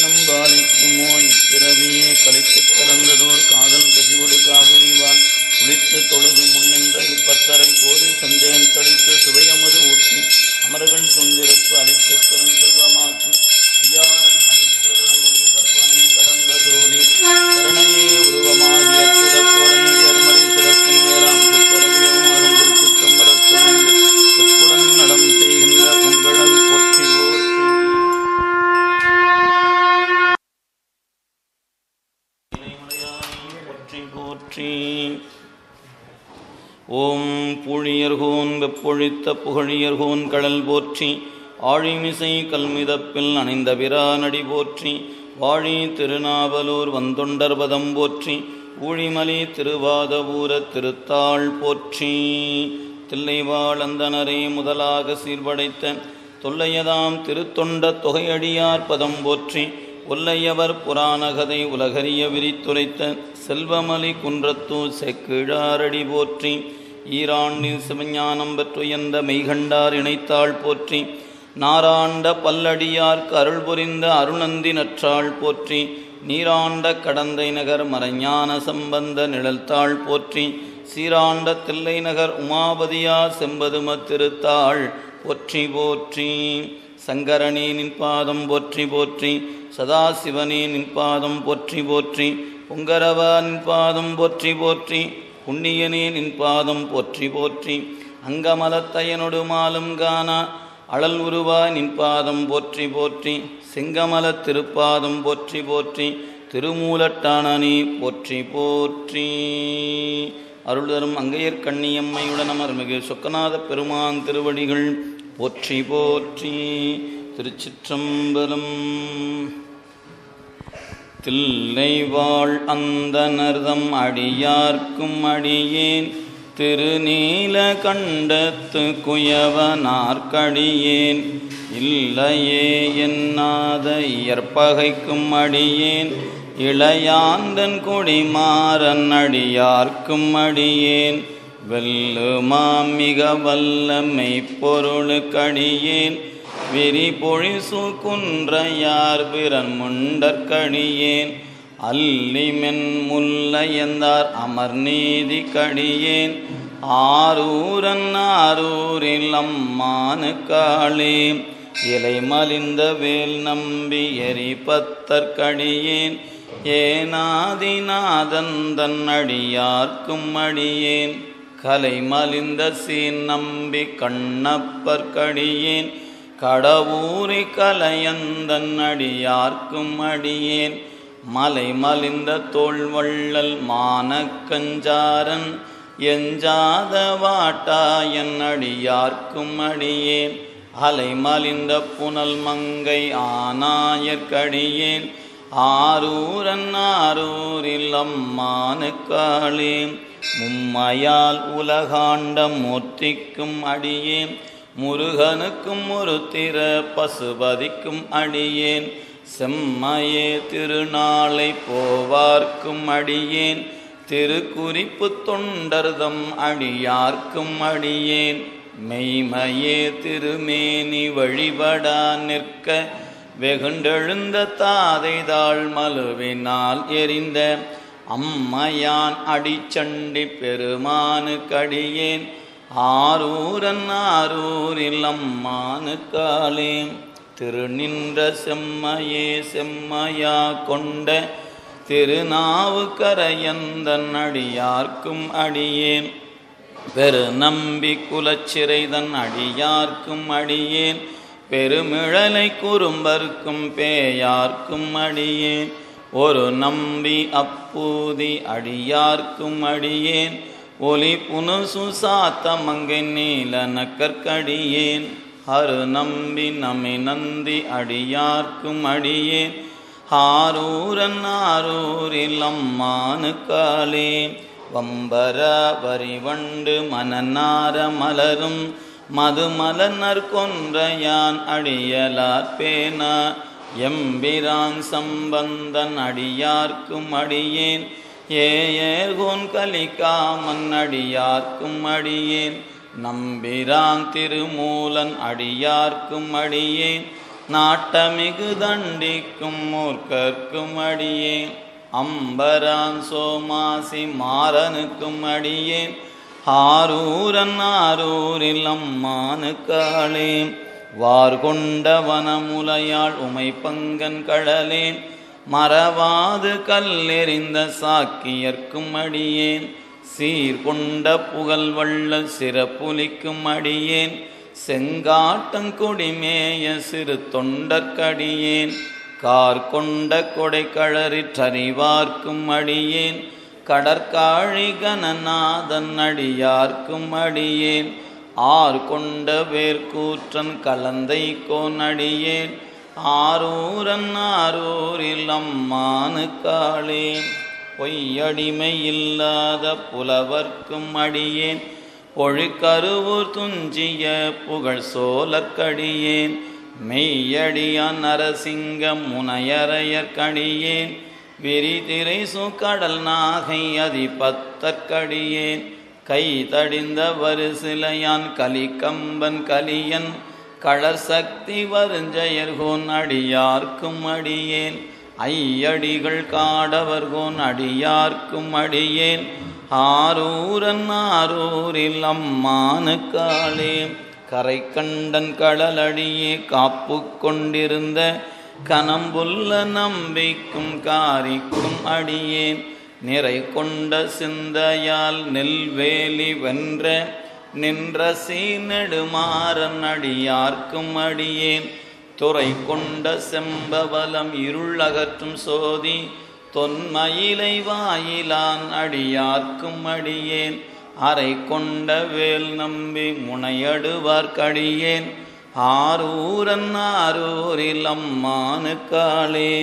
இன்னம் பாலிக்குமோ இப்பிறவியே கழித்துக் கலந்ததோர் காதல் கசிவொடு காவிரிவான் குளித்து தொழுது முன்னின்ற இப்பத்தரை கோரி சந்தேன் தளித்து சுவையமது ஊற்றி அமரகன் சுந்திரப்பு அளித்துப் பெரும் செல்வமாக்கும் ஐயாரன் அளித்தருளும் கற்பனை கடந்த ஜோதி கருணையே உருவமாகி அற்புத கோலநிதி அருமறை சிறப்பின் மேலாம் சிற்றரவியமாகும் திருச்சிற்றம்பலத்துணர்ந்து ஒப்புடன் நடம் செய்கின்ற பொங்கழல் போற்றி போற்றி போற்றி போற்றி ஓம் புழியர்கோன் வெப்பொழித்த புகழியர்கோன் கடல் போற்றி ஆழிமிசை கல்மிதப்பில் அணைந்த பிரானடி போற்றி வாழி திருநாவலூர் வந்தொண்டர் பதம் போற்றி ஊழிமலி திருவாதபூர திருத்தாள் போற்றி தில்லைவாழந்தனரே முதலாக சீர்படைத்த தொல்லையதாம் திருத்தொண்ட தொகையடியார் பதம் போற்றி ஒல்லையவர் புராணகதை உலகறிய விரித்துரைத்த செல்வமலி குன்றத்தூர் செக்கிழாரடி போற்றி ஈராண்டில் சிவஞானம் பெற்றுயர்ந்த மெய்கண்டார் இணைத்தாள் போற்றி நாராண்ட பல்லடியார்க்கு அருள் புரிந்த அருணந்தி நற்றாள் போற்றி நீராண்ட கடந்தை நகர் மறைஞான சம்பந்த நிழல்தாள் போற்றி சீராண்ட தில்லை நகர் உமாபதியார் செம்பதும திருத்தாள் போற்றி போற்றி சங்கரனே நின் பாதம் போற்றி போற்றி சதாசிவனே நின் பாதம் போற்றி போற்றி பொங்கரவா நின் பாதம் போற்றி போற்றி புண்ணியனே நின் பாதம் போற்றி போற்றி அங்கமலத்தையனொடு மாலும் காணா அழல் உருவாய் நின் பாதம் போற்றி போற்றி செங்கமல திருப்பாதம் போற்றி போற்றி திருமூலட்டானனே போற்றி போற்றி அருள் தரும் அங்கையர் கண்ணியம்மையுடன் அமர்மிகு சொக்கநாத பெருமான் திருவடிகள் போற்றி போற்றி திருச்சிற்றம்பலம் தில்லைவாழ் அந்தனர்தம் அடியார்க்கும் அடியேன் திருநீல கண்டத்து குயவனார்க்கடியேன் இல்லையே என்னாத இயற்பகைக்கும் அடியேன் இளையாந்தன் கொடிமாறன் அடியார்க்கும் அடியேன் வெல்லுமா மிக வல்ல மெய்ப்பொருளுக்கடியேன் விரி பொழிசு குன்றையார் பிறன் முண்டற்கடியேன் அல்லிமென் முல்லையந்தார் அமர் நீதி கடியேன் ஆரூரன் ஆரூரில் அம்மானு காளே இலை மலிந்த வேல் நம்பி எரி பத்தற்கடியேன் ஏனாதிநாதன் தன் அடியார்க்கும் அடியேன் கலை மலிந்த சீன் நம்பி கண்ணப்பற்கடியேன் கடவுரி கலையந்தன் அடியார்க்கும் அடியேன் மலை மலிந்த தோள்வள்ளல் மானக்கஞ்சாரன் எஞ்சாத வாட்டாயன் அடியார்க்கும் அடியேன் அலை மலிந்த புனல் மங்கை ஆனாயற்கடியேன் ஆரூரன் ஆரூரில் அம்மானுக்காளே மும்மையால் உலகாண்ட மூர்த்திக்கும் அடியேன் முருகனுக்கும் ஒரு திற பசுபதிக்கும் அடியேன் செம்மையே திருநாளை போவார்க்கும் அடியேன் திருக்குறிப்பு தொண்டர்தம் அடியார்க்கும் அடியேன் மெய்மையே திருமேனி வழிபடா நிற்க வெகுண்டெழுந்த தாதைதாள் மலுவினால் எரிந்த அம்மையான் அடிச்சண்டி பெருமானு கடியேன் ஆரூரன் ஆரூரில் அம்மானு காலே திருநின்ற செம்மையே செம்மையா கொண்ட திருநாவுக்கரையந்தன் அடியார்க்கும் அடியேன் பெரு நம்பி குலச்சிறைதன் அடியார்க்கும் அடியேன் பெருமிழலை குறும்பர்க்கும் பேயார்க்கும் அடியேன் ஒரு நம்பி அப்பூதி அடியார்க்கும் அடியேன் ஒலி புனுசு சாத்த மங்கை நீல நக்கற்கடியேன் அரு நம்பி நமி நந்தி அடியார்க்கும் அடியேன் ஆரூரன் ஆரூரில் அம்மானு காலே வம்பர வரிவண்டு மனநார மலரும் மதுமலனர் கொன்றையான் அடியலார் பேனா எம்பிரான் சம்பந்தன் அடியார்க்கும் அடியேன் ஏயர்கோன் கலிகாமன் அடியார்க்கும் அடியேன் நம்பிரான் திருமூலன் அடியார்க்கும் அடியேன் நாட்டமிகு தண்டிக்கும் மூர்க்கர்க்கும் அடியேன் அம்பரான் சோமாசி மாறனுக்கும் அடியேன் ஆரூரன் ஆரூரில் அம்மானுக்காளே வார் கொண்ட வனமுலையாள் உமை பங்கன் கடலேன் மறவாது கல்லெறிந்த சாக்கியர்க்கும் அடியேன் சீர்கொண்ட புகழ் வள்ளல் சிறப்புலிக்கும் அடியேன் செங்காட்டங்கொடிமேய சிறு தொண்டற்கடியேன் கார் கொண்ட கொடை கழறிற்றறிவார்க்கும் அடியேன் கடற்காழி கணநாதன் அடியார்க்கும் அடியேன் ஆர் கொண்ட வேர்க்கூற்றன் கலந்தை கோன் அடியேன் ஆரூரன் ஆரூரில் அம்மானுக்காளே பொய்யடிமை இல்லாத புலவர்க்கும் அடியேன் பொழிக்கருவூர் துஞ்சிய புகழ் சோலற்கடியேன் மெய்யடியான் நரசிங்க முனையரையற்கடியேன் விரிதிரை சுக்கடல் நாகை அதிபத்தற்கடியேன் கை தடிந்த வரிசிலையான் கலிகம்பன் கலியன் களர் சக்தி வருஞ்செயர்கோன் அடியார்க்கும் அடியேன் ஐயடிகள் காடவர்கோன் அடியார்க்கும் அடியேன் ஆரூரன் ஆரூரில் அம்மானுக்காளே கரை கண்டன் கடலடியே காப்பு கொண்டிருந்த கனம்புல்ல நம்பிக்கும் காரிக்கும் அடியேன் நிறை கொண்ட சிந்தையால் நெல்வேலி வென்ற நின்ற சீனெடுமாறன் அடியார்க்கும் அடியேன் துறை கொண்ட செம்பவலம் இருளகற்றும் சோதி தொன்மயிலை வாயிலான் அடியார்க்கும் அடியேன் அறை கொண்ட வேல் நம்பி முனையடுவார்க்கடியேன் ஆரூரன் ஆரூரில் அம்மானுக்காளே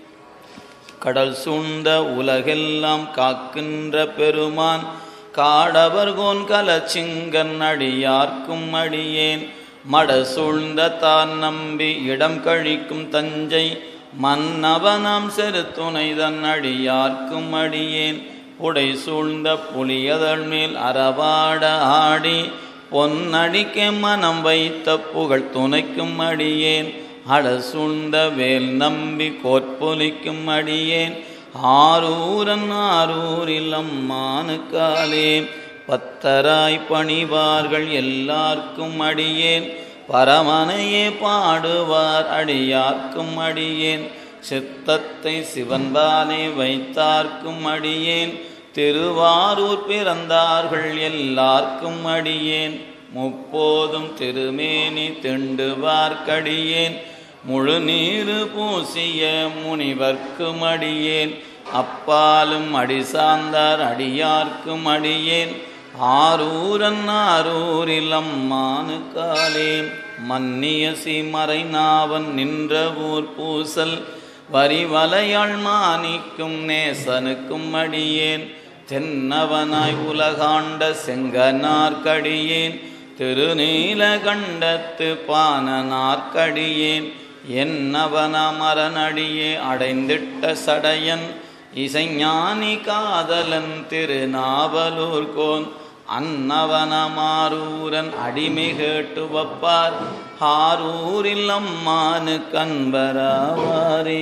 கடல் சூழ்ந்த உலகெல்லாம் காக்கின்ற பெருமான் காடவர்கோன் கலச்சிங்கன் அடியார்க்கும் அடியேன் மட சூழ்ந்த தான் நம்பி இடம் கழிக்கும் தஞ்சை மன்னவனாம் செருத்துணைதன் அடியார்க்கும் அடியேன் புடை சூழ்ந்த புலியதழ் மேல் அறவாட ஆடி பொன்னடிக்க மனம் வைத்த புகழ் துணைக்கும் அடியேன் அட சூழ்ந்த வேல் நம்பி கோற்பொலிக்கும் அடியேன் ஆரூரன் ஆரூரில் அம்மானுக்காலே பத்தராய் பணிவார்கள் எல்லார்க்கும் அடியேன் பரமனையே பாடுவார் அடியார்க்கும் அடியேன் சித்தத்தை சிவன்பாலே வைத்தார்க்கும் அடியேன் திருவாரூர் பிறந்தார்கள் எல்லார்க்கும் அடியேன் முப்போதும் திருமேனி திண்டுவார்க்கடியேன் முழு நீரு பூசிய முனிவர்க்கும் அடியேன் அப்பாலும் அடி சார்ந்தார் அடியார்க்கும் அடியேன் ஆரூரன் ஆரூரில் அம்மானுக்காலே மன்னிய சீமறை நாவன் நின்ற ஊர் பூசல் வரிவலையாள் மாணிக்கும் நேசனுக்கும் அடியேன் தென்னவனாய் உலகாண்ட செங்கனார்க்கடியேன் திருநீலகண்டத்து பானனார்க்கடியேன் என்னவன மரனடியே அடைந்திட்ட சடையன் இசைஞானி காதலன் திருநாவலூர்கோன் அன்னவனமாரூரன் அடிமை கேட்டு வப்பார் ஆரூரில் அம்மானு கண்பராவாரே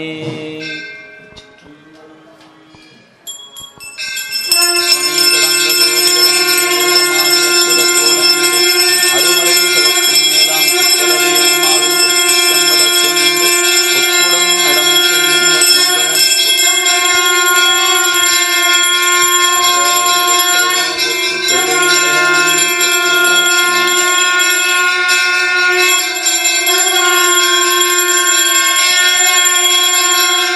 Thank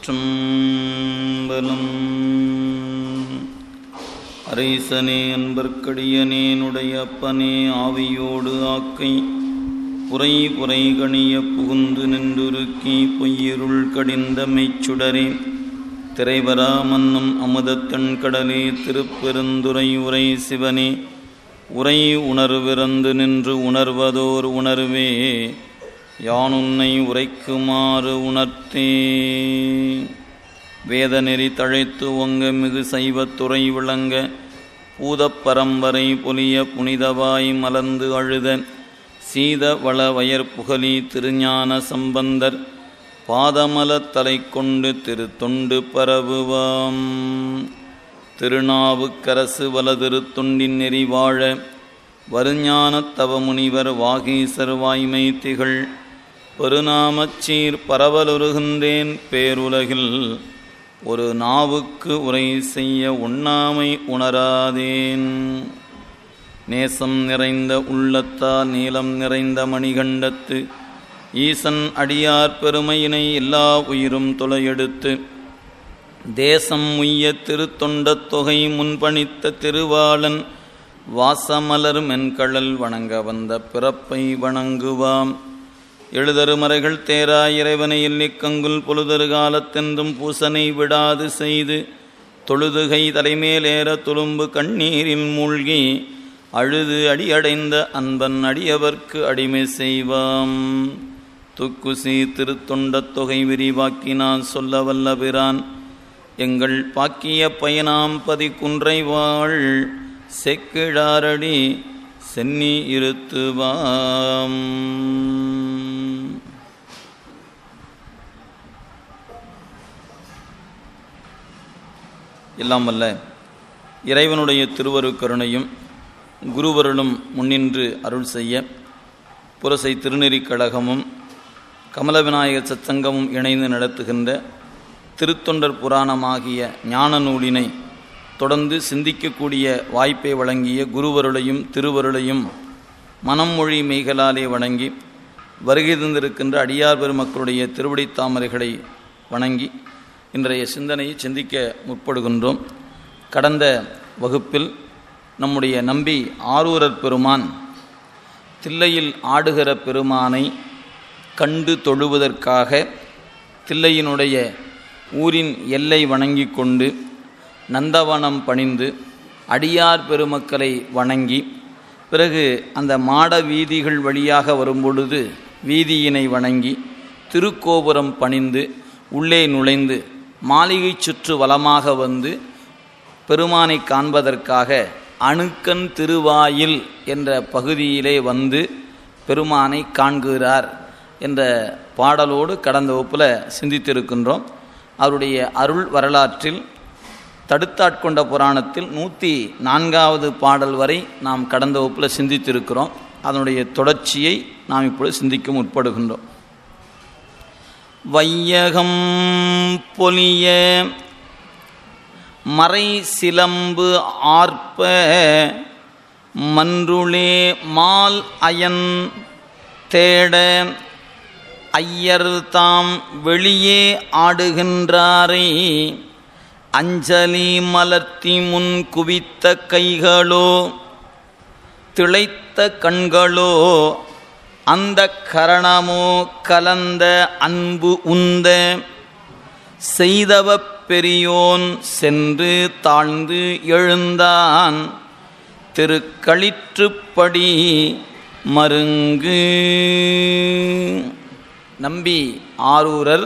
திருச்சிற்றம்பலம் அரேசனே அன்பர்க்கடியனேனுடைய அப்பனே ஆவியோடு ஆக்கை புரை புரை கணிய புகுந்து நின்றுருக்கி பொய்யிருள் கடிந்த மெய்ச்சுடரே திரைவரா மன்னும் அமுதத்தன் கடலே திருப்பெருந்துரை உரை சிவனே உரை உணர்விறந்து நின்று உணர்வதோர் உணர்வே யானுன்னை உரைக்குமாறு உணர்த்தே வேதநெறி தழைத்து ஒங்க மிகு சைவத்துறை விளங்க பூதப் பரம்பரை பொலிய புனிதவாய் மலர்ந்து அழுத சீத வள வயற்புகலி திருஞான சம்பந்தர் பாதமலத் தலை கொண்டு திருத்தொண்டு பரவுவாம் திருநாவுக்கரசு வலதிருத்தொண்டின் நெறி வாழ வருஞானத் தவமுனிவர் வாகீசர் வாய்மை திகழ் பெருநாமச்சீர் பரவலுருகின்றேன் பேருலகில் ஒரு நாவுக்கு உரை செய்ய உண்ணாமை உணராதேன் நேசம் நிறைந்த உள்ளத்தால் நீலம் நிறைந்த மணிகண்டத்து ஈசன் அடியார் பெருமையினை எல்லா உயிரும் தொலையெடுத்து தேசம் உய்ய திருத்தொண்டத் தொகை முன்பணித்த திருவாளன் வாசமலர் மென்கழல் வணங்க வந்த பிறப்பை வணங்குவாம் எழுதருமறைகள் தேரா இறைவனை எல்லிக்கங்குல் பொழுதரு காலத்தென்றும் பூசனை விடாது செய்து தொழுதுகை தலைமேலேற துளும்பு கண்ணீரில் மூழ்கி அழுது அடியடைந்த அன்பன் அடியவர்க்கு அடிமை செய்வாம் துக்குசி திருத்தொண்டத் தொகை விரிவாக்கினான் சொல்ல வல்ல பிரான் எங்கள் பாக்கிய பயனாம் பதி குன்றை வாழ் செக்கிழாரடி சென்னி இருத்துவாம் எல்லாம் வல்ல இறைவனுடைய திருவருக்கருணையும் குருவருளும் முன்னின்று அருள் செய்ய புரசை திருநெறிக் கழகமும் கமல விநாயகர் சச்சங்கமும் இணைந்து நடத்துகின்ற திருத்தொண்டர் புராணமாகிய ஞான நூலினை தொடர்ந்து சிந்திக்கக்கூடிய வாய்ப்பை வழங்கிய குருவருளையும் திருவருளையும் மனம் மொழி மெய்களாலே வணங்கி வருகை தந்திருக்கின்ற அடியார் பெருமக்களுடைய திருவடி தாமரைகளை வணங்கி இன்றைய சிந்தனையை சிந்திக்க முற்படுகின்றோம் கடந்த வகுப்பில் நம்முடைய நம்பி ஆரூரர் பெருமான் தில்லையில் ஆடுகிற பெருமானை கண்டு தொழுவதற்காக தில்லையினுடைய ஊரின் எல்லை வணங்கி கொண்டு நந்தவனம் பணிந்து அடியார் பெருமக்களை வணங்கி பிறகு அந்த மாட வீதிகள் வழியாக வரும்பொழுது வீதியினை வணங்கி திருக்கோபுரம் பணிந்து உள்ளே நுழைந்து மாளிகை சுற்று வலமாக வந்து பெருமானை காண்பதற்காக அணுக்கன் திருவாயில் என்ற பகுதியிலே வந்து பெருமானை காண்கிறார் என்ற பாடலோடு கடந்த வகுப்பில் சிந்தித்திருக்கின்றோம் அவருடைய அருள் வரலாற்றில் தடுத்தாட்கொண்ட புராணத்தில் நூற்றி நான்காவது பாடல் வரை நாம் கடந்த வகுப்பில் சிந்தித்திருக்கிறோம் அதனுடைய தொடர்ச்சியை நாம் இப்பொழுது சிந்திக்க முற்படுகின்றோம் வையகம் பொலிய மறை சிலம்பு ஆர்ப்ப மன்றுளே மால் அயன் தேட ஐயர் தாம் வெளியே ஆடுகின்றாரை அஞ்சலி மலர்த்தி முன் குவித்த கைகளோ திளைத்த கண்களோ அந்த கரணமோ கலந்த அன்பு உந்த செய்தவ பெரியோன் சென்று தாழ்ந்து எழுந்தான் திருக்களிற்றுப்படி மருங்கு நம்பி ஆரூரர்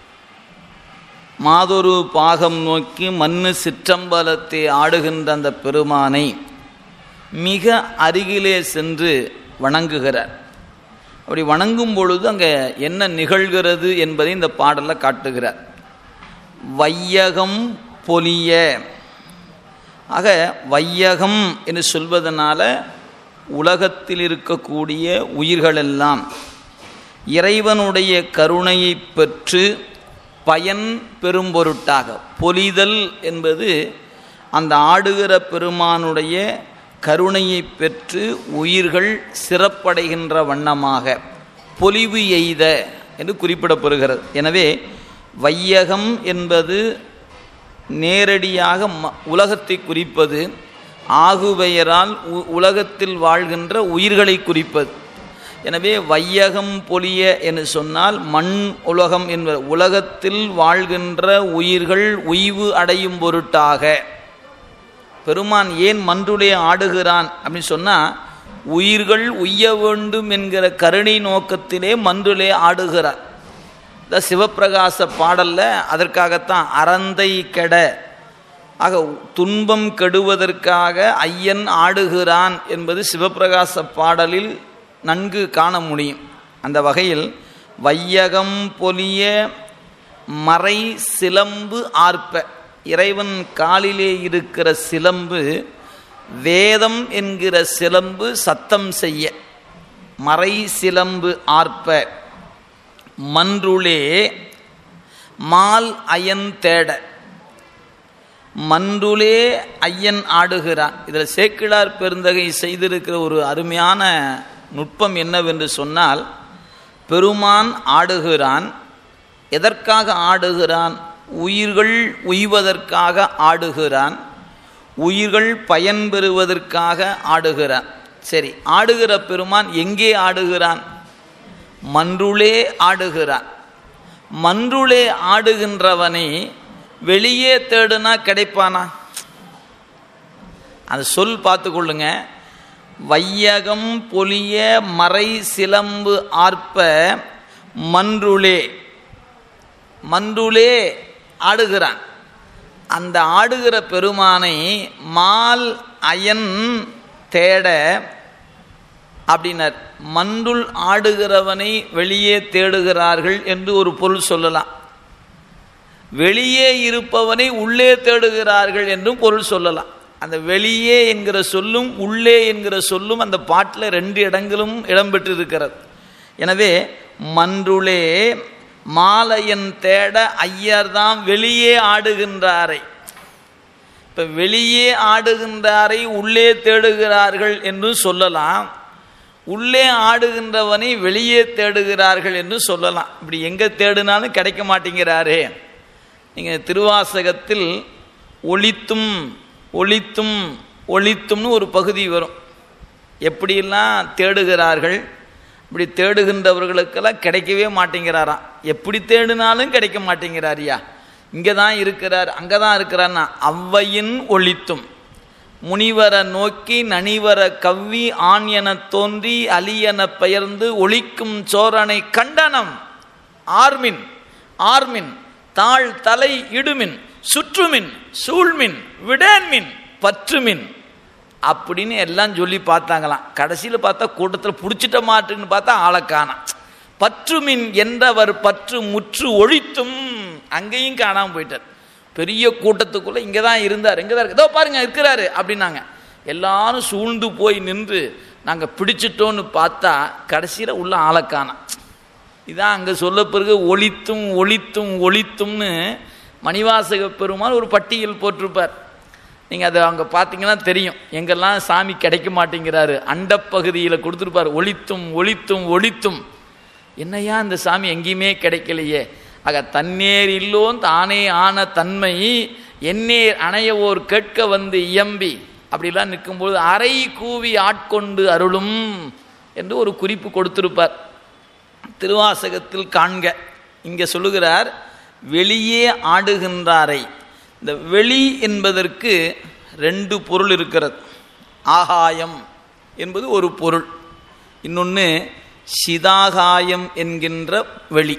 மாதொரு பாகம் நோக்கி மண்ணு சிற்றம்பலத்தை ஆடுகின்ற அந்த பெருமானை மிக அருகிலே சென்று வணங்குகிறார் அப்படி வணங்கும் பொழுது அங்கே என்ன நிகழ்கிறது என்பதை இந்த பாடலில் காட்டுகிறார் வையகம் பொலிய ஆக வையகம் என்று சொல்வதனால உலகத்தில் இருக்கக்கூடிய உயிர்களெல்லாம் இறைவனுடைய கருணையை பெற்று பயன் பெரும்பொருட்டாக பொலிதல் என்பது அந்த ஆடுகிற பெருமானுடைய கருணையை பெற்று உயிர்கள் சிறப்படைகின்ற வண்ணமாக பொலிவு எய்த என்று குறிப்பிடப்படுகிறது எனவே வையகம் என்பது நேரடியாக ம உலகத்தை குறிப்பது ஆகுபெயரால் உ உலகத்தில் வாழ்கின்ற உயிர்களை குறிப்பது எனவே வையகம் பொலிய என்று சொன்னால் மண் உலகம் என்ப உலகத்தில் வாழ்கின்ற உயிர்கள் உய்வு அடையும் பொருட்டாக பெருமான் ஏன் மன்றுளே ஆடுகிறான் அப்படின்னு சொன்னால் உயிர்கள் உய்ய வேண்டும் என்கிற கருணை நோக்கத்திலே மன்றுளே ஆடுகிறார் இந்த சிவப்பிரகாச பாடல்ல அதற்காகத்தான் அறந்தை கெட ஆக துன்பம் கெடுவதற்காக ஐயன் ஆடுகிறான் என்பது சிவப்பிரகாச பாடலில் நன்கு காண முடியும் அந்த வகையில் வையகம் பொலிய மறை சிலம்பு ஆர்ப்ப இறைவன் காலிலே இருக்கிற சிலம்பு வேதம் என்கிற சிலம்பு சத்தம் செய்ய மறை சிலம்பு ஆர்ப்ப மன்றுளே மால் அயன் தேட மன்றுளே ஐயன் ஆடுகிறான் இதில் சேக்கிழார் பெருந்தகை செய்திருக்கிற ஒரு அருமையான நுட்பம் என்னவென்று சொன்னால் பெருமான் ஆடுகிறான் எதற்காக ஆடுகிறான் உயிர்கள் உய்வதற்காக ஆடுகிறான் உயிர்கள் பயன் பெறுவதற்காக ஆடுகிறான் சரி ஆடுகிற பெருமான் எங்கே ஆடுகிறான் மன்றுளே ஆடுகிறான் மன்றுளே ஆடுகின்றவனை வெளியே தேடுனா கிடைப்பானா அந்த சொல் பார்த்து கொள்ளுங்க வையகம் பொலிய மறை சிலம்பு ஆர்ப்ப மன்றுளே மன்றுளே ஆடுகிறான் அந்த ஆடுகிற பெருமானை மால் அயன் தேட அப்படின்னார் மன்றுள் ஆடுகிறவனை வெளியே தேடுகிறார்கள் என்று ஒரு பொருள் சொல்லலாம் வெளியே இருப்பவனை உள்ளே தேடுகிறார்கள் என்றும் பொருள் சொல்லலாம் அந்த வெளியே என்கிற சொல்லும் உள்ளே என்கிற சொல்லும் அந்த பாட்டில் ரெண்டு இடங்களும் இடம்பெற்றிருக்கிறது எனவே மன்றுளே மாலையன் தேட ஐயர் தான் வெளியே ஆடுகின்றாரை இப்போ வெளியே ஆடுகின்றாரை உள்ளே தேடுகிறார்கள் என்றும் சொல்லலாம் உள்ளே ஆடுகின்றவனை வெளியே தேடுகிறார்கள் என்று சொல்லலாம் இப்படி எங்கே தேடினாலும் கிடைக்க மாட்டேங்கிறாரே நீங்கள் திருவாசகத்தில் ஒளித்தும் ஒளித்தும் ஒளித்தும்னு ஒரு பகுதி வரும் எப்படியெல்லாம் தேடுகிறார்கள் இப்படி தேடுகின்றவர்களுக்கெல்லாம் கிடைக்கவே மாட்டேங்கிறாராம் எப்படி தேடினாலும் கிடைக்க மாட்டேங்கிறாரியா இங்கே தான் இருக்கிறார் அங்கே தான் இருக்கிறார்னா அவ்வையின் ஒளித்தும் முனிவர நோக்கி நனிவர கவ்வி ஆண் என தோன்றி அலியென பெயர்ந்து ஒளிக்கும் சோரனை கண்டனம் ஆர்மின் ஆர்மின் தாழ் தலை இடுமின் சுற்றுமின் சூழ்மின் விடேன்மின் பற்றுமின் அப்படின்னு எல்லாம் சொல்லி பார்த்தாங்களாம் கடைசியில் பார்த்தா கூட்டத்தில் பிடிச்சிட்ட மாட்டுன்னு பார்த்தா ஆளை காணாம் பற்றுமின் என்றவர் பற்று முற்று ஒழித்தும் அங்கேயும் காணாமல் போயிட்டார் பெரிய கூட்டத்துக்குள்ளே இங்கே தான் இருந்தார் இங்கே தான் இருக்கு இதோ பாருங்க இருக்கிறாரு அப்படின்னாங்க எல்லாரும் சூழ்ந்து போய் நின்று நாங்கள் பிடிச்சிட்டோன்னு பார்த்தா கடைசியில் உள்ள ஆளை காணாம் இதான் அங்கே சொல்ல பிறகு ஒளித்தும் ஒளித்தும் ஒளித்தும்னு மணிவாசக பெருமாள் ஒரு பட்டியல் போட்டிருப்பார் நீங்கள் அதை அங்கே பார்த்தீங்கன்னா தெரியும் எங்கெல்லாம் சாமி கிடைக்க மாட்டேங்கிறாரு அண்டப்பகுதியில் கொடுத்துருப்பார் ஒளித்தும் ஒளித்தும் ஒளித்தும் என்னையா இந்த சாமி எங்கேயுமே கிடைக்கலையே ஆக தன்னேர் இல்லோன் தானே ஆன தன்மை எந்நேர் அணையவோர் கேட்க வந்து இயம்பி அப்படிலாம் நிற்கும்போது அரை கூவி ஆட்கொண்டு அருளும் என்று ஒரு குறிப்பு கொடுத்திருப்பார் திருவாசகத்தில் காண்க இங்கே சொல்லுகிறார் வெளியே ஆடுகின்றாரை இந்த வெளி என்பதற்கு ரெண்டு பொருள் இருக்கிறது ஆகாயம் என்பது ஒரு பொருள் இன்னொன்று சிதாகாயம் என்கின்ற வெளி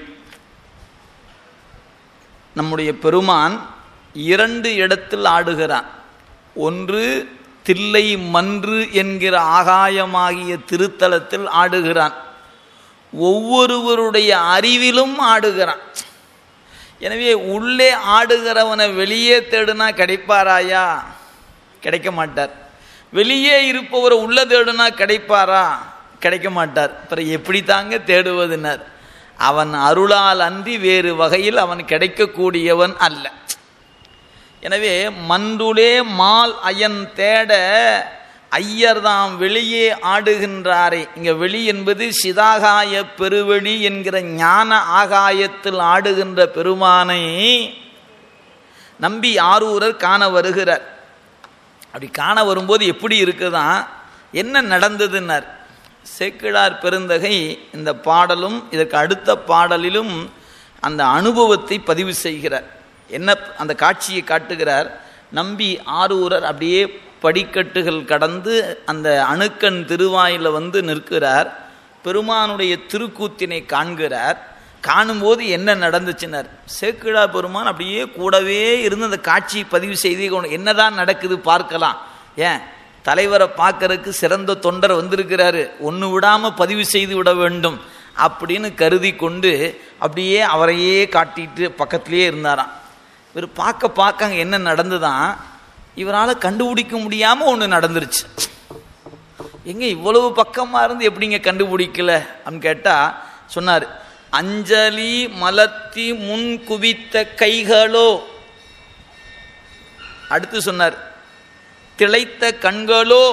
நம்முடைய பெருமான் இரண்டு இடத்தில் ஆடுகிறான் ஒன்று தில்லை மன்று என்கிற ஆகாயமாகிய திருத்தலத்தில் ஆடுகிறான் ஒவ்வொருவருடைய அறிவிலும் ஆடுகிறான் எனவே உள்ளே ஆடுகிறவனை வெளியே தேடுனா கிடைப்பாராயா கிடைக்க மாட்டார் வெளியே இருப்பவரை உள்ள தேடுனா கிடைப்பாரா கிடைக்க மாட்டார் அப்புறம் எப்படி தாங்க தேடுவதுனர் அவன் அருளால் அன்றி வேறு வகையில் அவன் கிடைக்கக்கூடியவன் அல்ல எனவே மன்றுளே மால் அயன் தேட ஐயர் தாம் வெளியே ஆடுகின்றாரே இங்க வெளி என்பது சிதாகாய பெருவெளி என்கிற ஞான ஆகாயத்தில் ஆடுகின்ற பெருமானை நம்பி ஆரூரர் காண வருகிறார் அப்படி காண வரும்போது எப்படி இருக்குதான் என்ன நடந்ததுன்னார் சேக்கிழார் பெருந்தகை இந்த பாடலும் இதற்கு அடுத்த பாடலிலும் அந்த அனுபவத்தை பதிவு செய்கிறார் என்ன அந்த காட்சியை காட்டுகிறார் நம்பி ஆரூரர் அப்படியே படிக்கட்டுகள் கடந்து அந்த அணுக்கன் திருவாயில வந்து நிற்கிறார் பெருமானுடைய திருக்கூத்தினை காண்கிறார் காணும்போது என்ன நடந்துச்சுன்னார் சேக்கிழா பெருமான் அப்படியே கூடவே இருந்து அந்த காட்சியை பதிவு செய்தே கொண்டு என்னதான் நடக்குது பார்க்கலாம் ஏன் தலைவரை பார்க்கறதுக்கு சிறந்த தொண்டர் வந்திருக்கிறாரு ஒன்று விடாமல் பதிவு செய்து விட வேண்டும் அப்படின்னு கருதி கொண்டு அப்படியே அவரையே காட்டிட்டு பக்கத்திலேயே இருந்தாராம் இவர் பார்க்க பார்க்க அங்கே என்ன நடந்துதான் இவரால் கண்டுபிடிக்க முடியாமல் ஒன்று நடந்துருச்சு எங்க இவ்வளவு பக்கமாக இருந்து எப்படிங்க கண்டுபிடிக்கல அப்படின்னு கேட்டால் சொன்னார் அஞ்சலி மலர்த்தி முன் குவித்த கைகளோ அடுத்து சொன்னார் திளைத்த கண்களோ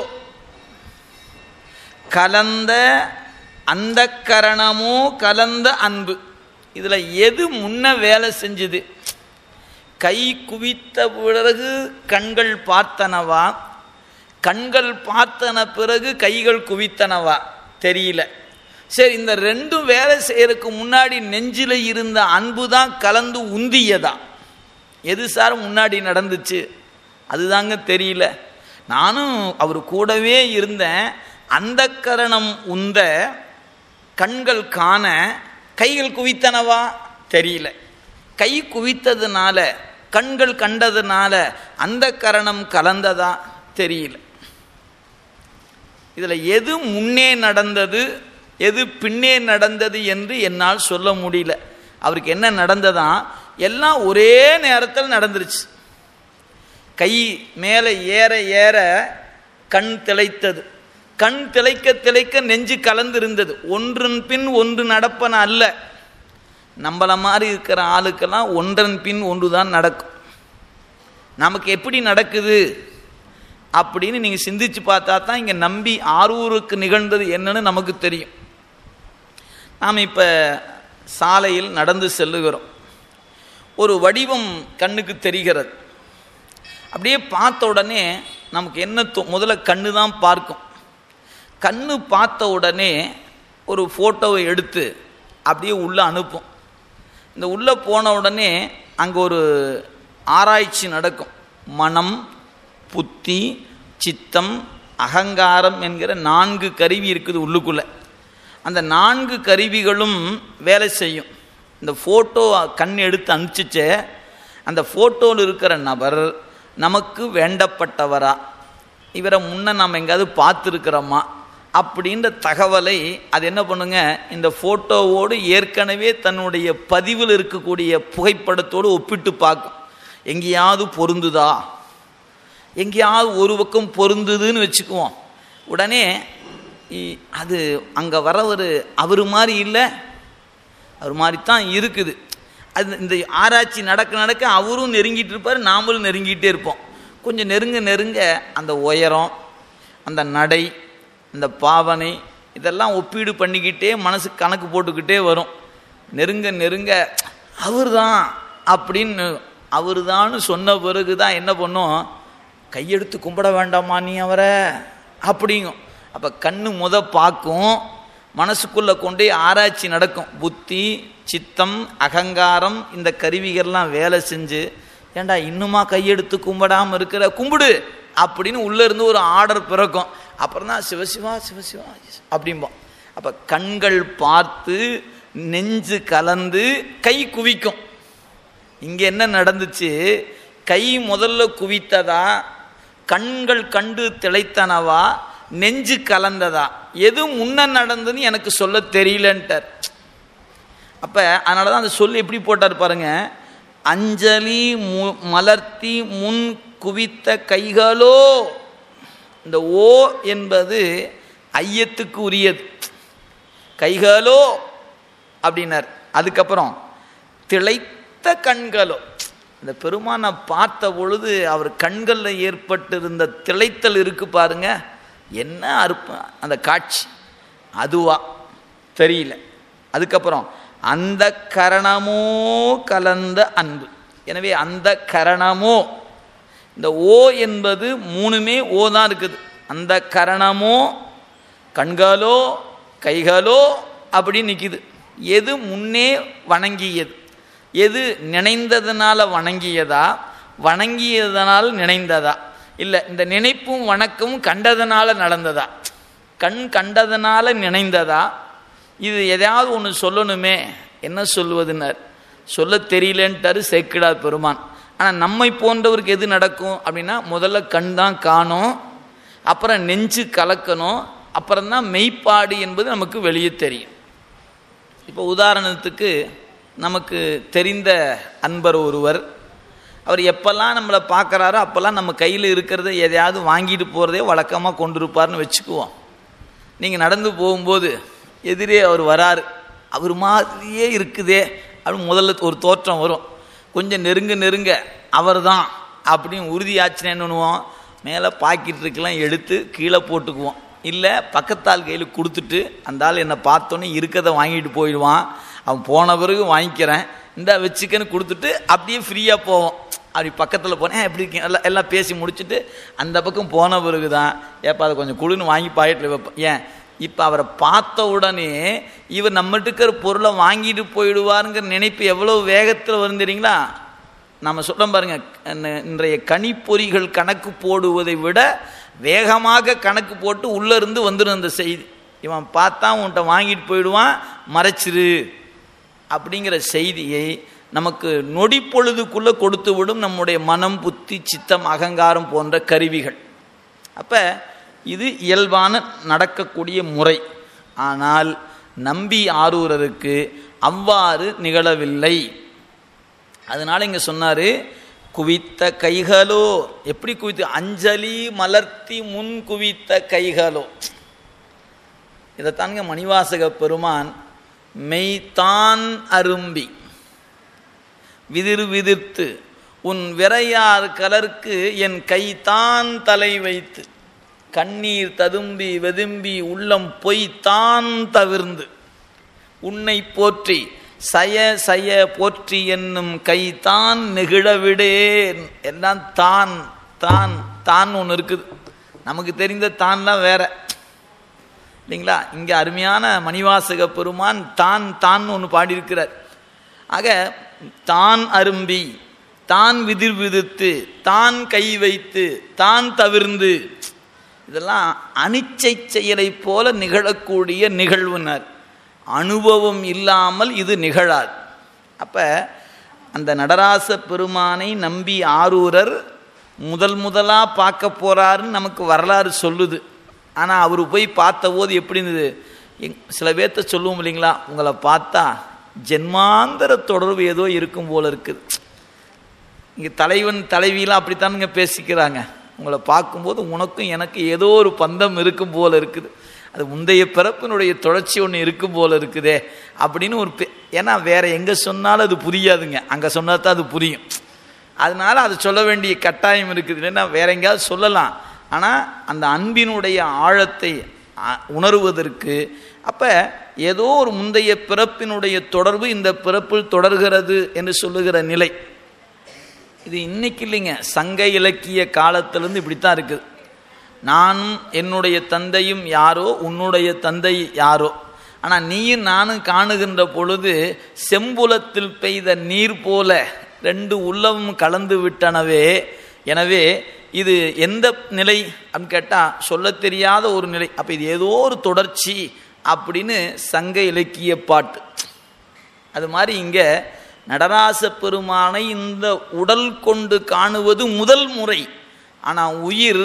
கலந்த அந்த கரணமோ கலந்த அன்பு இதில் எது முன்ன வேலை செஞ்சுது கை குவித்த பிறகு கண்கள் பார்த்தனவா கண்கள் பார்த்தன பிறகு கைகள் குவித்தனவா தெரியல சரி இந்த ரெண்டும் வேலை செய்யறதுக்கு முன்னாடி நெஞ்சில் இருந்த அன்பு தான் கலந்து உந்தியதா எது சார் முன்னாடி நடந்துச்சு அதுதாங்க தெரியல நானும் அவர் கூடவே இருந்தேன் அந்த கரணம் உந்த கண்கள் காண கைகள் குவித்தனவா தெரியல கை குவித்ததுனால கண்கள் கண்டதுனால அந்த கரணம் கலந்ததா தெரியல இதில் எது முன்னே நடந்தது எது பின்னே நடந்தது என்று என்னால் சொல்ல முடியல அவருக்கு என்ன நடந்ததா எல்லாம் ஒரே நேரத்தில் நடந்துருச்சு கை மேலே ஏற ஏற கண் திளைத்தது கண் திளைக்க திளைக்க நெஞ்சு கலந்திருந்தது ஒன்றன் பின் ஒன்று நடப்பன அல்ல நம்மள மாதிரி இருக்கிற ஆளுக்கெல்லாம் ஒன்றன் பின் ஒன்று தான் நடக்கும் நமக்கு எப்படி நடக்குது அப்படின்னு நீங்கள் சிந்திச்சு பார்த்தா தான் இங்கே நம்பி ஆரூருக்கு நிகழ்ந்தது என்னன்னு நமக்கு தெரியும் நாம் இப்போ சாலையில் நடந்து செல்லுகிறோம் ஒரு வடிவம் கண்ணுக்கு தெரிகிறது அப்படியே பார்த்த உடனே நமக்கு என்ன தோ முதல்ல கண்ணு தான் பார்க்கும் கண்ணு பார்த்த உடனே ஒரு ஃபோட்டோவை எடுத்து அப்படியே உள்ளே அனுப்பும் இந்த உள்ளே போன உடனே அங்கே ஒரு ஆராய்ச்சி நடக்கும் மனம் புத்தி சித்தம் அகங்காரம் என்கிற நான்கு கருவி இருக்குது உள்ளுக்குள்ளே அந்த நான்கு கருவிகளும் வேலை செய்யும் இந்த ஃபோட்டோ கண் எடுத்து அனுப்பிச்சிச்சே அந்த ஃபோட்டோவில் இருக்கிற நபர் நமக்கு வேண்டப்பட்டவரா இவரை முன்ன நாம் எங்கேயாவது பார்த்துருக்குறோமா அப்படின்ற தகவலை அது என்ன பண்ணுங்க இந்த ஃபோட்டோவோடு ஏற்கனவே தன்னுடைய பதிவில் இருக்கக்கூடிய புகைப்படத்தோடு ஒப்பிட்டு பார்க்கும் எங்கேயாவது பொருந்துதா எங்கேயாவது ஒரு பக்கம் பொருந்துதுன்னு வச்சுக்குவோம் உடனே இ- அது அங்கே வரவர் அவர் மாதிரி இல்லை அவர் மாதிரி தான் இருக்குது அது இந்த ஆராய்ச்சி நடக்க நடக்க அவரும் நெருங்கிட்டு இருப்பார் நாமளும் நெருங்கிட்டே இருப்போம் கொஞ்சம் நெருங்க நெருங்க அந்த உயரம் அந்த நடை அந்த பாவனை இதெல்லாம் ஒப்பீடு பண்ணிக்கிட்டே மனசு கணக்கு போட்டுக்கிட்டே வரும் நெருங்க நெருங்க அவர் தான் அப்படின்னு அவர் தான் சொன்ன பிறகு தான் என்ன பண்ணும் கையெடுத்து கும்பிட வேண்டாமா நீ அவரை அப்படிங்கும் அப்போ கண்ணு முத பார்க்கும் மனசுக்குள்ளே கொண்டே ஆராய்ச்சி நடக்கும் புத்தி சித்தம் அகங்காரம் இந்த கருவிகள்லாம் வேலை செஞ்சு ஏண்டா இன்னுமா கையெடுத்து கும்பிடாமல் இருக்கிற கும்பிடு அப்படின்னு உள்ளே இருந்து ஒரு ஆர்டர் பிறக்கும் அப்புறம் தான் சிவசிவா சிவசிவா அப்படிம்போம் அப்போ கண்கள் பார்த்து நெஞ்சு கலந்து கை குவிக்கும் இங்கே என்ன நடந்துச்சு கை முதல்ல குவித்ததா கண்கள் கண்டு திளைத்தனவா நெஞ்சு கலந்ததா எது முன்ன நடந்ததுன்னு எனக்கு சொல்ல தெரியலன்ட்டார் அப்போ அதனால தான் அந்த சொல் எப்படி போட்டார் பாருங்க அஞ்சலி மு மலர்த்தி முன் குவித்த கைகளோ இந்த ஓ என்பது ஐயத்துக்கு உரியது கைகளோ அப்படின்னார் அதுக்கப்புறம் திளைத்த கண்களோ இந்த பெருமானை பார்த்த பொழுது அவர் கண்களில் ஏற்பட்டிருந்த திளைத்தல் இருக்கு பாருங்க என்ன அற்ப அந்த காட்சி அதுவா தெரியல அதுக்கப்புறம் அந்த கரணமோ கலந்த அன்பு எனவே அந்த கரணமோ இந்த ஓ என்பது மூணுமே ஓ தான் இருக்குது அந்த கரணமோ கண்களோ கைகளோ அப்படி நிற்கிது எது முன்னே வணங்கியது எது நினைந்ததுனால வணங்கியதா வணங்கியதனால் நினைந்ததா இல்லை இந்த நினைப்பும் வணக்கமும் கண்டதனால நடந்ததா கண் கண்டதனால நினைந்ததா இது எதையாவது ஒன்று சொல்லணுமே என்ன சொல்வதுன்னார் சொல்ல தெரியலன்ட்டாரு சேக்கிடார் பெருமான் ஆனால் நம்மை போன்றவருக்கு எது நடக்கும் அப்படின்னா முதல்ல கண் தான் காணும் அப்புறம் நெஞ்சு கலக்கணும் அப்புறம்தான் மெய்ப்பாடு என்பது நமக்கு வெளியே தெரியும் இப்போ உதாரணத்துக்கு நமக்கு தெரிந்த அன்பர் ஒருவர் அவர் எப்பெல்லாம் நம்மளை பார்க்குறாரோ அப்போல்லாம் நம்ம கையில் இருக்கிறத எதையாவது வாங்கிட்டு போகிறதே வழக்கமாக கொண்டிருப்பார்னு வச்சுக்குவோம் நீங்கள் நடந்து போகும்போது எதிரே அவர் வராரு அவர் மாதிரியே இருக்குதே அப்படின்னு முதல்ல ஒரு தோற்றம் வரும் கொஞ்சம் நெருங்க நெருங்க அவர் தான் அப்படின்னு உறுதியாச்சுன்னு என்ன பண்ணுவோம் மேலே பாக்கெட் இருக்கலாம் எடுத்து கீழே போட்டுக்குவோம் இல்லை பக்கத்தால் கையில் கொடுத்துட்டு அந்த ஆள் என்னை பார்த்தோன்னே இருக்கதை வாங்கிட்டு போயிடுவான் அவன் போன பிறகு வாங்கிக்கிறேன் இந்த வச்சுக்கன்னு கொடுத்துட்டு அப்படியே ஃப்ரீயாக போவோம் அப்படி பக்கத்தில் போனேன் எப்படி இருக்கீங்க எல்லாம் எல்லாம் பேசி முடிச்சுட்டு அந்த பக்கம் போன பிறகு தான் ஏப்பா அதை கொஞ்சம் குழுன்னு வாங்கி பாக்கெட்டில் வைப்பேன் ஏன் இப்போ அவரை பார்த்த உடனே இவர் நம்மகிட்ட இருக்கிற பொருளை வாங்கிட்டு போயிடுவாருங்கிற நினைப்பு எவ்வளோ வேகத்தில் வரும் தெரியுங்களா நம்ம சொல்கிறோம் பாருங்க இன்றைய கணிப்பொறிகள் கணக்கு போடுவதை விட வேகமாக கணக்கு போட்டு உள்ளே இருந்து வந்துடும் அந்த செய்தி இவன் பார்த்தா உன்கிட்ட வாங்கிட்டு போயிடுவான் மறைச்சிரு அப்படிங்கிற செய்தியை நமக்கு நொடி பொழுதுக்குள்ளே கொடுத்து விடும் நம்முடைய மனம் புத்தி சித்தம் அகங்காரம் போன்ற கருவிகள் அப்போ இது இயல்பான நடக்கக்கூடிய முறை ஆனால் நம்பி ஆரூரருக்கு அவ்வாறு நிகழவில்லை அதனால இங்கே சொன்னார் குவித்த கைகளோ எப்படி குவித்து அஞ்சலி மலர்த்தி முன் குவித்த கைகளோ இதைத்தானுங்க மணிவாசக பெருமான் மெய்தான் அரும்பி விதிர் விதிர்த்து உன் விரையார் கலர்க்கு என் கைதான் தலை வைத்து கண்ணீர் ததும்பி வெதும்பி உள்ளம் பொய்தான் தவிர்ந்து உன்னை போற்றி சய சய போற்றி என்னும் கைதான் நெகிழவிடேன் எல்லாம் தான் தான் தான் ஒன்று இருக்குது நமக்கு தெரிந்த தான்லாம் வேற இல்லைங்களா இங்கே அருமையான மணிவாசக பெருமான் தான் தான் ஒன்று பாடியிருக்கிறார் ஆக தான் அரும்பி தான் விதிர் விதித்து தான் கை வைத்து தான் தவிர்ந்து இதெல்லாம் அனிச்சை செயலை போல நிகழக்கூடிய நிகழ்வுனர் அனுபவம் இல்லாமல் இது நிகழாது அப்போ அந்த நடராச பெருமானை நம்பி ஆரூரர் முதல் முதலாக பார்க்க போகிறாருன்னு நமக்கு வரலாறு சொல்லுது ஆனால் அவர் போய் பார்த்தபோது எப்படி இருந்தது எங் சில பேர்த்த சொல்லுவோம் இல்லைங்களா உங்களை பார்த்தா ஜென்மாந்தர தொடர்பு ஏதோ இருக்கும் போல இருக்குது இங்கே தலைவன் தலைவியெலாம் அப்படித்தானுங்க பேசிக்கிறாங்க உங்களை பார்க்கும்போது உனக்கும் எனக்கு ஏதோ ஒரு பந்தம் இருக்கும் போல இருக்குது அது முந்தைய பிறப்பினுடைய தொடர்ச்சி ஒன்று இருக்கும் போல இருக்குதே அப்படின்னு ஒரு ஏன்னா வேற எங்கே சொன்னாலும் அது புரியாதுங்க அங்கே சொன்னால் தான் அது புரியும் அதனால அது சொல்ல வேண்டிய கட்டாயம் இருக்குது இல்லைன்னா வேற எங்கேயாவது சொல்லலாம் ஆனால் அந்த அன்பினுடைய ஆழத்தை உணர்வதற்கு அப்போ ஏதோ ஒரு முந்தைய பிறப்பினுடைய தொடர்பு இந்த பிறப்பில் தொடர்கிறது என்று சொல்லுகிற நிலை இது இன்னைக்கு இல்லைங்க சங்க இலக்கிய காலத்திலேருந்து இப்படித்தான் இருக்குது நானும் என்னுடைய தந்தையும் யாரோ உன்னுடைய தந்தை யாரோ ஆனால் நீயும் நானும் காணுகின்ற பொழுது செம்புலத்தில் பெய்த நீர் போல ரெண்டு உள்ளமும் கலந்து விட்டனவே எனவே இது எந்த நிலை அப்படின்னு கேட்டால் சொல்ல தெரியாத ஒரு நிலை அப்போ இது ஏதோ ஒரு தொடர்ச்சி அப்படின்னு சங்க இலக்கிய பாட்டு அது மாதிரி இங்கே நடராச பெருமானை இந்த உடல் கொண்டு காணுவது முதல் முறை ஆனால் உயிர்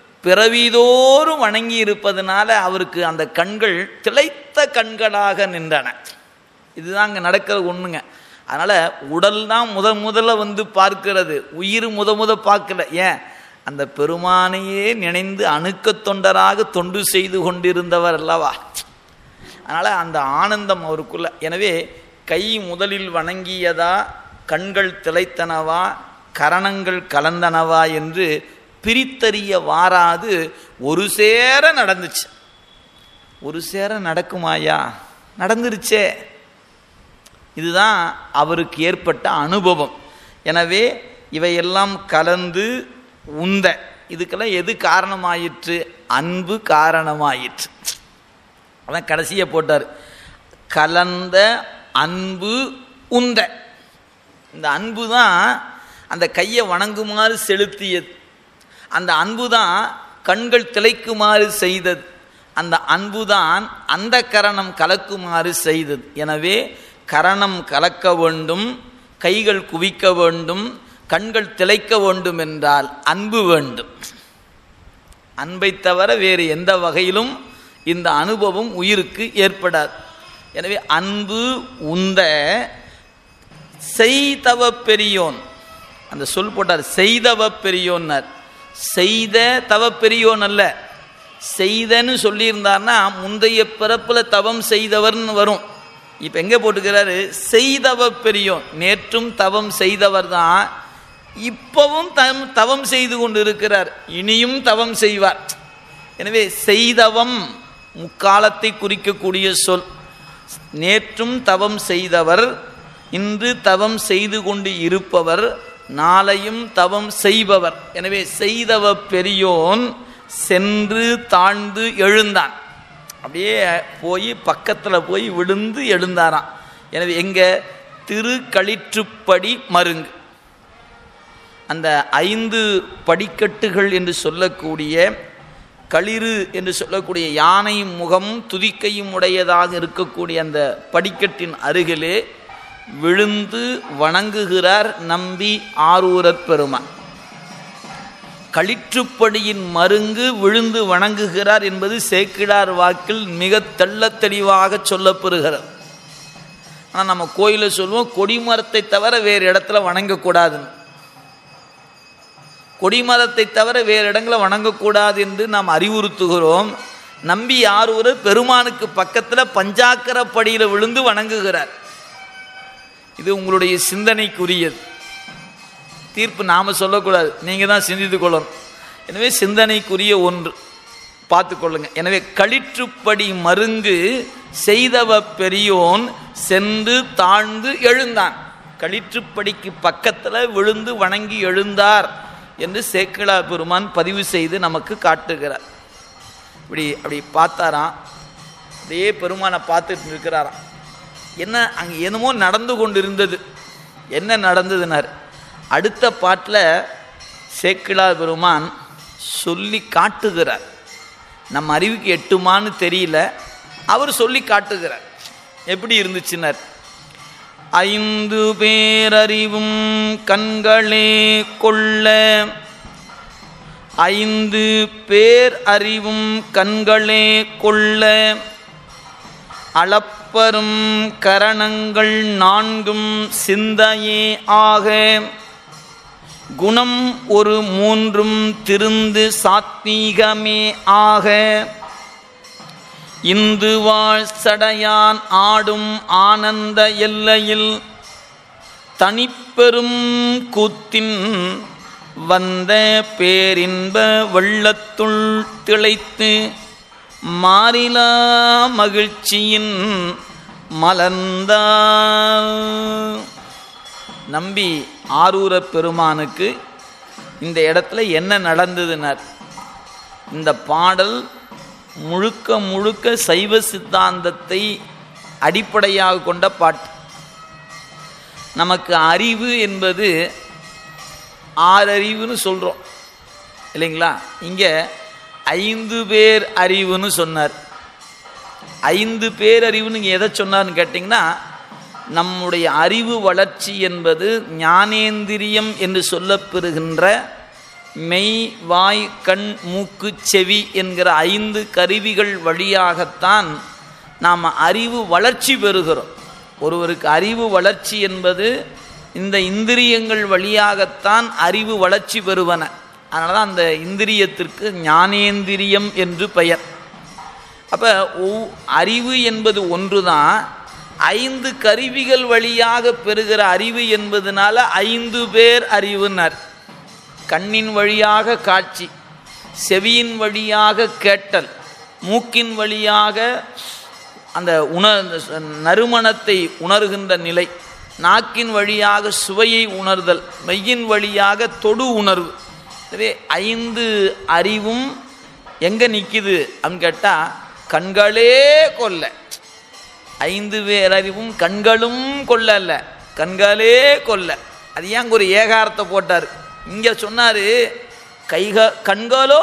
பிறவிதோறும் வணங்கி இருப்பதனால அவருக்கு அந்த கண்கள் திளைத்த கண்களாக நின்றன இதுதான் அங்கே நடக்கிற ஒன்றுங்க அதனால் உடல் தான் முத முதல்ல வந்து பார்க்கிறது உயிர் முத முத பார்க்கல ஏன் அந்த பெருமானையே நினைந்து அணுக்க தொண்டராக தொண்டு செய்து கொண்டிருந்தவர் அல்லவா அதனால் அந்த ஆனந்தம் அவருக்குள்ள எனவே கை முதலில் வணங்கியதா கண்கள் திளைத்தனவா கரணங்கள் கலந்தனவா என்று பிரித்தறிய வாராது ஒரு சேர நடந்துச்சு ஒரு சேர நடக்குமாயா நடந்துருச்சே இதுதான் அவருக்கு ஏற்பட்ட அனுபவம் எனவே இவையெல்லாம் கலந்து உந்த இதுக்கெல்லாம் எது காரணமாயிற்று அன்பு காரணமாயிற்று அதான் கடைசியை போட்டார் கலந்த அன்பு உந்த இந்த அன்பு தான் அந்த கையை வணங்குமாறு செலுத்தியது அந்த அன்பு தான் கண்கள் திளைக்குமாறு செய்தது அந்த அன்பு தான் அந்த கரணம் கலக்குமாறு செய்தது எனவே கரணம் கலக்க வேண்டும் கைகள் குவிக்க வேண்டும் கண்கள் திளைக்க வேண்டும் என்றால் அன்பு வேண்டும் அன்பை தவிர வேறு எந்த வகையிலும் இந்த அனுபவம் உயிருக்கு ஏற்படாது எனவே அன்பு உந்த செய்தவ பெரியோன் அந்த சொல் போட்டார் செய்தவ பெரியோன்னார் செய்த தவ பெரியோன் அல்ல செய்தன்னு சொல்லியிருந்தார்னா முந்தைய பிறப்பில் தவம் செய்தவர்னு வரும் இப்போ எங்கே போட்டுக்கிறாரு செய்தவ பெரியோன் நேற்றும் தவம் செய்தவர் தான் இப்பவும் தம் தவம் செய்து கொண்டு இருக்கிறார் இனியும் தவம் செய்வார் எனவே செய்தவம் முக்காலத்தை குறிக்கக்கூடிய சொல் நேற்றும் தவம் செய்தவர் இன்று தவம் செய்து கொண்டு இருப்பவர் நாளையும் தவம் செய்பவர் எனவே செய்தவ பெரியோன் சென்று தாழ்ந்து எழுந்தான் அப்படியே போய் பக்கத்தில் போய் விழுந்து எழுந்தாராம் எனவே எங்க திருக்களிற்றுப்படி மருங்கு அந்த ஐந்து படிக்கட்டுகள் என்று சொல்லக்கூடிய களிறு என்று சொல்லக்கூடிய யானை முகம் துதிக்கையும் உடையதாக இருக்கக்கூடிய அந்த படிக்கட்டின் அருகிலே விழுந்து வணங்குகிறார் நம்பி ஆரூரர் பெருமான் களிற்றுப்படியின் மருங்கு விழுந்து வணங்குகிறார் என்பது சேக்கிடார் வாக்கில் மிக தெள்ளத் தெளிவாக சொல்லப்பெறுகிறது ஆனால் நம்ம கோயிலில் சொல்லுவோம் கொடிமரத்தை தவிர வேறு இடத்துல வணங்கக்கூடாதுன்னு கொடிமரத்தை தவிர வேறு இடங்களை வணங்கக்கூடாது என்று நாம் அறிவுறுத்துகிறோம் நம்பி யார் ஒரு பெருமானுக்கு பக்கத்தில் பஞ்சாக்கரப்படியில் விழுந்து வணங்குகிறார் இது உங்களுடைய சிந்தனைக்குரியது தீர்ப்பு நாம் சொல்லக்கூடாது நீங்கள் தான் சிந்தித்து கொள்ளணும் எனவே சிந்தனைக்குரிய ஒன்று பார்த்து கொள்ளுங்க எனவே களிற்றுப்படி மருங்கு செய்தவ பெரியோன் சென்று தாழ்ந்து எழுந்தான் களிற்றுப்படிக்கு பக்கத்தில் விழுந்து வணங்கி எழுந்தார் என்று சேக்கிழா பெருமான் பதிவு செய்து நமக்கு காட்டுகிறார் இப்படி அப்படி பார்த்தாராம் அப்படியே பெருமானை பார்த்துட்டு இருக்கிறாராம் என்ன அங்கே என்னமோ நடந்து கொண்டு இருந்தது என்ன நடந்ததுனார் அடுத்த பாட்டில் சேக்கிழா பெருமான் சொல்லி காட்டுகிறார் நம்ம அறிவுக்கு எட்டுமான்னு தெரியல அவர் சொல்லி காட்டுகிறார் எப்படி இருந்துச்சுன்னார் ஐந்து பேரறிவும் கண்களே கொள்ள ஐந்து பேர் அறிவும் கண்களே கொள்ள அளப்பரும் கரணங்கள் நான்கும் சிந்தையே ஆக குணம் ஒரு மூன்றும் திருந்து சாத்வீகமே ஆக இந்து வாழ் சடையான் ஆடும் ஆனந்த எல்லையில் தனிப்பெரும் கூத்தின் வந்த பேரின்ப வெள்ளத்துள் திளைத்து மாறிலா மகிழ்ச்சியின் மலர்ந்தால் நம்பி ஆரூர பெருமானுக்கு இந்த இடத்துல என்ன நடந்ததுனர் இந்த பாடல் முழுக்க முழுக்க சைவ சித்தாந்தத்தை அடிப்படையாக கொண்ட பாட்டு நமக்கு அறிவு என்பது ஆறறிவுன்னு சொல்கிறோம் இல்லைங்களா இங்கே ஐந்து பேர் அறிவுன்னு சொன்னார் ஐந்து பேர் அறிவுன்னு இங்கே எதை சொன்னார்னு கேட்டிங்கன்னா நம்முடைய அறிவு வளர்ச்சி என்பது ஞானேந்திரியம் என்று சொல்லப்பெறுகின்ற மெய் வாய் கண் மூக்கு செவி என்கிற ஐந்து கருவிகள் வழியாகத்தான் நாம் அறிவு வளர்ச்சி பெறுகிறோம் ஒருவருக்கு அறிவு வளர்ச்சி என்பது இந்த இந்திரியங்கள் வழியாகத்தான் அறிவு வளர்ச்சி பெறுவன அதனால தான் அந்த இந்திரியத்திற்கு ஞானேந்திரியம் என்று பெயர் அப்போ ஒவ் அறிவு என்பது ஒன்று தான் ஐந்து கருவிகள் வழியாக பெறுகிற அறிவு என்பதனால ஐந்து பேர் அறிவுனர் கண்ணின் வழியாக காட்சி செவியின் வழியாக கேட்டல் மூக்கின் வழியாக அந்த உணர் நறுமணத்தை உணர்கின்ற நிலை நாக்கின் வழியாக சுவையை உணர்தல் மெய்யின் வழியாக தொடு உணர்வு எனவே ஐந்து அறிவும் எங்கே நிற்கிது அப்படின்னு கேட்டால் கண்களே கொல்ல ஐந்து பேர் அறிவும் கண்களும் கொல்ல அல்ல கண்களே கொல்ல அது ஏன் அங்க ஒரு ஏகாரத்தை போட்டார் இங்கே சொன்னார் கைக கண்களோ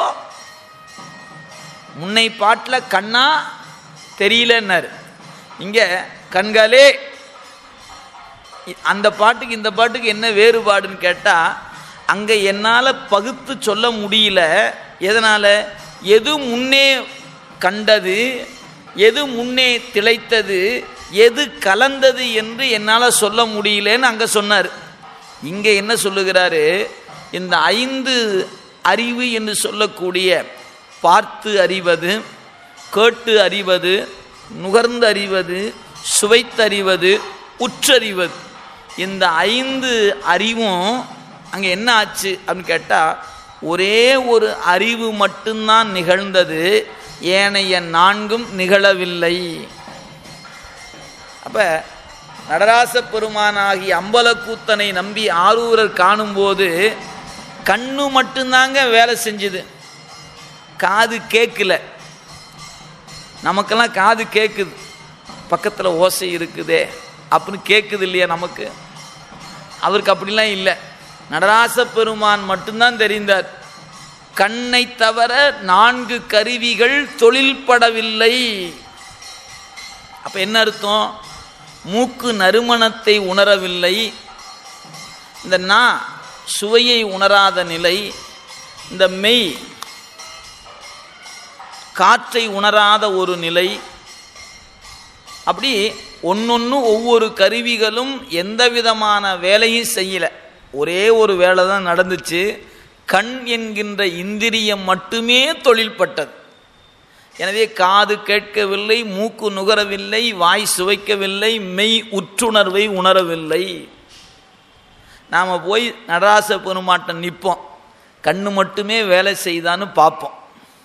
முன்னை பாட்டில் கண்ணா தெரியலன்னாரு இங்கே கண்களே இ- அந்த பாட்டுக்கு இந்த பாட்டுக்கு என்ன வேறுபாடுன்னு கேட்டால் அங்கே என்னால் பகுத்து சொல்ல முடியல எதனால் எது முன்னே கண்டது எது முன்னே திளைத்தது எது கலந்தது என்று என்னால் சொல்ல முடியலன்னு அங்கே சொன்னார் இங்கே என்ன சொல்லுகிறாரு இந்த ஐந்து அறிவு என்று சொல்லக்கூடிய பார்த்து அறிவது கேட்டு அறிவது நுகர்ந்து அறிவது சுவைத்தறிவது உற்றறிவது இந்த ஐந்து அறிவும் அங்கே என்ன ஆச்சு அப்படின்னு கேட்டால் ஒரே ஒரு அறிவு மட்டும்தான் நிகழ்ந்தது ஏனைய நான்கும் நிகழவில்லை அப்போ நடராச பெருமானாகி அம்பலக்கூத்தனை நம்பி ஆரூரர் காணும்போது கண்ணு மட்டும்தாங்க வேலை செஞ்சுது காது கேட்கல நமக்கெல்லாம் காது கேட்குது பக்கத்தில் ஓசை இருக்குதே அப்படின்னு கேட்குது இல்லையா நமக்கு அவருக்கு அப்படிலாம் இல்லை நடராச பெருமான் மட்டும்தான் தெரிந்தார் கண்ணை தவிர நான்கு கருவிகள் தொழில்படவில்லை அப்போ என்ன அர்த்தம் மூக்கு நறுமணத்தை உணரவில்லை இந்த நா சுவையை உணராத நிலை இந்த மெய் காற்றை உணராத ஒரு நிலை அப்படி ஒன்னொன்று ஒவ்வொரு கருவிகளும் எந்த விதமான வேலையும் செய்யலை ஒரே ஒரு வேலை தான் நடந்துச்சு கண் என்கின்ற இந்திரியம் மட்டுமே தொழில்பட்டது எனவே காது கேட்கவில்லை மூக்கு நுகரவில்லை வாய் சுவைக்கவில்லை மெய் உற்றுணர்வை உணரவில்லை நாம் போய் நடராச பெருமாட்டம் நிற்போம் கண்ணு மட்டுமே வேலை செய்தான்னு பார்ப்போம்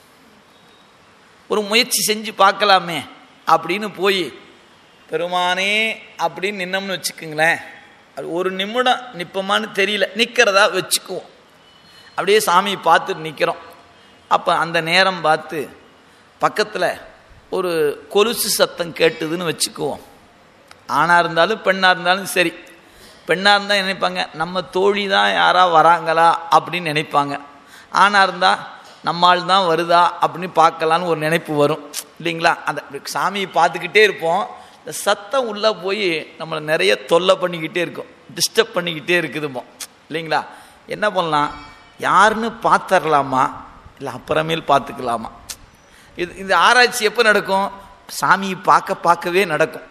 ஒரு முயற்சி செஞ்சு பார்க்கலாமே அப்படின்னு போய் பெருமானே அப்படின்னு நின்னோம்னு வச்சுக்கோங்களேன் அது ஒரு நிமிடம் நிற்போமான்னு தெரியல நிற்கிறதா வச்சுக்குவோம் அப்படியே சாமியை பார்த்துட்டு நிற்கிறோம் அப்போ அந்த நேரம் பார்த்து பக்கத்தில் ஒரு கொலுசு சத்தம் கேட்டுதுன்னு வச்சுக்குவோம் ஆணாக இருந்தாலும் பெண்ணாக இருந்தாலும் சரி பெண்ணாக இருந்தால் நினைப்பாங்க நம்ம தோழி தான் யாரா வராங்களா அப்படின்னு நினைப்பாங்க ஆணாக இருந்தால் நம்மால் தான் வருதா அப்படின்னு பார்க்கலான்னு ஒரு நினைப்பு வரும் இல்லைங்களா அந்த சாமியை பார்த்துக்கிட்டே இருப்போம் இந்த சத்தம் உள்ளே போய் நம்மளை நிறைய தொல்லை பண்ணிக்கிட்டே இருக்கும் டிஸ்டர்ப் பண்ணிக்கிட்டே இருக்குதுமோ இல்லைங்களா என்ன பண்ணலாம் யாருன்னு பார்த்துடலாமா இல்லை அப்புறமேல் பார்த்துக்கலாமா இது இந்த ஆராய்ச்சி எப்போ நடக்கும் சாமியை பார்க்க பார்க்கவே நடக்கும்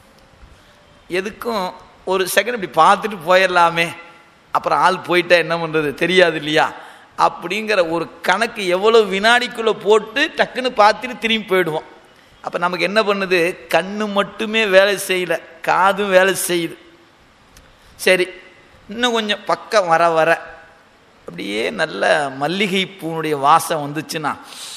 எதுக்கும் ஒரு செகண்ட் இப்படி பார்த்துட்டு போயிடலாமே அப்புறம் ஆள் போயிட்டா என்ன பண்ணுறது தெரியாது இல்லையா அப்படிங்கிற ஒரு கணக்கு எவ்வளோ வினாடிக்குள்ளே போட்டு டக்குன்னு பார்த்துட்டு திரும்பி போயிடுவோம் அப்போ நமக்கு என்ன பண்ணுது கண்ணு மட்டுமே வேலை செய்யல காதும் வேலை செய்யுது சரி இன்னும் கொஞ்சம் பக்கம் வர வர அப்படியே நல்ல மல்லிகை பூனுடைய வாசம் வந்துச்சுன்னா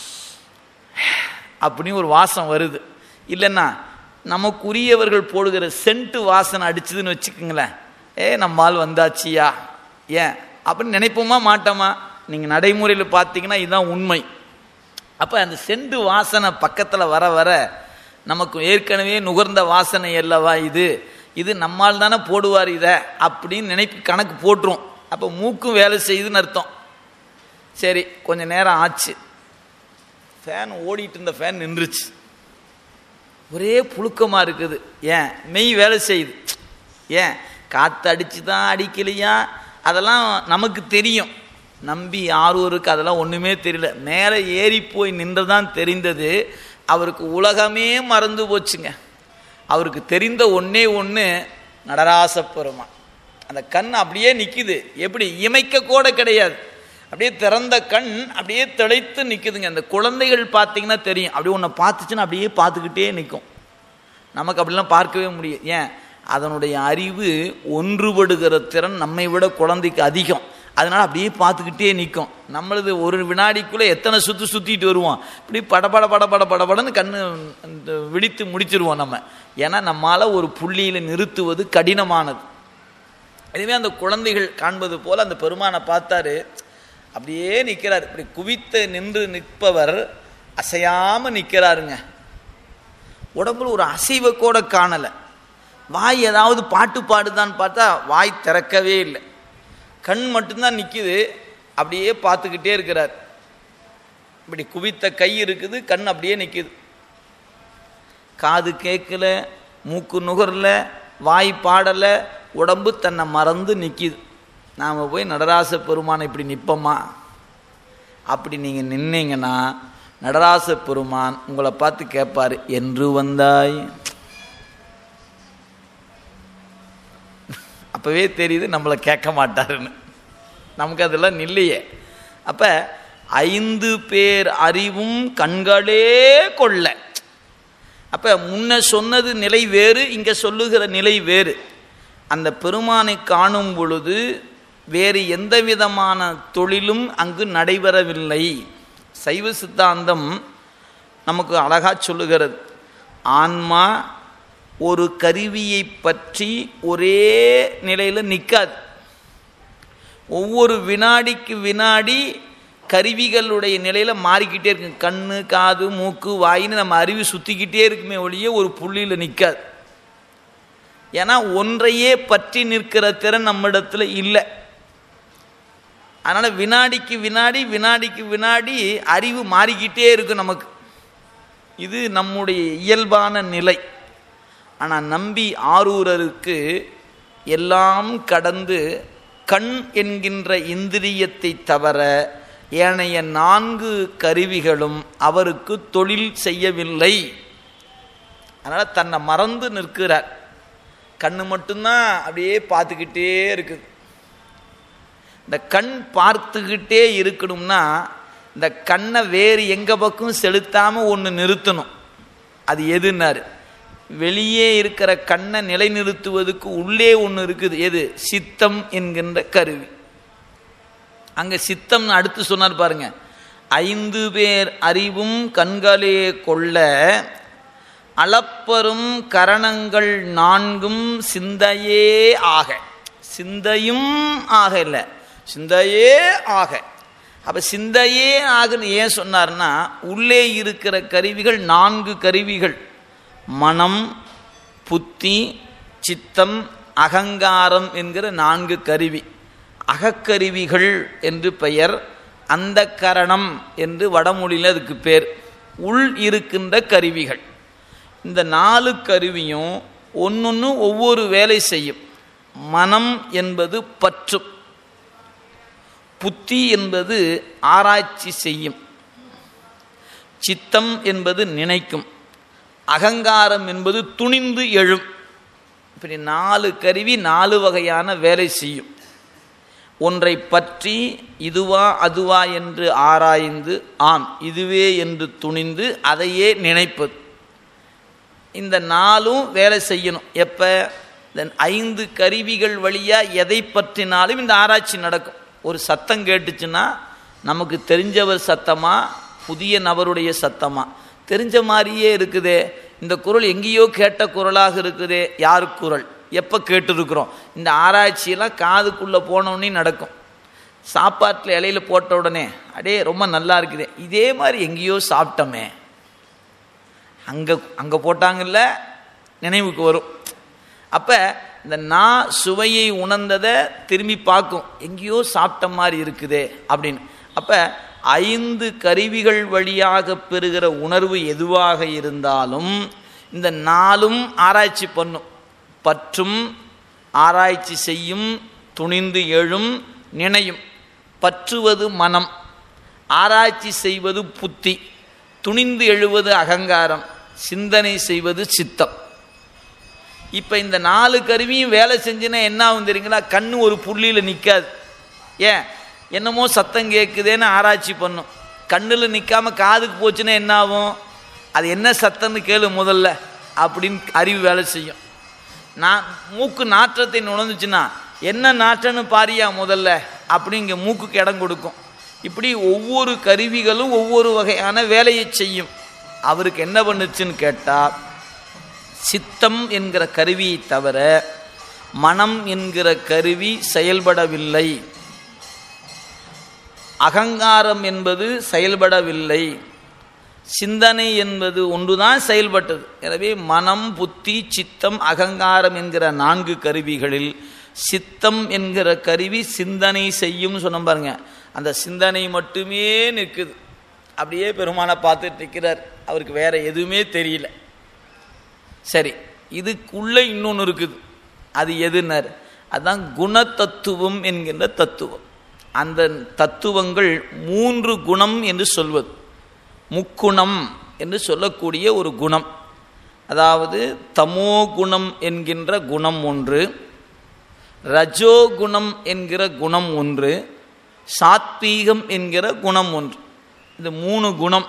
அப்படின்னு ஒரு வாசம் வருது இல்லைன்னா நமக்குரியவர்கள் போடுகிற சென்ட்டு வாசனை அடிச்சுதுன்னு வச்சுக்கோங்களேன் ஏ நம்மால் வந்தாச்சியா ஏன் அப்படின்னு நினைப்போமா மாட்டோமா நீங்கள் நடைமுறையில் பார்த்தீங்கன்னா இதுதான் உண்மை அப்போ அந்த செண்டு வாசனை பக்கத்தில் வர வர நமக்கு ஏற்கனவே நுகர்ந்த வாசனை அல்லவா இது இது நம்மால் தானே போடுவார் இதை அப்படின்னு நினைப்பு கணக்கு போட்டுரும் அப்போ மூக்கும் வேலை செய்யுதுன்னு அர்த்தம் சரி கொஞ்சம் நேரம் ஆச்சு ஃபேன் ஓடிட்டு இருந்த ஃபேன் நின்றுச்சு ஒரே புழுக்கமாக இருக்குது ஏன் மெய் வேலை செய்யுது ஏன் காற்று அடிச்சு தான் அடிக்கலையா அதெல்லாம் நமக்கு தெரியும் நம்பி ஆரூருக்கு அதெல்லாம் ஒன்றுமே தெரியல மேலே ஏறி போய் நின்றுதான் தெரிந்தது அவருக்கு உலகமே மறந்து போச்சுங்க அவருக்கு தெரிந்த ஒன்றே ஒன்று நடராச பெருமான் அந்த கண் அப்படியே நிற்கிது எப்படி இமைக்க கூட கிடையாது அப்படியே திறந்த கண் அப்படியே திளைத்து நிற்குதுங்க அந்த குழந்தைகள் பார்த்தீங்கன்னா தெரியும் அப்படியே உன்னை பார்த்துச்சுன்னா அப்படியே பார்த்துக்கிட்டே நிற்கும் நமக்கு அப்படிலாம் பார்க்கவே முடியும் ஏன் அதனுடைய அறிவு ஒன்றுபடுகிற திறன் நம்மை விட குழந்தைக்கு அதிகம் அதனால் அப்படியே பார்த்துக்கிட்டே நிற்கும் நம்மளது ஒரு வினாடிக்குள்ளே எத்தனை சுற்று சுற்றிட்டு வருவோம் இப்படி படபட படபட படபடன்னு கண்ணு இந்த விழித்து முடிச்சிருவோம் நம்ம ஏன்னா நம்மால் ஒரு புள்ளியில் நிறுத்துவது கடினமானது இதுவே அந்த குழந்தைகள் காண்பது போல் அந்த பெருமானை பார்த்தாரு அப்படியே நிற்கிறார் இப்படி குவித்து நின்று நிற்பவர் அசையாமல் நிற்கிறாருங்க உடம்புல ஒரு அசைவை கூட காணலை வாய் ஏதாவது பாட்டு பாடுதான்னு பார்த்தா வாய் திறக்கவே இல்லை கண் மட்டும்தான் நிற்கிது அப்படியே பார்த்துக்கிட்டே இருக்கிறார் இப்படி குவித்த கை இருக்குது கண் அப்படியே நிற்கிது காது கேட்கல மூக்கு நுகரல வாய் பாடலை உடம்பு தன்னை மறந்து நிற்கிது நாம் போய் நடராச பெருமானை இப்படி நிற்போமா அப்படி நீங்கள் நின்னீங்கன்னா நடராச பெருமான் உங்களை பார்த்து கேட்பார் என்று வந்தாய் அப்போவே தெரியுது நம்மளை கேட்க மாட்டாருன்னு நமக்கு அதெல்லாம் நில்லையே அப்போ ஐந்து பேர் அறிவும் கண்களே கொள்ள அப்போ முன்ன சொன்னது நிலை வேறு இங்கே சொல்லுகிற நிலை வேறு அந்த பெருமானை காணும் பொழுது வேறு எந்த விதமான தொழிலும் அங்கு நடைபெறவில்லை சைவ சித்தாந்தம் நமக்கு அழகாக சொல்லுகிறது ஆன்மா ஒரு கருவியை பற்றி ஒரே நிலையில் நிற்காது ஒவ்வொரு வினாடிக்கு வினாடி கருவிகளுடைய நிலையில் மாறிக்கிட்டே இருக்கு கண்ணு காது மூக்கு வாயின்னு நம்ம அறிவு சுற்றிக்கிட்டே இருக்குமே ஒழிய ஒரு புள்ளியில் நிற்காது ஏன்னா ஒன்றையே பற்றி நிற்கிற திறன் நம்மிடத்தில் இல்லை அதனால் வினாடிக்கு வினாடி வினாடிக்கு வினாடி அறிவு மாறிக்கிட்டே இருக்கும் நமக்கு இது நம்முடைய இயல்பான நிலை ஆனால் நம்பி ஆரூரருக்கு எல்லாம் கடந்து கண் என்கின்ற இந்திரியத்தை தவிர ஏனைய நான்கு கருவிகளும் அவருக்கு தொழில் செய்யவில்லை அதனால் தன்னை மறந்து நிற்கிறார் கண்ணு மட்டும்தான் அப்படியே பார்த்துக்கிட்டே இருக்குது இந்த கண் பார்த்துக்கிட்டே இருக்கணும்னா இந்த கண்ணை வேறு எங்கள் பக்கம் செலுத்தாமல் ஒன்று நிறுத்தணும் அது எதுன்னாரு வெளியே இருக்கிற கண்ணை நிலைநிறுத்துவதுக்கு உள்ளே ஒன்று இருக்குது எது சித்தம் என்கின்ற கருவி அங்கே சித்தம்னு அடுத்து சொன்னார் பாருங்க ஐந்து பேர் அறிவும் கண்களே கொள்ள அளப்பரும் கரணங்கள் நான்கும் சிந்தையே ஆக சிந்தையும் ஆக இல்லை சிந்தையே ஆக அப்போ சிந்தையே ஆகுன்னு ஏன் சொன்னார்னா உள்ளே இருக்கிற கருவிகள் நான்கு கருவிகள் மனம் புத்தி சித்தம் அகங்காரம் என்கிற நான்கு கருவி அகக்கருவிகள் என்று பெயர் அந்த கரணம் என்று வடமொழியில் அதுக்கு பேர் உள் இருக்கின்ற கருவிகள் இந்த நாலு கருவியும் ஒன்னொன்று ஒவ்வொரு வேலை செய்யும் மனம் என்பது பற்றும் புத்தி என்பது ஆராய்ச்சி செய்யும் சித்தம் என்பது நினைக்கும் அகங்காரம் என்பது துணிந்து எழும் இப்படி நாலு கருவி நாலு வகையான வேலை செய்யும் ஒன்றை பற்றி இதுவா அதுவா என்று ஆராய்ந்து ஆம் இதுவே என்று துணிந்து அதையே நினைப்பது இந்த நாளும் வேலை செய்யணும் எப்போ இந்த ஐந்து கருவிகள் வழியாக எதை பற்றினாலும் இந்த ஆராய்ச்சி நடக்கும் ஒரு சத்தம் கேட்டுச்சுன்னா நமக்கு தெரிஞ்சவர் சத்தமா புதிய நபருடைய சத்தமா தெரிஞ்ச மாதிரியே இருக்குதே இந்த குரல் எங்கேயோ கேட்ட குரலாக இருக்குதே யார் குரல் எப்போ கேட்டுருக்குறோம் இந்த ஆராய்ச்சியெல்லாம் காதுக்குள்ளே போனோடனே நடக்கும் சாப்பாட்டில் இலையில போட்ட உடனே அடே ரொம்ப நல்லா இருக்குதே இதே மாதிரி எங்கேயோ சாப்பிட்டோமே அங்கே அங்கே போட்டாங்கல்ல நினைவுக்கு வரும் அப்போ இந்த நான் சுவையை உணர்ந்ததை திரும்பி பார்க்கும் எங்கேயோ சாப்பிட்ட மாதிரி இருக்குதே அப்படின்னு அப்போ ஐந்து கருவிகள் வழியாக பெறுகிற உணர்வு எதுவாக இருந்தாலும் இந்த நாளும் ஆராய்ச்சி பண்ணும் பற்றும் ஆராய்ச்சி செய்யும் துணிந்து எழும் நினையும் பற்றுவது மனம் ஆராய்ச்சி செய்வது புத்தி துணிந்து எழுவது அகங்காரம் சிந்தனை செய்வது சித்தம் இப்போ இந்த நாலு கருவியும் வேலை செஞ்சுன்னா என்ன ஆகும் தெரியுங்களா கண்ணு ஒரு புள்ளியில் நிற்காது ஏன் என்னமோ சத்தம் கேட்குதேன்னு ஆராய்ச்சி பண்ணும் கண்ணில் நிற்காம காதுக்கு போச்சுன்னா என்ன ஆகும் அது என்ன சத்தம்னு கேளு முதல்ல அப்படின்னு அறிவு வேலை செய்யும் நான் மூக்கு நாற்றத்தை உணர்ந்துச்சுன்னா என்ன நாற்றன்னு பாரியா முதல்ல அப்படி இங்கே மூக்குக்கு இடம் கொடுக்கும் இப்படி ஒவ்வொரு கருவிகளும் ஒவ்வொரு வகையான வேலையை செய்யும் அவருக்கு என்ன பண்ணுச்சுன்னு கேட்டால் சித்தம் என்கிற கருவியை தவிர மனம் என்கிற கருவி செயல்படவில்லை அகங்காரம் என்பது செயல்படவில்லை சிந்தனை என்பது ஒன்றுதான் செயல்பட்டது எனவே மனம் புத்தி சித்தம் அகங்காரம் என்கிற நான்கு கருவிகளில் சித்தம் என்கிற கருவி சிந்தனை செய்யும் சொன்ன பாருங்க அந்த சிந்தனை மட்டுமே நிற்குது அப்படியே பெருமானை பார்த்துட்டு நிற்கிறார் அவருக்கு வேற எதுவுமே தெரியல சரி இதுக்குள்ள இன்னொன்று இருக்குது அது எதுனர் அதுதான் குணத்தத்துவம் என்கின்ற தத்துவம் அந்த தத்துவங்கள் மூன்று குணம் என்று சொல்வது முக்குணம் என்று சொல்லக்கூடிய ஒரு குணம் அதாவது தமோ குணம் என்கின்ற குணம் ஒன்று ரஜோகுணம் என்கிற குணம் ஒன்று சாத்வீகம் என்கிற குணம் ஒன்று இந்த மூணு குணம்